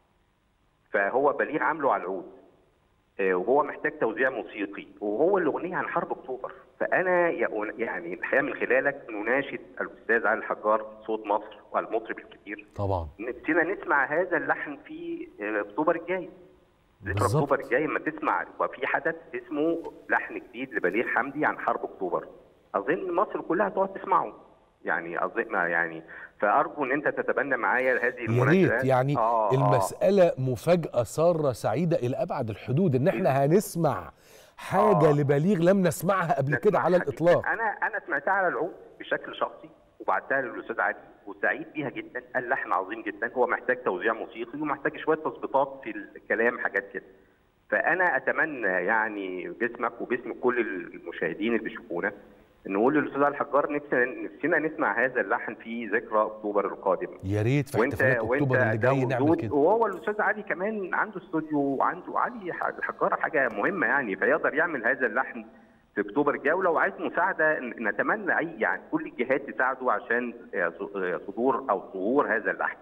فهو بليغ عامله على العود آه، وهو محتاج توزيع موسيقي وهو اللي اغنيه عن حرب اكتوبر فانا يا- يعني الحقيقه من خلالك نناشد الاستاذ علي الحجار صوت مصر والمطرب الكبير طبعا نفسنا نسمع هذا اللحن في آه، اكتوبر الجاي ذكرى بالظبط. اكتوبر الجاي لما تسمع وفي حدث اسمه لحن جديد لبليغ حمدي عن حرب اكتوبر اظن مصر كلها تقعد تسمعه يعني اظن ما يعني فارجو ان انت تتبنى معايا هذه يا المناسبات ريت يعني آه، آه. المسألة مفاجأة سارة سعيدة إلى أبعد الحدود إن إحنا هنسمع حاجة لبليغ لم نسمعها قبل كده على الإطلاق انا انا سمعتها على العود بشكل شخصي وبعتها للاستاذ علي وسعيد بيها جدا قال لحن عظيم جدا هو محتاج توزيع موسيقي ومحتاج شويه تظبيطات في الكلام حاجات كده فانا اتمنى يعني باسمك وباسم كل المشاهدين اللي بيشوفونا نقول للاستاذ علي الحجار نفسنا نفسنا نسمع هذا اللحن في ذكرى اكتوبر القادم يا ريت في وانت احتفالات وانت أكتوبر اللي ده جاي نعمل وجود- كده وهو الاستاذ علي كمان عنده استوديو وعنده علي ح- الحجاره حاجه مهمه يعني فيقدر يعمل هذا اللحن في اكتوبر الجاي ولو عايز مساعده ن- نتمنى اي يعني كل الجهات تساعده عشان آه، ص- آه، صدور او ظهور هذا اللحن.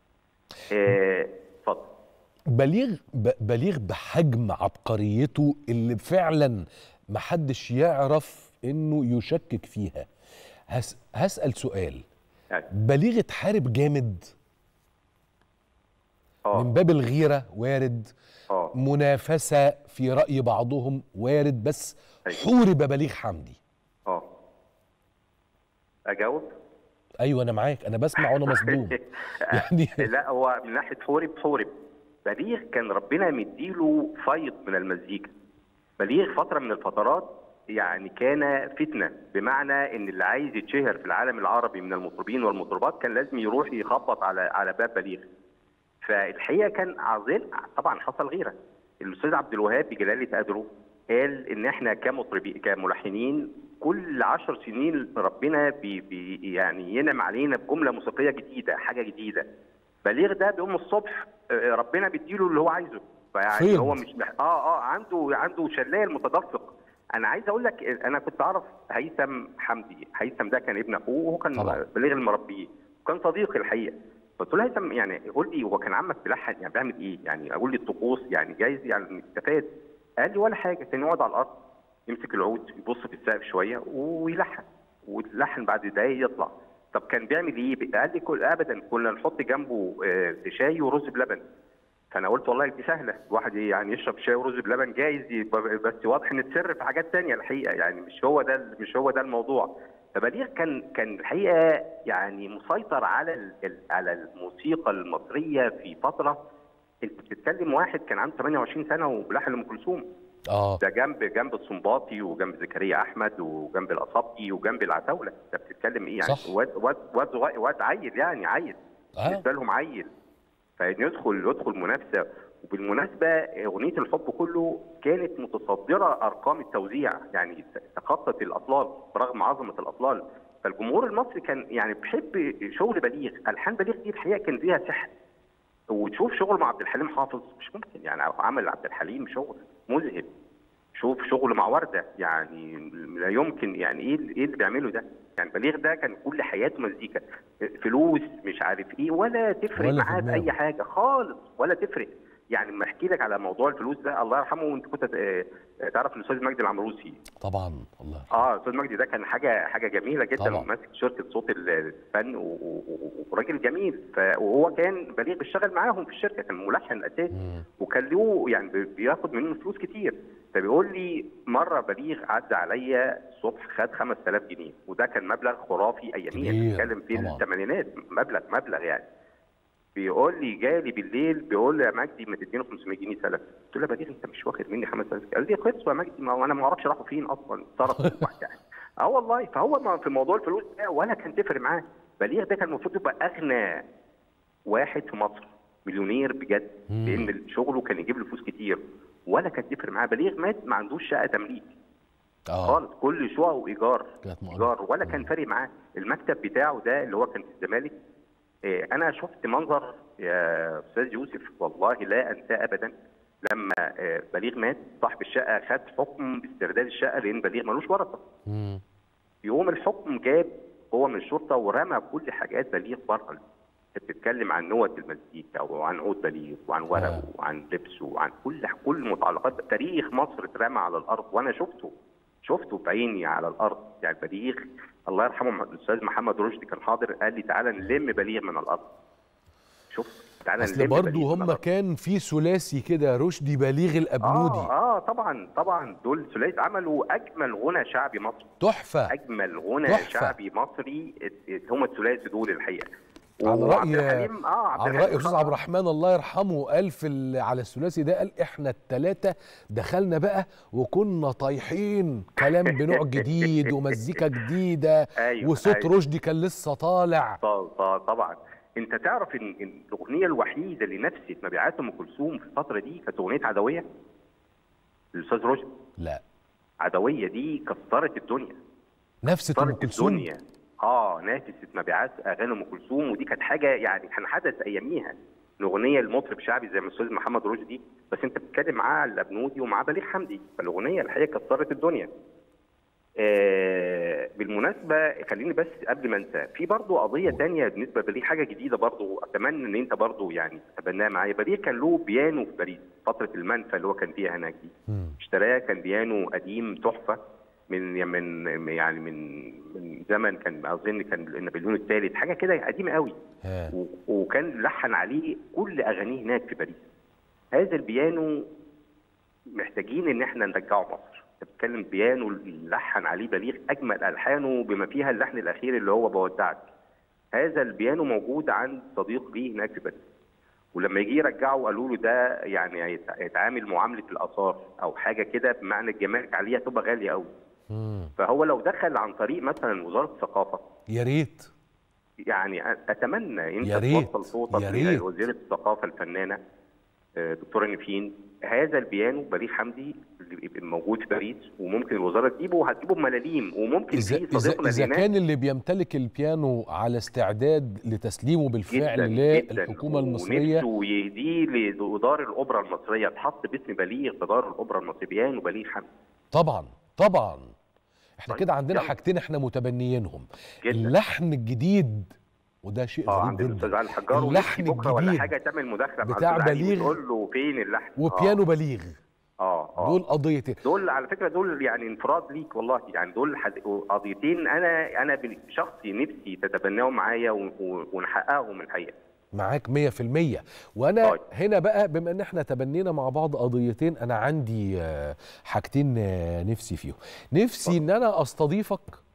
آه، اتفضل. بليغ ب- بليغ بحجم عبقريته اللي فعلا محدش يعرف انه يشكك فيها هس هسأل سؤال بليغ اتحارب جامد من باب الغيرة وارد منافسة في رأي بعضهم وارد بس حورب بليغ حمدي اه اجاوب؟ ايوه انا معاك انا بسمع وانا مصدوم يعني لا هو من ناحيه حورب حورب بليغ كان ربنا مديله فيض من المزيكا بليغ فتره من الفترات يعني كان فتنه بمعنى ان اللي عايز يتشهر في العالم العربي من المطربين والمطربات كان لازم يروح يخبط على على باب بليغ فالحقيقه كان عظيم طبعا حصل غيره الاستاذ عبد الوهاب بجلاله قدره قال ان احنا كمطربين كملحنين كل عشر سنين ربنا بي بي يعني ينعم علينا بجمله موسيقيه جديده حاجه جديده بليغ ده بيقوم الصبح آه، ربنا بيديله اللي هو عايزه فيعني فيض. هو مش مح... اه اه عنده عنده شلال متدفق انا عايز اقول لك انا كنت اعرف هيثم حمدي هيثم ده كان ابن اخوه وهو كان طبعا. بليغ المربيه وكان صديقي الحقيقه قلت له هيثم يعني قول لي هو كان عمك بيلحن يعني بيعمل ايه؟ يعني اقول لي الطقوس يعني جايز يعني استفاد قال لي ولا حاجه كان يقعد على الارض يمسك العود يبص في السقف شويه ويلحن واللحن بعد دقايق يطلع طب كان بيعمل ايه؟ قال لي كل ابدا كنا نحط جنبه آه، شاي ورز بلبن فانا قلت والله دي سهله الواحد يعني يشرب شاي ورز بلبن جايز يبقى- بس واضح ان السر في حاجات تانية الحقيقه يعني مش هو ده مش هو ده الموضوع فبليغ كان كان الحقيقه يعني مسيطر على ال- ال- على الموسيقى المصريه في فتره انت بتتكلم واحد كان عنده 28 سنه وبلحن ام كلثوم اه ده جنب جنب السنباطي وجنب زكريا احمد وجنب الاصابجي وجنب العتاوله انت بتتكلم ايه يعني صح. واد واد واد صغير- واد عيل يعني عيل آه. بالنسبه لهم عيل فان يدخل يدخل منافسه وبالمناسبه اغنيه الحب كله كانت متصدره ارقام التوزيع يعني تخطت الاطلال برغم عظمه الاطلال فالجمهور المصري كان يعني بيحب شغل بليغ الحان بليغ دي الحقيقه كان فيها سحر وتشوف شغل مع عبد الحليم حافظ مش ممكن يعني عمل عبد الحليم شغل مذهل شوف شغل مع ورده يعني لا يمكن يعني ايه ايه اللي بيعمله ده؟ يعني بليغ ده كان كل حياته مزيكا فلوس مش عارف ايه ولا تفرق ولا في معاه دماغه. باي حاجه خالص ولا تفرق يعني لما احكي لك على موضوع الفلوس ده الله يرحمه وانت كنت آه، آه، تعرف الاستاذ مجدي العمروسي طبعا الله اه استاذ مجدي ده كان حاجه حاجه جميله جدا طبعا. وماسك شركه صوت الفن و- و- و- وراجل جميل ف- وهو كان بليغ بيشتغل معاهم في الشركه كان ملحن اساسي وكان له يعني بي- بياخد منهم فلوس كتير فبيقول لي مره بليغ عدى عليا الصبح خد 5000 جنيه وده كان مبلغ خرافي اياميا كبير، بنتكلم في طبعا. الثمانينات مبلغ مبلغ يعني بيقول لي جالي بالليل بيقول لي يا مجدي ما تديني 500 جنيه سلف قلت له يا بليغ انت مش واخد مني 5000 قال لي خلصوا يا مجدي ما هو انا ما اعرفش راحوا فين اصلا صرفوا يعني اه والله فهو ما في موضوع الفلوس ده ولا كان تفرق معاه بليغ ده كان المفروض يبقى اغنى واحد في مصر مليونير بجد مم. لان شغله كان يجيب له فلوس كتير ولا كان تفرق معاه بليغ مات ما عندوش شقه تمليك اه خالص كل شقق وايجار كانت مؤجرة. ايجار ولا كان فارق معاه المكتب بتاعه ده اللي هو كان في الزمالك آه، انا شفت منظر يا استاذ يوسف والله لا انساه ابدا لما آه، بليغ مات صاحب الشقه خد حكم باسترداد الشقه لان بليغ ملوش ورثه مم. يوم الحكم جاب هو من الشرطه ورمى كل حاجات بليغ بره انت بتتكلم عن نوت المزيكا وعن عود بليغ وعن ورقه وعن لبسه وعن كل كل متعلقات تاريخ مصر اترمى على الارض وانا شفته شفته بعيني على الارض يعني بليغ الله يرحمه الاستاذ محمد رشدي كان حاضر قال لي تعالى نلم بليغ من الارض شوف تعالى اصل نلم برضه بليغ من هم الأرض. كان في ثلاثي كده رشدي بليغ الابنودي اه اه طبعا طبعا دول ثلاثي عملوا اجمل غنى شعبي مصري تحفه اجمل غنى تحفة. شعبي مصري هم الثلاثي دول الحقيقه على وعبد راي الحليم اه عبد على الحليم راي استاذ عبد الرحمن الله يرحمه قال في ال- على الثلاثي ده قال احنا الثلاثه دخلنا بقى وكنا طايحين كلام بنوع جديد ومزيكا جديده أيوة، وصوت أيوة. رشدي كان لسه طالع ط- ط- طبعا انت تعرف ان إن الاغنيه الوحيده اللي نفست مبيعات ام كلثوم في الفتره دي كانت اغنيه عدويه الاستاذ رشدي لا عدويه دي كسرت الدنيا نفسة ام كسرت كلثوم الدنيا اه نافست مبيعات اغاني ام كلثوم ودي كانت حاجه يعني كان حدث اياميها الاغنيه المطرب شعبي زي ما الاستاذ محمد رشدي بس انت بتتكلم معاه على الابنودي ومعاه بليغ حمدي فالاغنيه الحقيقه كسرت الدنيا آه بالمناسبه خليني بس قبل ما انسى في برضه قضيه تانية بالنسبه لبليغ حاجه جديده برضه اتمنى ان انت برضه يعني تتبناها معايا بليغ كان له بيانو في باريس فتره المنفى اللي هو كان فيها هناك دي اشتراه كان بيانو قديم تحفه من من يعني من من زمن كان اظن كان نابليون الثالث حاجه كده قديمه قوي و- وكان لحن عليه كل اغانيه هناك في باريس هذا البيانو محتاجين ان احنا نرجعه مصر أنت بتتكلم بيانو اللي لحن عليه بليغ اجمل الحانه بما فيها اللحن الاخير اللي هو بودعك هذا البيانو موجود عند صديق ليه هناك في باريس ولما يجي يرجعه قالوا له ده يعني هيت- هيتعامل معامله الاثار او حاجه كده بمعنى الجمارك عليها تبقى غاليه قوي فهو لو دخل عن طريق مثلا وزاره الثقافه يا ريت يعني أ- اتمنى انت يا ريت، توصل صوتك يا ريت. لوزيره الثقافه الفنانه آه، دكتوره نيفين هذا البيانو بليغ حمدي اللي بيبقى موجود في باريس وممكن الوزاره تجيبه وهتجيبه بملاليم وممكن إذا, في إذا, صديقنا إذا اللي كان اللي بيمتلك البيانو على استعداد لتسليمه بالفعل للحكومة المصرية ونفسه يهديه لدار الاوبرا المصريه تحط باسم بليغ في دار الاوبرا المصريه بيانو بليغ حمدي طبعا طبعا احنا كده عندنا حاجتين احنا متبنيينهم اللحن الجديد وده شيء اه غريب عند جدا الاستاذ علي الحجار اللحن ونفسي بكره ولا الجديد حاجه تعمل مداخله مع بتاع الأستاذ علي بليغ وتقول له فين اللحن وبيانو بليغ اه اه دول قضيتين دول على فكره دول يعني انفراد ليك والله يعني دول حد- قضيتين انا انا بشخصي نفسي تتبناهم معايا و- و- ونحققهم الحقيقه معاك 100% وانا هنا بقى بما ان احنا تبنينا مع بعض قضيتين انا عندي آه، حاجتين آه، نفسي فيهم نفسي ان انا استضيفك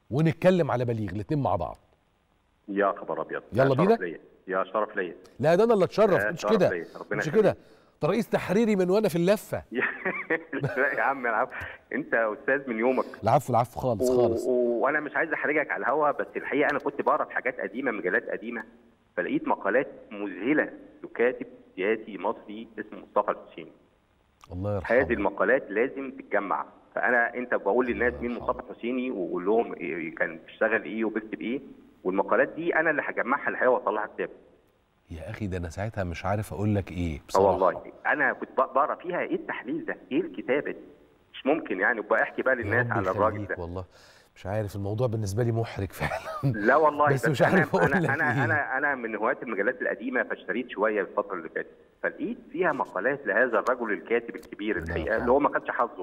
ونتكلم على بليغ الاتنين مع بعض يا خبر ابيض يلا يا شرف بينا؟ ليا. يا شرف ليا لا ده انا اللي اتشرف آه، مش شرف كده ليا. ربنا مش يخليك. كده ده رئيس تحريري من وانا في اللفه لا يا عم العفو انت استاذ من يومك العفو العفو خالص و- خالص و- وانا مش عايز احرجك على الهوا بس الحقيقه انا كنت بقرا في حاجات قديمه مجلات قديمه فلقيت مقالات مذهله لكاتب سياسي مصري اسمه مصطفى الحسيني الله يرحمه هذه المقالات لازم تتجمع فانا انت بقول للناس مين مصطفى الحسيني واقول لهم إيه كان بيشتغل ايه وبيكتب ايه والمقالات دي انا اللي هجمعها الحقيقه واطلعها كتاب يا اخي ده انا ساعتها مش عارف اقول لك ايه اه بصراحه والله انا كنت بق- بقرا فيها ايه التحليل ده ايه الكتابه دي مش ممكن يعني وبقى احكي بقى يا للناس رب على الراجل يخليك ده والله مش عارف الموضوع بالنسبه لي محرج فعلا لا والله بس مش عارف انا اقول انا لك انا, إيه. أنا, أنا من هواة المجلات القديمه فاشتريت شويه الفتره اللي فاتت فلقيت فيها مقالات لهذا الرجل الكاتب الكبير الحقيقه اللي هو ما خدش حظه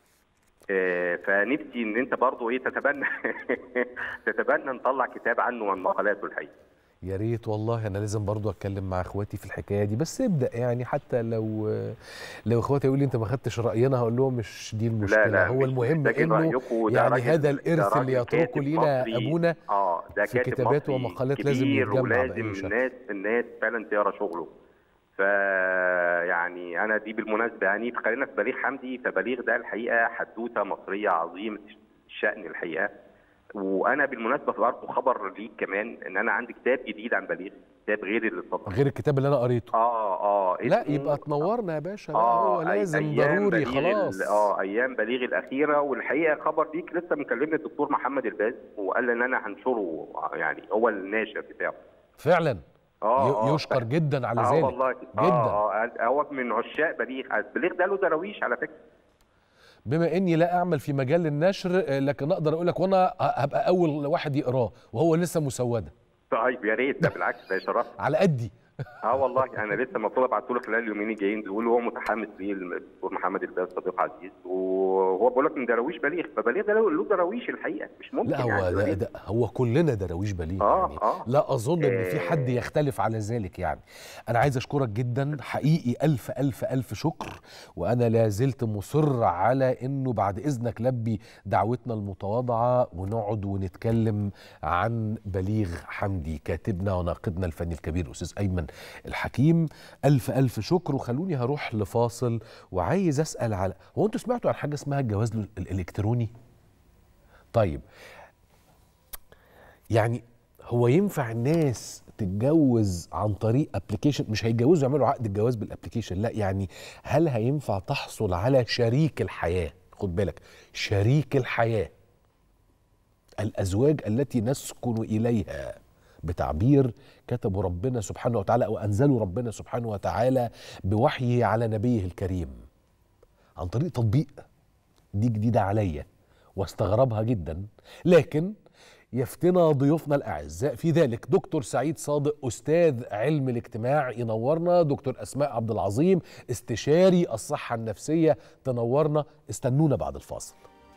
آه، فنفسي ان انت برضه ايه تتبنى تتبنى نطلع كتاب عنه وعن مقالاته الحقيقه يا ريت والله انا لازم برضو اتكلم مع اخواتي في الحكايه دي بس ابدا يعني حتى لو لو اخواتي يقولوا لي انت ما خدتش راينا هقول لهم مش دي المشكله لا هو مش المهم محتاجين انه رأيكم، ده يعني راجل- هذا ده الارث اللي راجل يتركه كاتب لينا مصري. ابونا اه ده في كاتب كتابات مصري ومقالات لازم كبير يتجمع ولازم بأي شكل. الناس الناس فعلا تقرا شغله ف يعني انا دي بالمناسبه يعني خلينا في بليغ حمدي فبليغ ده الحقيقه حدوته مصريه عظيمه الشان الحقيقه وانا بالمناسبه برضه خبر ليك كمان ان انا عندي كتاب جديد عن بليغ كتاب غير اللي اتفضل غير الكتاب اللي انا قريته اه اه لا اسمه- يبقى تنورنا يا باشا لا اه هو أي- لازم أيام ضروري بليغ ال- خلاص اه ايام بليغ الاخيره والحقيقه خبر ليك لسه مكلمني الدكتور محمد الباز وقال لي ان انا هنشره يعني هو الناشر بتاعه فعلا اه ي- آه. يشكر جدا على اه ذلك والله جدا اه اه هو من عشاق بليغ بليغ ده له دراويش على فكره بما اني لا اعمل في مجال النشر آه، لكن اقدر اقول لك وانا ه- هبقى اول واحد يقراه وهو لسه مسوده طيب يا ريت ده بالعكس ده شرف على قدي اه والله انا لسه المفروض ابعته له خلال اليومين الجايين دول وهو متحمس ليه الدكتور محمد الباز صديق عزيز وهو بقول لك من دراويش بليغ فبليغ ده له له دراويش الحقيقه مش ممكن لا هو يعني ده, ده هو كلنا دراويش بليغ اه يعني اه لا اظن ان في آه. حد يختلف على ذلك يعني انا عايز اشكرك جدا حقيقي الف الف الف شكر وانا لا زلت مصر على انه بعد اذنك لبي دعوتنا المتواضعه ونقعد ونتكلم عن بليغ حمدي كاتبنا وناقدنا الفني الكبير استاذ ايمن الحكيم الف الف شكر وخلوني هروح لفاصل وعايز اسال على هو انتوا سمعتوا عن حاجه اسمها الجواز ال- الالكتروني طيب يعني هو ينفع الناس تتجوز عن طريق ابلكيشن مش هيتجوزوا يعملوا عقد الجواز بالابلكيشن لا يعني هل هينفع تحصل على شريك الحياه خد بالك شريك الحياه الازواج التي نسكن اليها بتعبير كتبه ربنا سبحانه وتعالى او انزله ربنا سبحانه وتعالى بوحيه على نبيه الكريم عن طريق تطبيق دي جديده عليا واستغربها جدا لكن يفتنا ضيوفنا الاعزاء في ذلك دكتور سعيد صادق استاذ علم الاجتماع ينورنا دكتور اسماء عبد العظيم استشاري الصحه النفسيه تنورنا استنونا بعد الفاصل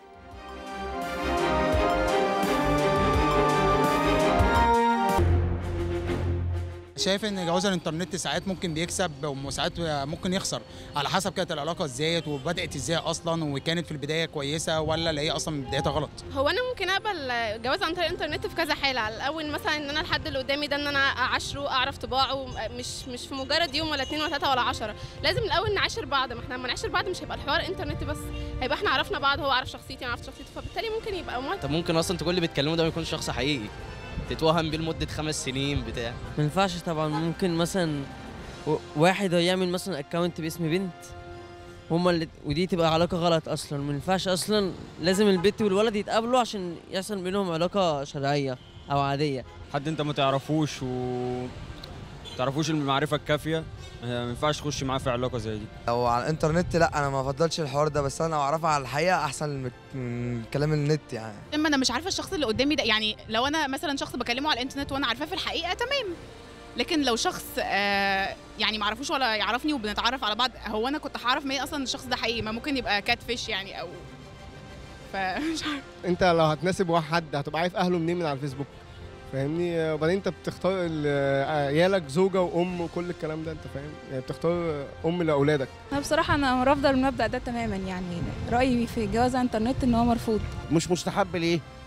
شايف ان جواز الانترنت ساعات ممكن بيكسب وساعات ممكن يخسر على حسب كانت العلاقه ازاي وبدات ازاي اصلا وكانت في البدايه كويسه ولا اللي هي اصلا من بدايتها غلط هو انا ممكن اقبل جواز عن طريق الانترنت في كذا حاله على الاول مثلا ان انا الحد اللي قدامي ده ان انا اعاشره اعرف طباعه مش مش في مجرد يوم ولا اتنين ولا تلاته ولا عشرة لازم الاول نعاشر بعض ما احنا لما نعاشر بعض مش هيبقى الحوار انترنت بس هيبقى احنا عرفنا بعض هو عارف شخصيتي انا عرفت شخصيته فبالتالي ممكن يبقى موافق طب ممكن اصلا تكون اللي بتكلمه ده ما يكونش شخص حقيقي تتوهم بيه لمده خمس سنين بتاع ما ينفعش طبعا ممكن مثلا و- واحد هو يعمل مثلا اكونت باسم بنت هما اللي ودي تبقى علاقة غلط أصلا ما ينفعش أصلا لازم البنت والولد يتقابلوا عشان يحصل بينهم علاقة شرعية أو عادية حد انت ما تعرفوش و تعرفوش المعرفه الكافيه آه، ما ينفعش تخش معاه في علاقه زي دي لو على الانترنت لا انا ما افضلش الحوار ده بس انا لو اعرفها على الحقيقه احسن من- من كلام النت يعني اما انا مش عارفه الشخص اللي قدامي ده يعني لو انا مثلا شخص بكلمه على الانترنت وانا عارفاه في الحقيقه تمام لكن لو شخص آه يعني ما اعرفوش ولا يعرفني وبنتعرف على بعض هو انا كنت هعرف منين اصلا الشخص ده حقيقي ما ممكن يبقى كات فيش يعني او فمش عارفه انت لو هتناسب واحد حد هتبقى عارف اهله منين من على الفيسبوك فاهمني وبعدين انت بتختار ال- عيالك زوجه وام وكل الكلام ده انت فاهم يعني بتختار ام لاولادك انا بصراحه انا رافضه المبدا ده تماما يعني رايي في جواز عن الانترنت ان هو مرفوض مش مستحب ليه؟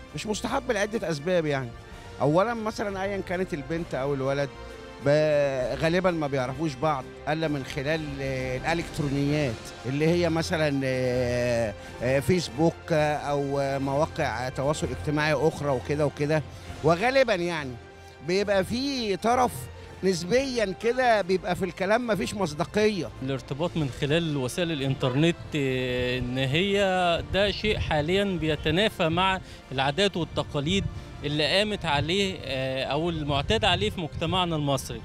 مش مستحب لعده اسباب يعني اولا مثلا ايا كانت البنت او الولد ب- غالبا ما بيعرفوش بعض الا من خلال آه، الالكترونيات اللي هي مثلا آه، آه، فيسبوك آه، او آه، مواقع تواصل اجتماعي اخرى وكده وكده وغالبا يعني بيبقى في طرف نسبيا كده بيبقى في الكلام مفيش مصداقيه الارتباط من خلال وسائل الانترنت آه، ان هي ده شيء حاليا بيتنافى مع العادات والتقاليد اللي قامت عليه آه، او المعتاد عليه في مجتمعنا المصري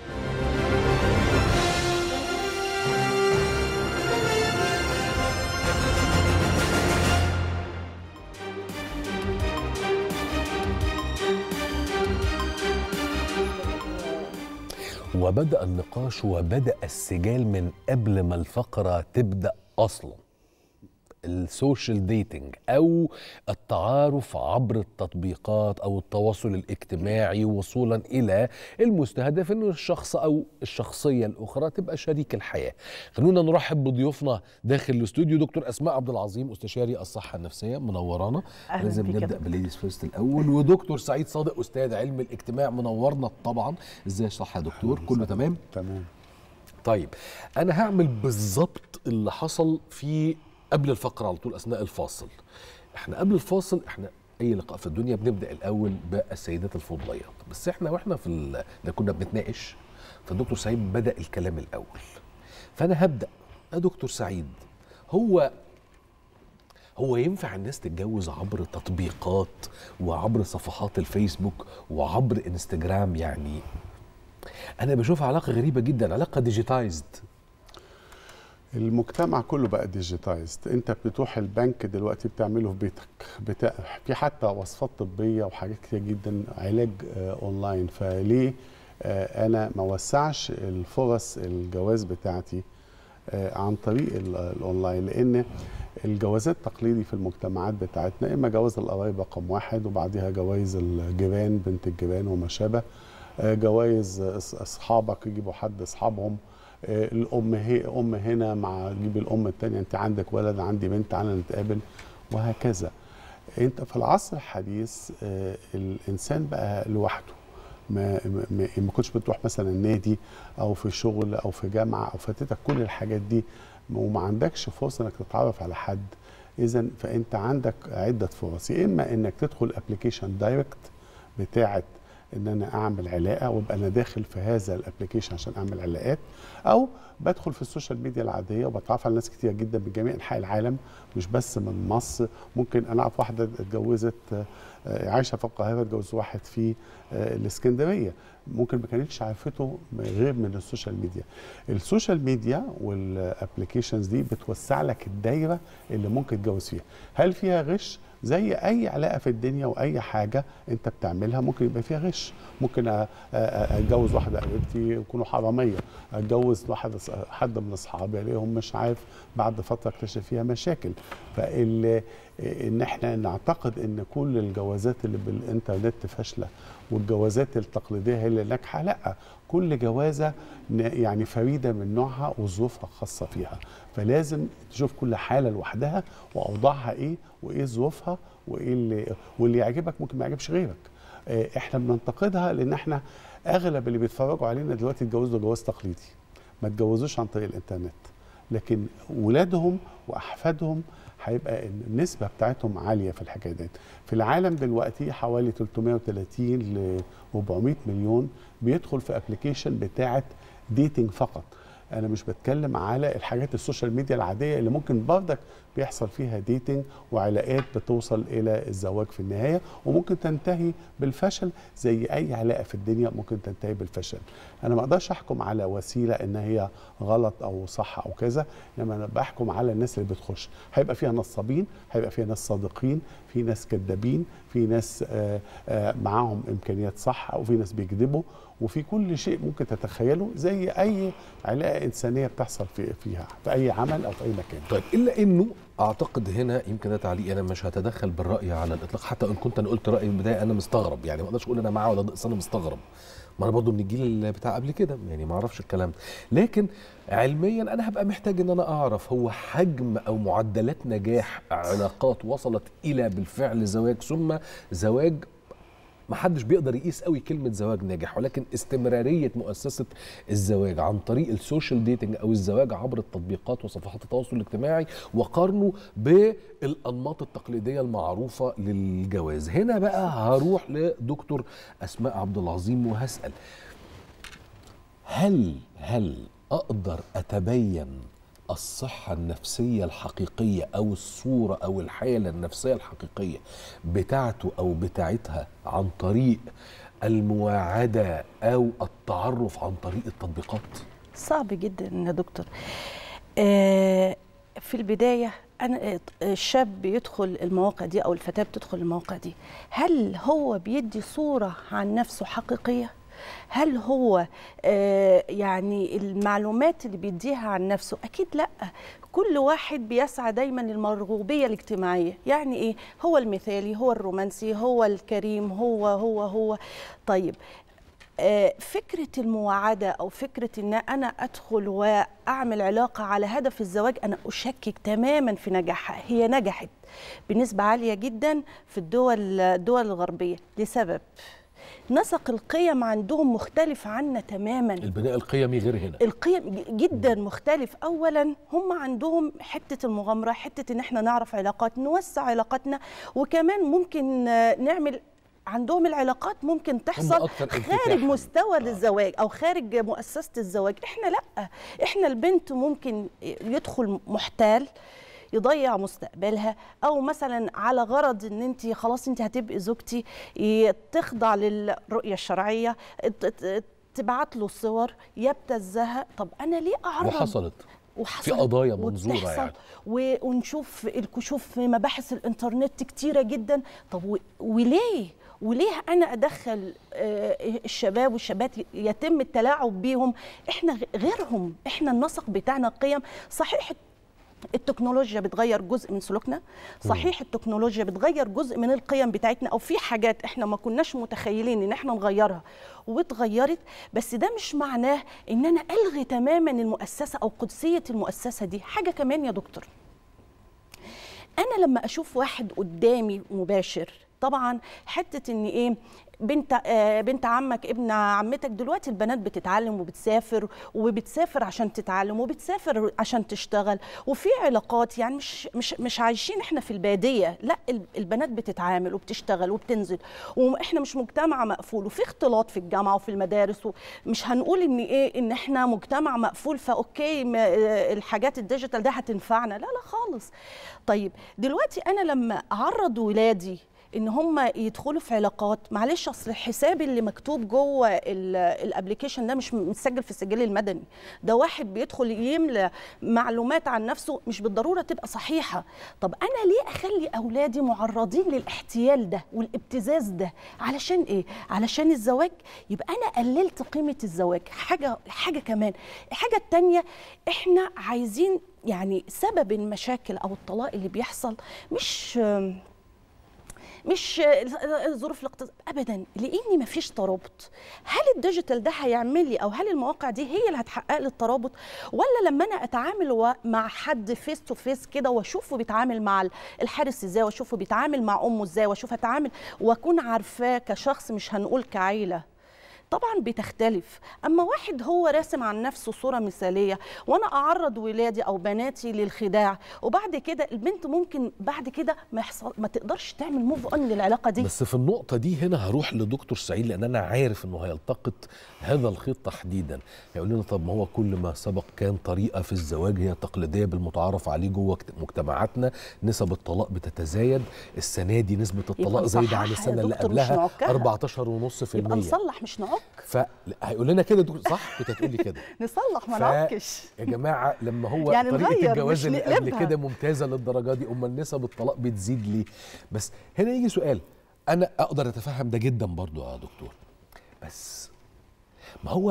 وبدأ النقاش وبدأ السجال من قبل ما الفقرة تبدأ أصلا السوشيال ديتنج أو التعارف عبر التطبيقات أو التواصل الاجتماعي وصولا إلى المستهدف أنه الشخص أو الشخصية الأخرى تبقى شريك الحياة خلونا نرحب بضيوفنا داخل الاستوديو دكتور أسماء عبد العظيم أستشاري الصحة النفسية منورانا أهلاً لازم بيك يا نبدأ دكتور. بليديز فيرست الأول ودكتور سعيد صادق أستاذ علم الاجتماع منورنا طبعا ازاي صح يا دكتور كله تمام تمام طيب انا هعمل بالظبط اللي حصل في قبل الفقره على طول اثناء الفاصل احنا قبل الفاصل احنا اي لقاء في الدنيا بنبدا الاول بالسيدات الفضليات بس احنا واحنا في ال- ده كنا بنتناقش فالدكتور سعيد بدا الكلام الاول فانا هبدا يا دكتور سعيد هو هو ينفع الناس تتجوز عبر تطبيقات وعبر صفحات الفيسبوك وعبر انستجرام يعني انا بشوفها علاقه غريبه جدا علاقه ديجيتايزد المجتمع كله بقى ديجيتايزد انت بتروح البنك دلوقتي بتعمله في بيتك بتا... في حتى وصفات طبيه وحاجات كتير جدا علاج آه اونلاين فليه آه انا ما وسعش الفرص الجواز بتاعتي آه عن طريق ال- الاونلاين لان الجوازات التقليدي في المجتمعات بتاعتنا اما جواز القرايب رقم واحد وبعديها جوائز الجيران بنت الجيران وما شابه آه، جوائز أص- اصحابك يجيبوا حد اصحابهم آه، الام هي ام هنا مع تجيب الام الثانيه انت عندك ولد عندي بنت تعالى نتقابل وهكذا انت في العصر الحديث آه، الانسان بقى لوحده ما ما ما كنتش بتروح مثلا نادي او في شغل او في جامعه او فاتتك كل الحاجات دي وما عندكش فرصه انك تتعرف على حد اذا فانت عندك عده فرص يا اما انك تدخل ابلكيشن دايركت بتاعه ان انا اعمل علاقه وابقى انا داخل في هذا الابلكيشن عشان اعمل علاقات او بدخل في السوشيال ميديا العاديه وبتعرف على ناس كتير جدا من جميع انحاء العالم مش بس من مصر ممكن انا اعرف واحده اتجوزت آه، عايشه في القاهره اتجوزت واحد في آه، الاسكندريه ممكن ما كانتش عرفته غير من السوشيال ميديا السوشيال ميديا والابلكيشنز دي بتوسع لك الدايره اللي ممكن تتجوز فيها هل فيها غش زي اي علاقه في الدنيا واي حاجه انت بتعملها ممكن يبقى فيها غش ممكن أ- أ- اتجوز واحده قريبتي يكونوا حراميه اتجوز واحد حد من اصحابي الاقيهم مش عارف بعد فتره اكتشف فيها مشاكل فال ان احنا نعتقد ان كل الجوازات اللي بالانترنت فاشله والجوازات التقليديه هي اللي ناجحه لا كل جوازه ن- يعني فريده من نوعها وظروفها الخاصه فيها فلازم تشوف كل حاله لوحدها واوضاعها ايه وايه ظروفها وايه اللي واللي يعجبك ممكن ما يعجبش غيرك آه، احنا بننتقدها لان احنا اغلب اللي بيتفرجوا علينا دلوقتي اتجوزوا جواز تقليدي ما اتجوزوش عن طريق الانترنت لكن ولادهم واحفادهم هيبقى النسبه بتاعتهم عاليه في الحكايه دي في العالم دلوقتي حوالي 330 ل 400 مليون بيدخل في ابلكيشن بتاعه ديتنج فقط انا مش بتكلم على الحاجات السوشيال ميديا العاديه اللي ممكن برضك بيحصل فيها ديتنج وعلاقات بتوصل الى الزواج في النهايه وممكن تنتهي بالفشل زي اي علاقه في الدنيا ممكن تنتهي بالفشل انا ما اقدرش احكم على وسيله ان هي غلط او صح او كذا انما انا بحكم على الناس اللي بتخش هيبقى فيها نصابين هيبقى فيها ناس صادقين في ناس كذابين في ناس آه، آه، معاهم امكانيات صح وفي ناس بيكذبوا وفي كل شيء ممكن تتخيله زي اي علاقه انسانيه بتحصل في فيها في اي عمل او في اي مكان طيب الا انه اعتقد هنا يمكن ده تعليق انا مش هتدخل بالراي على الاطلاق حتى ان كنت انا قلت رايي في البدايه انا مستغرب يعني ما اقدرش اقول انا معاه ولا ضد بس انا مستغرب ما انا برضه من الجيل اللي بتاع قبل كده يعني ما اعرفش الكلام ده لكن علميا انا هبقى محتاج ان انا اعرف هو حجم او معدلات نجاح علاقات وصلت الى بالفعل زواج ثم زواج ما حدش بيقدر يقيس قوي كلمة زواج ناجح ولكن استمرارية مؤسسة الزواج عن طريق السوشيال ديتنج أو الزواج عبر التطبيقات وصفحات التواصل الاجتماعي وقارنه بالأنماط التقليدية المعروفة للجواز هنا بقى هروح لدكتور أسماء عبد العظيم وهسأل هل هل أقدر أتبين الصحة النفسية الحقيقية أو الصورة أو الحالة النفسية الحقيقية بتاعته أو بتاعتها عن طريق المواعدة أو التعرف عن طريق التطبيقات صعب جدا يا دكتور آه، في البداية أنا الشاب بيدخل المواقع دي أو الفتاة بتدخل المواقع دي هل هو بيدي صورة عن نفسه حقيقية؟ هل هو آه، يعني المعلومات اللي بيديها عن نفسه اكيد لا كل واحد بيسعى دايما للمرغوبيه الاجتماعيه يعني ايه هو المثالي هو الرومانسي هو الكريم هو هو هو طيب آه، فكرة المواعدة أو فكرة أن أنا أدخل وأعمل علاقة على هدف الزواج أنا أشكك تماما في نجاحها هي نجحت بنسبة عالية جدا في الدول الدول الغربية لسبب نسق القيم عندهم مختلف عنا تماما البناء القيمي غير هنا القيم ج- جدا مختلف اولا هم عندهم حته المغامره حته ان احنا نعرف علاقات نوسع علاقاتنا وكمان ممكن آه، نعمل عندهم العلاقات ممكن تحصل أكثر خارج انفتاحاً. مستوى للزواج او خارج مؤسسه الزواج احنا لا احنا البنت ممكن يدخل محتال يضيع مستقبلها او مثلا على غرض ان انت خلاص انت هتبقي زوجتي ي- تخضع للرؤيه الشرعيه ت- ت- تبعت له صور يبتزها طب انا ليه اعرض وحصلت وحصلت في قضايا منظورة وبتحصل يعني. و- ونشوف الكشوف في مباحث الانترنت كتيره جدا طب و- وليه وليه انا ادخل آه، الشباب والشابات ي- يتم التلاعب بيهم احنا غ- غيرهم احنا النسق بتاعنا قيم صحيح التكنولوجيا بتغير جزء من سلوكنا صحيح التكنولوجيا بتغير جزء من القيم بتاعتنا او في حاجات احنا ما كناش متخيلين ان احنا نغيرها واتغيرت بس ده مش معناه ان انا الغي تماما المؤسسه او قدسيه المؤسسه دي حاجه كمان يا دكتور انا لما اشوف واحد قدامي مباشر طبعا حته ان ايه بنت آه بنت عمك ابن عمتك دلوقتي البنات بتتعلم وبتسافر وبتسافر عشان تتعلم وبتسافر عشان تشتغل وفي علاقات يعني مش مش مش عايشين احنا في الباديه لا ال- البنات بتتعامل وبتشتغل وبتنزل واحنا مش مجتمع مقفول وفي اختلاط في الجامعه وفي المدارس ومش هنقول ان ايه ان احنا مجتمع مقفول فاوكي ما- آه، الحاجات الديجيتال ده هتنفعنا لا لا خالص طيب دلوقتي انا لما اعرض ولادي ان هم يدخلوا في علاقات معلش اصل الحساب اللي مكتوب جوه الابلكيشن ده مش متسجل في السجل المدني ده واحد بيدخل يملى معلومات عن نفسه مش بالضروره تبقى صحيحه طب انا ليه اخلي اولادي معرضين للاحتيال ده والابتزاز ده علشان ايه علشان الزواج يبقى انا قللت قيمه الزواج حاجه حاجه كمان الحاجه التانية احنا عايزين يعني سبب المشاكل او الطلاق اللي بيحصل مش مش الظروف الاقتصاديه ابدا لاني ما فيش ترابط هل الديجيتال ده هيعمل لي او هل المواقع دي هي اللي هتحقق لي الترابط ولا لما انا اتعامل و- مع حد فيس تو فيس كده واشوفه بيتعامل مع الحارس ازاي واشوفه بيتعامل مع امه ازاي واشوف اتعامل واكون عارفاه كشخص مش هنقول كعيله طبعا بتختلف اما واحد هو راسم عن نفسه صوره مثاليه وانا اعرض ولادي او بناتي للخداع وبعد كده البنت ممكن بعد كده ما يحصل ما تقدرش تعمل موف اون للعلاقه دي بس في النقطة دي هنا هروح لدكتور سعيد لأن أنا عارف إنه هيلتقط هذا الخيط تحديدا هيقول لنا طب ما هو كل ما سبق كان طريقة في الزواج هي تقليدية بالمتعارف عليه جوه كت- مجتمعاتنا نسب الطلاق بتتزايد السنة دي نسبة الطلاق زايدة عن نصححها يا السنة اللي دكتور، مش قبلها نعكها. 14 ونص في يبقى المية نصلح مش نعك فهيقول لنا كده دكتور صح كنت هتقولي كده نصلح ما ف- نعكش يا جماعه لما هو يعني طريقه نغير الجواز مش اللي قبل نقلبها. كده ممتازه للدرجه دي امال نسب الطلاق بتزيد ليه بس هنا يجي سؤال انا اقدر اتفهم ده جدا برضو يا دكتور بس ما هو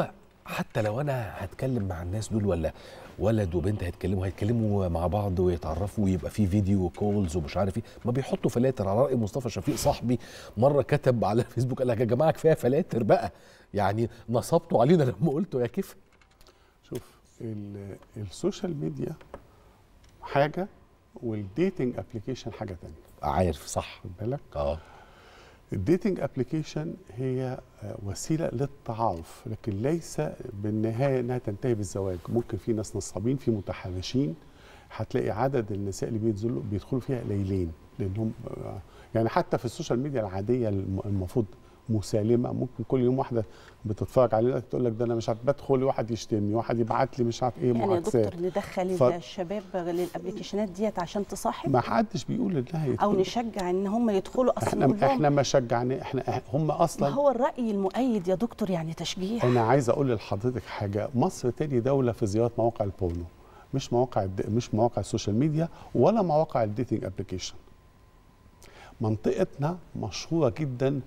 حتى لو انا هتكلم مع الناس دول ولا ولد وبنت هيتكلموا هيتكلموا مع بعض ويتعرفوا ويبقى في فيديو كولز ومش عارف ايه ما بيحطوا فلاتر على راي مصطفى شفيق صاحبي مره كتب على الفيسبوك قال لك يا جماعه كفايه فلاتر بقى يعني نصبتوا علينا لما قلتوا يا كيف شوف ال- السوشيال ميديا حاجه والديتنج ابلكيشن حاجه تانية عارف صح خد بالك اه الديتنج ابلكيشن هي آه، وسيله للتعارف لكن ليس بالنهايه انها تنتهي بالزواج ممكن في ناس نصابين في متحرشين هتلاقي عدد النساء اللي بينزلوا بيدخلوا فيها قليلين لانهم آه، يعني حتى في السوشيال ميديا العاديه الم- المفروض مسالمه ممكن كل يوم واحده بتتفرج علينا تقول لك ده انا مش عارف بدخل واحد يشتمني واحد يبعت لي مش عارف ايه يعني يا معاكسات دكتور ندخل ف- الشباب للابلكيشنات ديت عشان تصاحب ما حدش بيقول انها او يدخل. نشجع ان هم يدخلوا اصلا احنا نقول لهم احنا ما شجعنا احنا إح- هم ما اصلا هو الراي المؤيد يا دكتور يعني تشجيع انا عايز اقول لحضرتك حاجه مصر تاني دوله في زياره مواقع البورنو مش مواقع الد- مش مواقع السوشيال ميديا ولا مواقع الديتنج ابلكيشن منطقتنا مشهوره جدا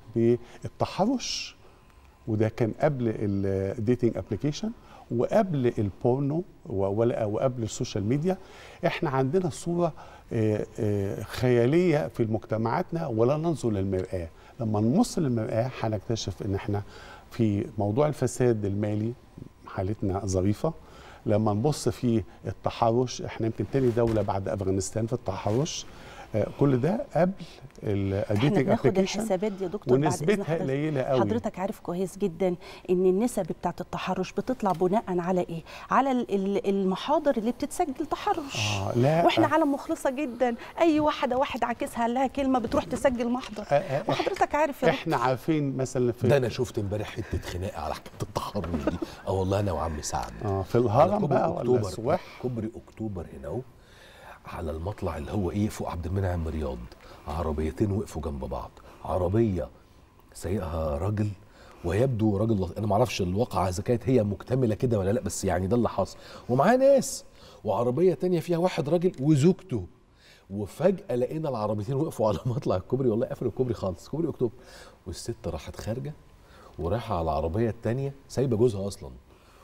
بالتحرش وده كان قبل الديتنج ابلكيشن وقبل البورنو و- ولا- وقبل السوشيال ميديا احنا عندنا صوره آه، آه، خياليه في مجتمعاتنا ولا ننظر للمراه لما نبص للمراه هنكتشف ان احنا في موضوع الفساد المالي حالتنا ظريفه لما نبص في التحرش احنا يمكن تاني دوله بعد افغانستان في التحرش آه، كل ده قبل احنا الديتنج بناخد ابلكيشن الحسابات دي يا دكتور بعد إذن ونسبتها حضرتك. قليله قوي حضرتك عارف كويس جدا ان النسب بتاعت التحرش بتطلع بناء على ايه على ال- ال- المحاضر اللي بتتسجل تحرش آه لا واحنا عالم مخلصه جدا اي واحده واحد عاكسها قال لها كلمه بتروح تسجل محضر آه، آه، وحضرتك عارف يا احنا عارفين مثلا في ده انا شفت امبارح حته خناقه على حكايه التحرش دي اه والله انا وعم سعد اه في الهرم على كوبري بقى ولا اكتوبر السواح كوبري اكتوبر هنا اهو على المطلع اللي هو ايه فوق عبد المنعم رياض عربيتين وقفوا جنب بعض عربيه سايقها راجل ويبدو راجل لط- انا ما اعرفش الواقعه اذا كانت هي مكتمله كده ولا لا بس يعني ده اللي حصل ومعاه ناس وعربيه تانية فيها واحد راجل وزوجته وفجاه لقينا العربيتين وقفوا على مطلع الكوبري والله قفلوا الكوبري خالص كوبري اكتوبر والست راحت خارجه ورايحه على العربيه التانية سايبه جوزها اصلا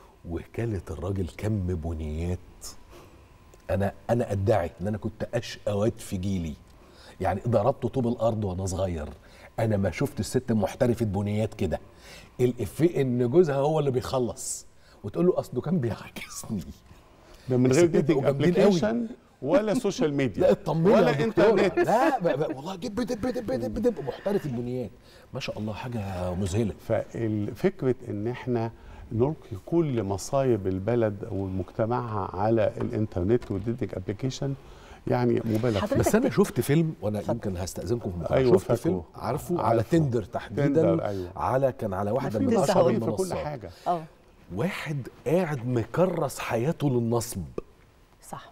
وكلت الراجل كم بنيات انا انا ادعي ان انا كنت اشقى واد في جيلي يعني ضربت طوب الارض وانا صغير انا ما شفت الست محترفه بنيات كده الافيه ان جوزها هو اللي بيخلص وتقول له اصله كان بيعاكسني ده من غير الستات ديتنج بقوا جامدين قوي. ابلكيشن ولا سوشيال ميديا لا اطمني يا ولا دكتورة. انترنت لا بقى بقى والله دب دب دب دب دب محترف البنيات ما شاء الله حاجه مذهله فالفكره ان احنا نلقي كل مصايب البلد او مجتمعها على الانترنت والديتنج ابلكيشن يعني مبالغ فيه بس انا شفت فيلم وانا يمكن هستاذنكم في المقاطعة. أيوة شفت فاكره. فيلم عارفه على عارفه. تندر تحديدا تندر، أيوة. على كان على واحده من لسه اشهر هقول في كل المنصات حاجة. اه واحد قاعد مكرس حياته للنصب صح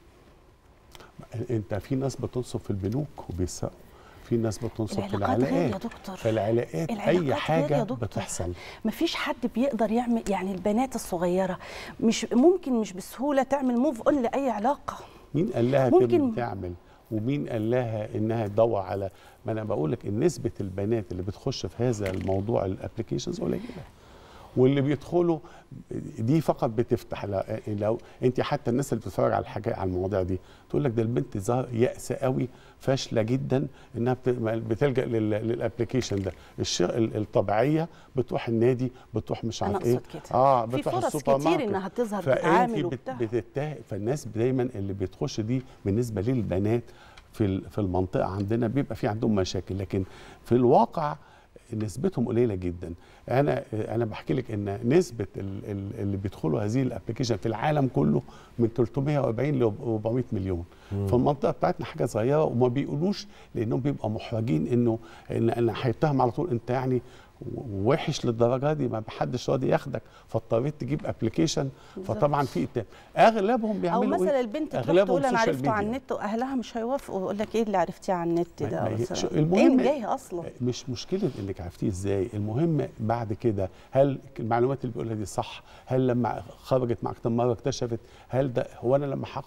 انت في ناس بتنصب في البنوك وبيسرقوا في ناس بتنصب في العلاقات غالية يا العلاقات دكتور. فالعلاقات العلاقات اي غالية يا حاجه دكتور. بتحصل مفيش حد بيقدر يعمل يعني البنات الصغيره مش ممكن مش بسهوله تعمل موف اون لاي علاقه مين قال لها ممكن- ممكن تعمل ومين قال لها انها تدور على ما انا بقول لك ان نسبه البنات اللي بتخش في هذا الموضوع الابلكيشنز قليله واللي بيدخلوا دي فقط بتفتح لا- لو انت حتى الناس اللي بتتفرج على الحاجات على المواضيع دي تقول لك ده البنت ظاهر يأسة قوي فاشله جدا انها بت- بتلجا لل- للابلكيشن ده الش- ال- الطبيعيه بتروح النادي بتروح مش أنا عارف ايه أقصد كده. اه في بتروح فرص السوبر كتير ماركت. إنها تظهر فأنت تتعامل بت- وبتاع. بتتاه فالناس دايما اللي بتخش دي بالنسبه للبنات في ال- في المنطقه عندنا بيبقى في عندهم مشاكل لكن في الواقع نسبتهم قليله جدا انا انا بحكي لك ان نسبه ال- ال- اللي بيدخلوا هذه الابلكيشن في العالم كله من 340 ل 400 مليون مم. في المنطقه بتاعتنا حاجه صغيره وما بيقولوش لانهم بيبقوا محرجين انه ان انا هيتهم على طول انت يعني وحش للدرجه دي ما حدش راضي ياخدك فاضطريت تجيب ابلكيشن بالظبط. فطبعا في اتهام اغلبهم او بيعملوا مثلا إيه؟ البنت تروح أغلبهم تقول انا سوشيال عرفته على ميديا. النت واهلها مش هيوافقوا يقول لك ايه اللي عرفتيه على النت ما- ده ما هي- مثلاً؟ شو- ايه المهم جاي اصلا مش مشكله انك عرفتيه ازاي المهم بعد كده هل المعلومات اللي بيقولها دي صح هل لما خرجت معك كم مره اكتشفت هل ده هو انا لما هاخد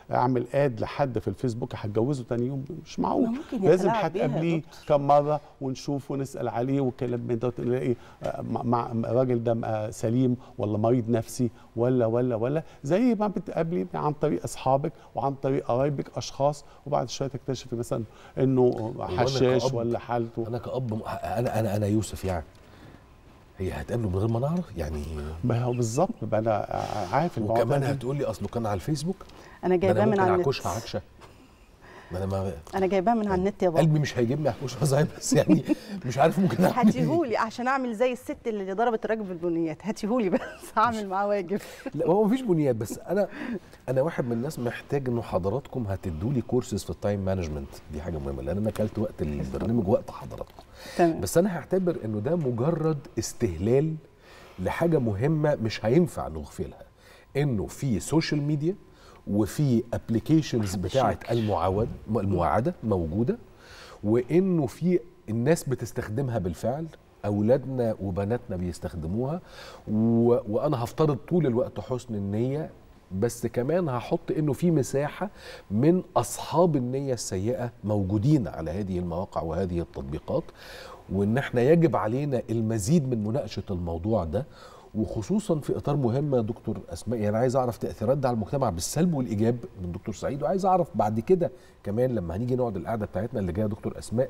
اعمل اد لحد في الفيسبوك هتجوزه تاني يوم مش معقول ممكن لازم يتلاعب بيها يا هتقابليه كم مره ونشوف ونسال عليه والكلام من ده تلاقي آه، مع مع الراجل ده آه، سليم ولا مريض نفسي ولا ولا ولا زي ما بتقابلي عن طريق اصحابك وعن طريق قرايبك اشخاص وبعد شويه تكتشفي مثلا انه وأنا حشاش كأب- ولا حالته انا كأب م- انا انا انا يوسف يعني هي هتقابله من غير ما نعرف يعني ما هو بالظبط بقى انا عارف الموضوع وكمان ده. هتقول لي اصله كان على الفيسبوك انا ما جايباه من ممكن على النت اعكشها عكشه ما انا ما انا جايباه من على النت يا بابا قلبي مش هيجيبني اعكشها زي بس يعني مش عارف ممكن اعمل ايه هاتيهولي عشان اعمل زي الست اللي ضربت الراجل بالبنيات هاتيهولي بس هعمل معاه واجب لا هو مفيش بنيات بس انا انا واحد من الناس محتاج انه حضراتكم هتدوا لي كورسز في التايم مانجمنت دي حاجه مهمه لان انا اكلت وقت البرنامج وقت حضراتكم تمام بس انا هعتبر انه ده مجرد استهلال لحاجه مهمه مش هينفع نغفلها انه في سوشيال ميديا وفي ابلكيشنز بتاعه المعاود المواعده موجوده وانه في الناس بتستخدمها بالفعل اولادنا وبناتنا بيستخدموها و... وانا هفترض طول الوقت حسن النيه بس كمان هحط انه في مساحه من اصحاب النيه السيئه موجودين على هذه المواقع وهذه التطبيقات وان احنا يجب علينا المزيد من مناقشه الموضوع ده وخصوصا في اطار مهم يا دكتور اسماء يعني عايز اعرف تاثيرات ده على المجتمع بالسلب والايجاب من دكتور سعيد وعايز اعرف بعد كده كمان لما هنيجي نقعد القعده بتاعتنا اللي جايه دكتور اسماء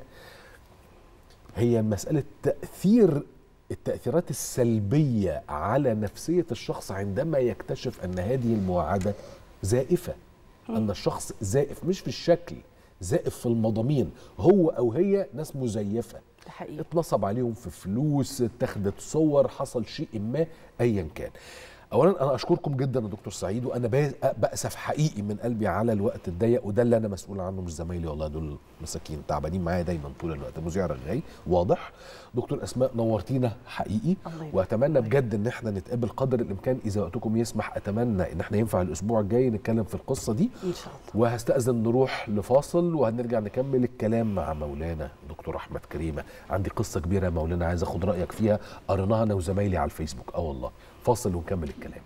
هي مساله تاثير التاثيرات السلبيه على نفسيه الشخص عندما يكتشف ان هذه المواعده زائفه ان الشخص زائف مش في الشكل زائف في المضامين هو او هي ناس مزيفه ده حقيقي اتنصب عليهم في فلوس اتخذت صور حصل شيء ما ايا كان اولا انا اشكركم جدا يا دكتور سعيد وانا با- باسف حقيقي من قلبي على الوقت الضيق وده اللي انا مسؤول عنه مش زمايلي والله دول مساكين تعبانين معايا دايما طول الوقت مذيع رغاي واضح دكتور اسماء نورتينا حقيقي الله يبارك. واتمنى بجد ان احنا نتقابل قدر الامكان اذا وقتكم يسمح اتمنى ان احنا ينفع الاسبوع الجاي نتكلم في القصه دي ان شاء الله وهستأذن نروح لفاصل وهنرجع نكمل الكلام مع مولانا دكتور أحمد كريمة عندي قصة كبيرة يا مولانا عايز أخد رأيك فيها قريناها أنا وزمايلي على الفيسبوك أه والله فاصل ونكمل الكلام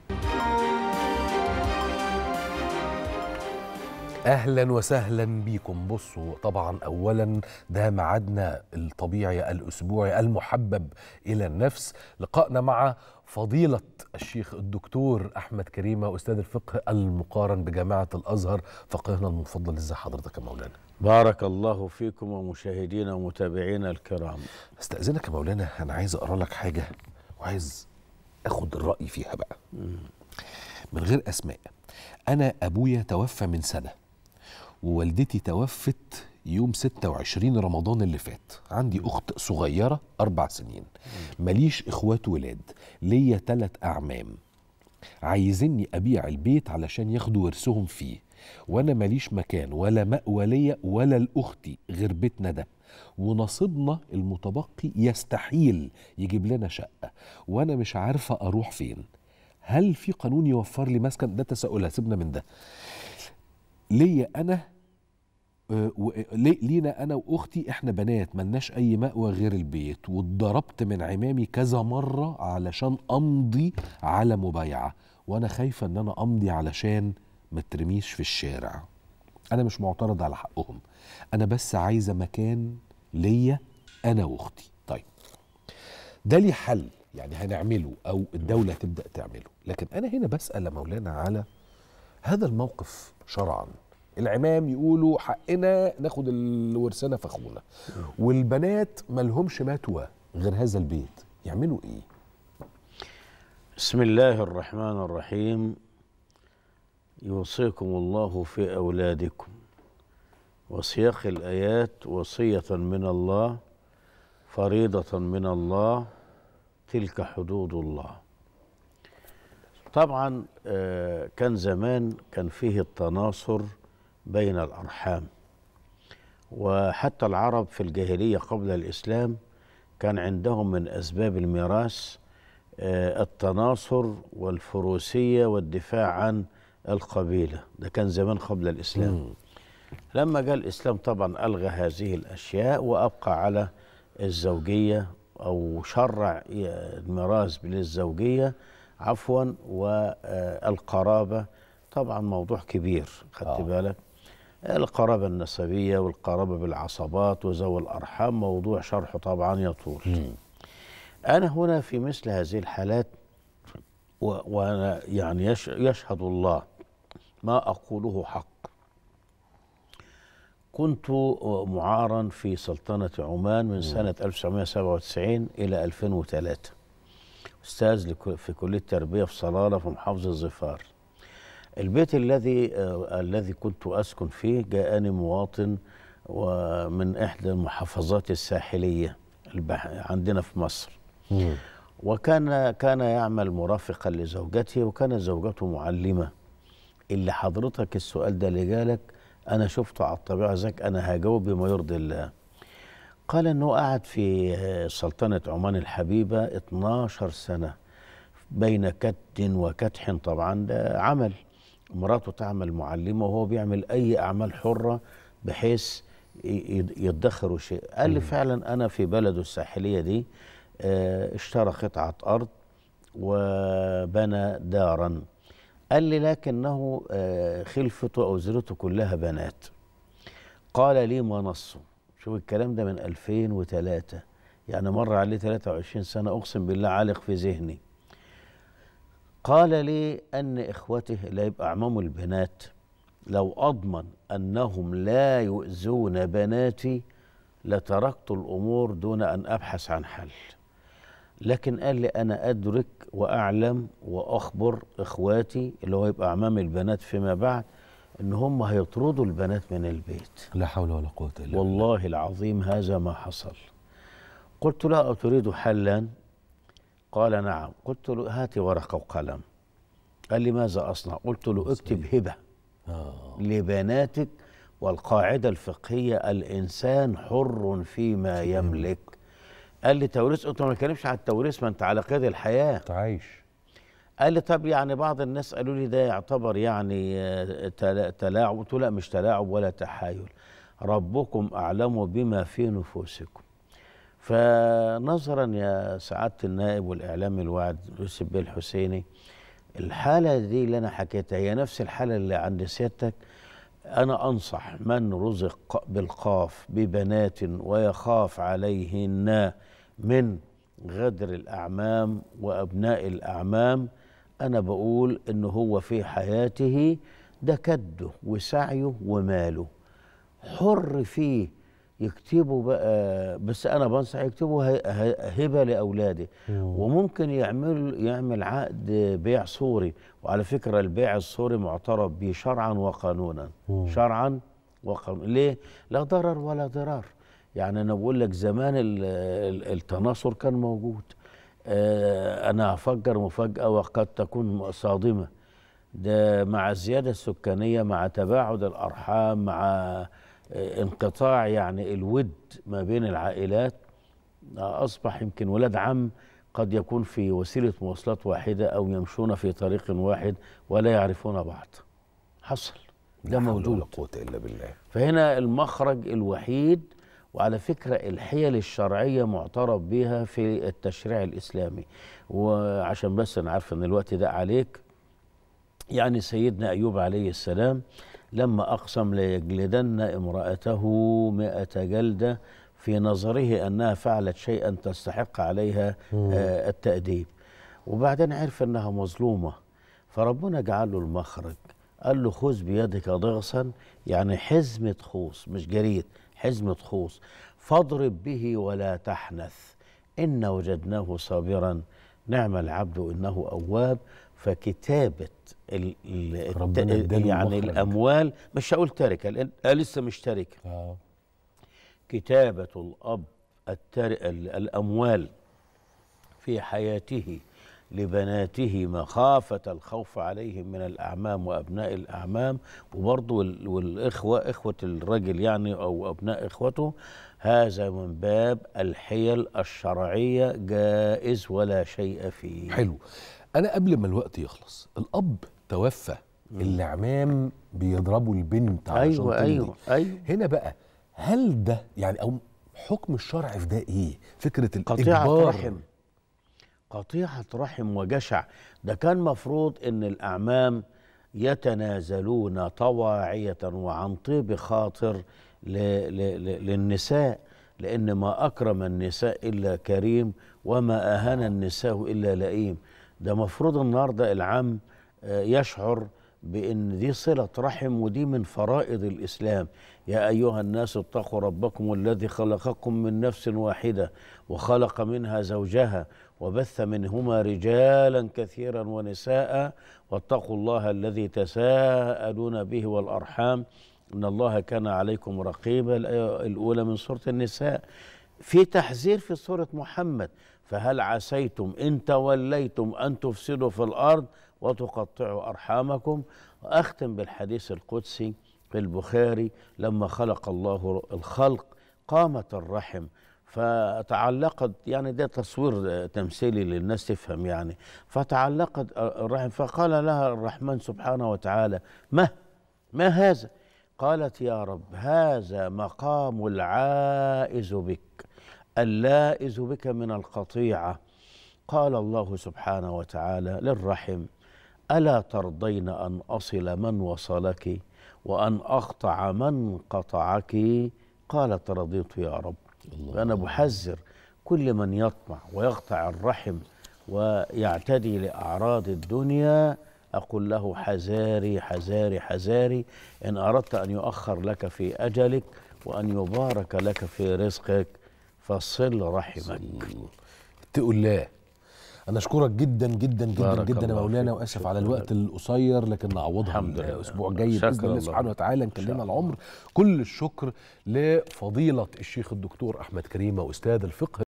اهلا وسهلا بيكم بصوا طبعا اولا ده ميعادنا الطبيعي الاسبوعي المحبب الى النفس لقائنا مع فضيله الشيخ الدكتور احمد كريمه استاذ الفقه المقارن بجامعه الازهر فقيهنا المفضل ازي حضرتك يا مولانا بارك الله فيكم ومشاهدينا ومتابعينا الكرام استاذنك يا مولانا انا عايز اقرا لك حاجه وعايز اخد الراي فيها بقى من غير اسماء انا ابويا توفى من سنه ووالدتي توفت يوم 26 رمضان اللي فات عندي اخت صغيره اربع سنين ماليش اخوات ولاد ليا تلات اعمام عايزيني ابيع البيت علشان ياخدوا ورثهم فيه وانا ماليش مكان ولا مأوى ليا ولا لاختي غير بيتنا ده ونصيبنا المتبقي يستحيل يجيب لنا شقه وانا مش عارفه اروح فين هل في قانون يوفر لي مسكن ده تساؤلها سيبنا من ده ليا انا آه، و- لي- لينا انا واختي احنا بنات ملناش اي مأوى غير البيت واتضربت من عمامي كذا مره علشان امضي على مبايعه وانا خايفه ان انا امضي علشان ما ترميش في الشارع انا مش معترض على حقهم انا بس عايزه مكان ليا انا واختي طيب ده ليه حل يعني هنعمله او الدوله تبدا تعمله لكن انا هنا بسال يا مولانا على هذا الموقف شرعا العمام يقولوا حقنا ناخد الورثنا في اخونا والبنات مالهمش متوى غير هذا البيت يعملوا ايه بسم الله الرحمن الرحيم يوصيكم الله في أولادكم وسياق الآيات وصية من الله فريضة من الله تلك حدود الله طبعا آه، كان زمان كان فيه التناصر بين الأرحام وحتى العرب في الجاهلية قبل الإسلام كان عندهم من أسباب الميراث آه، التناصر والفروسية والدفاع عن القبيلة ده كان زمان قبل الإسلام لما جاء الإسلام طبعا ألغى هذه الأشياء وأبقى على الزوجية أو شرع الميراث للزوجية عفوا والقرابة طبعا موضوع كبير خدت بالك القرابة النسبية والقرابة بالعصبات وذوي الأرحام موضوع شرحه طبعا يطول أنا هنا في مثل هذه الحالات و- وأنا يعني يش- يشهد الله ما أقوله حق كنت معارا في سلطنة عمان من سنة 1997 إلى 2003 أستاذ لك- في كلية التربية في صلالة في محافظة ظفار البيت الذي آه الذي كنت أسكن فيه جاءني مواطن ومن إحدى المحافظات الساحلية البح... عندنا في مصر وكان كان يعمل مرافقا لزوجته وكانت زوجته معلمة اللي حضرتك السؤال ده اللي جالك أنا شفته على الطبيعة ذاك أنا هجاوب بما يرضي الله قال انه قعد في آه، سلطنة عمان الحبيبة 12 سنة بين كد وكدح طبعا ده عمل مراته تعمل معلمة وهو بيعمل أي أعمال حرة بحيث ي- ي- يدخروا شيء قال لي فعلا أنا في بلده الساحلية دي آه، اشترى قطعة أرض وبنى دارا قال لي لكنه آه، خلفته أو زرته كلها بنات قال لي ما نصه شوف الكلام ده من 2003 يعني مر عليه 23 سنة أقسم بالله عالق في ذهني قال لي أن إخوته اللي يبقى أعمامه البنات لو أضمن أنهم لا يؤذون بناتي لتركت الأمور دون أن أبحث عن حل لكن قال لي أنا أدرك وأعلم وأخبر إخواتي اللي هو يبقى أعمام البنات فيما بعد إن هم هيطردوا البنات من البيت لا حول ولا قوة إلا والله العظيم هذا ما حصل قلت له أتريد حلا قال نعم قلت له هات ورقة وقلم قال لي ماذا أصنع قلت له اكتب هبة لبناتك والقاعدة الفقهية الإنسان حر فيما يملك قال لي توريث قلت له ما بتكلمش على التوريث ما انت على قيد الحياه عايش قال لي طب يعني بعض الناس قالوا لي ده يعتبر يعني آه، تلا- تلاعب قلت له لا مش تلاعب ولا تحايل ربكم اعلم بما في نفوسكم فنظرا يا سعاده النائب والاعلامي الواعد يوسف بيه الحسيني الحاله دي اللي انا حكيتها هي نفس الحاله اللي عند سيادتك أنا أنصح من رزق بالقاف ببنات ويخاف عليهن من غدر الأعمام وأبناء الأعمام أنا بقول إن هو في حياته ده كده وسعيه وماله حر فيه يكتبوا بقى بس انا بنصح يكتبوا ه- ه- هبه لاولاده وممكن يعمل يعمل عقد بيع صوري وعلى فكره البيع الصوري معترف به شرعا وقانونا شرعا وقانونا ليه لا ضرر ولا ضرار يعني انا بقول لك زمان ال- ال- التناصر كان موجود آه، انا هفجر مفاجاه وقد تكون صادمه ده مع الزياده السكانيه مع تباعد الارحام مع آه، انقطاع يعني الود ما بين العائلات آه، اصبح يمكن ولاد عم قد يكون في وسيله مواصلات واحده او يمشون في طريق واحد ولا يعرفون بعض حصل ده لا حول موجود ولا قوة إلا بالله فهنا المخرج الوحيد وعلى فكرة الحيل الشرعية معترف بها في التشريع الإسلامي وعشان بس أنا عارف أن الوقت ده عليك يعني سيدنا أيوب عليه السلام لما أقسم ليجلدن امرأته مئة جلدة في نظره أنها فعلت شيئا تستحق عليها مم. آه التأديب وبعدين عرف أنها مظلومة فربنا جعل له المخرج قال له خذ بيدك ضغصا يعني حزمة خوص مش جريد حزمة خوص فاضرب به ولا تحنث إن وجدناه صابرا نعم العبد إنه أواب فكتابة ال ال ربنا الت- اداله يعني المخرج. الأموال مش هقول تركة لأن آه لسه مش تركة كتابة الأب التر... ال- الأموال في حياته لبناته مخافة الخوف عليهم من الأعمام وأبناء الأعمام وبرضه وال- والإخوة إخوة الرجل يعني أو أبناء إخوته هذا من باب الحيل الشرعية جائز ولا شيء فيه حلو انا قبل ما الوقت يخلص الاب توفى الاعمام بيضربوا البنت علشان أيوة، تمضي. أيوة، أيوة. هنا بقى هل ده يعني او حكم الشرع في ده ايه فكره قطيعة الاجبار رحم قطيعة رحم وجشع ده كان مفروض ان الاعمام يتنازلون طواعية وعن طيب خاطر ل- ل- ل- للنساء لأن ما أكرم النساء إلا كريم وما أهان النساء إلا لئيم ده مفروض النهاردة العم آه، يشعر بأن دي صلة رحم ودي من فرائض الإسلام يا أيها الناس اتقوا ربكم الذي خلقكم من نفس واحدة وخلق منها زوجها وبث منهما رجالا كثيرا ونساء واتقوا الله الذي تساءلون به والأرحام إن الله كان عليكم رقيبا الآية الأولى من سورة النساء في تحذير في سورة محمد فهل عسيتم إن توليتم أن تفسدوا في الأرض وتقطعوا أرحامكم وأختم بالحديث القدسي في البخاري لما خلق الله الخلق قامت الرحم فتعلقت يعني ده تصوير آه، تمثيلي للناس تفهم يعني فتعلقت آه، الرحم فقال لها الرحمن سبحانه وتعالى ما ما هذا قالت يا رب هذا مقام العائز بك اللائز بك من القطيعه قال الله سبحانه وتعالى للرحم الا ترضين ان اصل من وصلك وان اقطع من قطعك قالت رضيت يا رب وانا بحذر كل من يطمع ويقطع الرحم ويعتدي لاعراض الدنيا اقول له حذاري حذاري حذاري ان اردت ان يؤخر لك في اجلك وان يبارك لك في رزقك فصل رحمك اتقوا الله انا اشكرك جدا جدا جدا بارك جدا يا الله مولانا فيك. واسف على شكراً الوقت القصير لكن نعوضها الحمد لله. الاسبوع الجاي شكر باذن الله الله. سبحانه وتعالى نكلمنا العمر كل الشكر لفضيله الشيخ الدكتور احمد كريمه واستاذ الفقه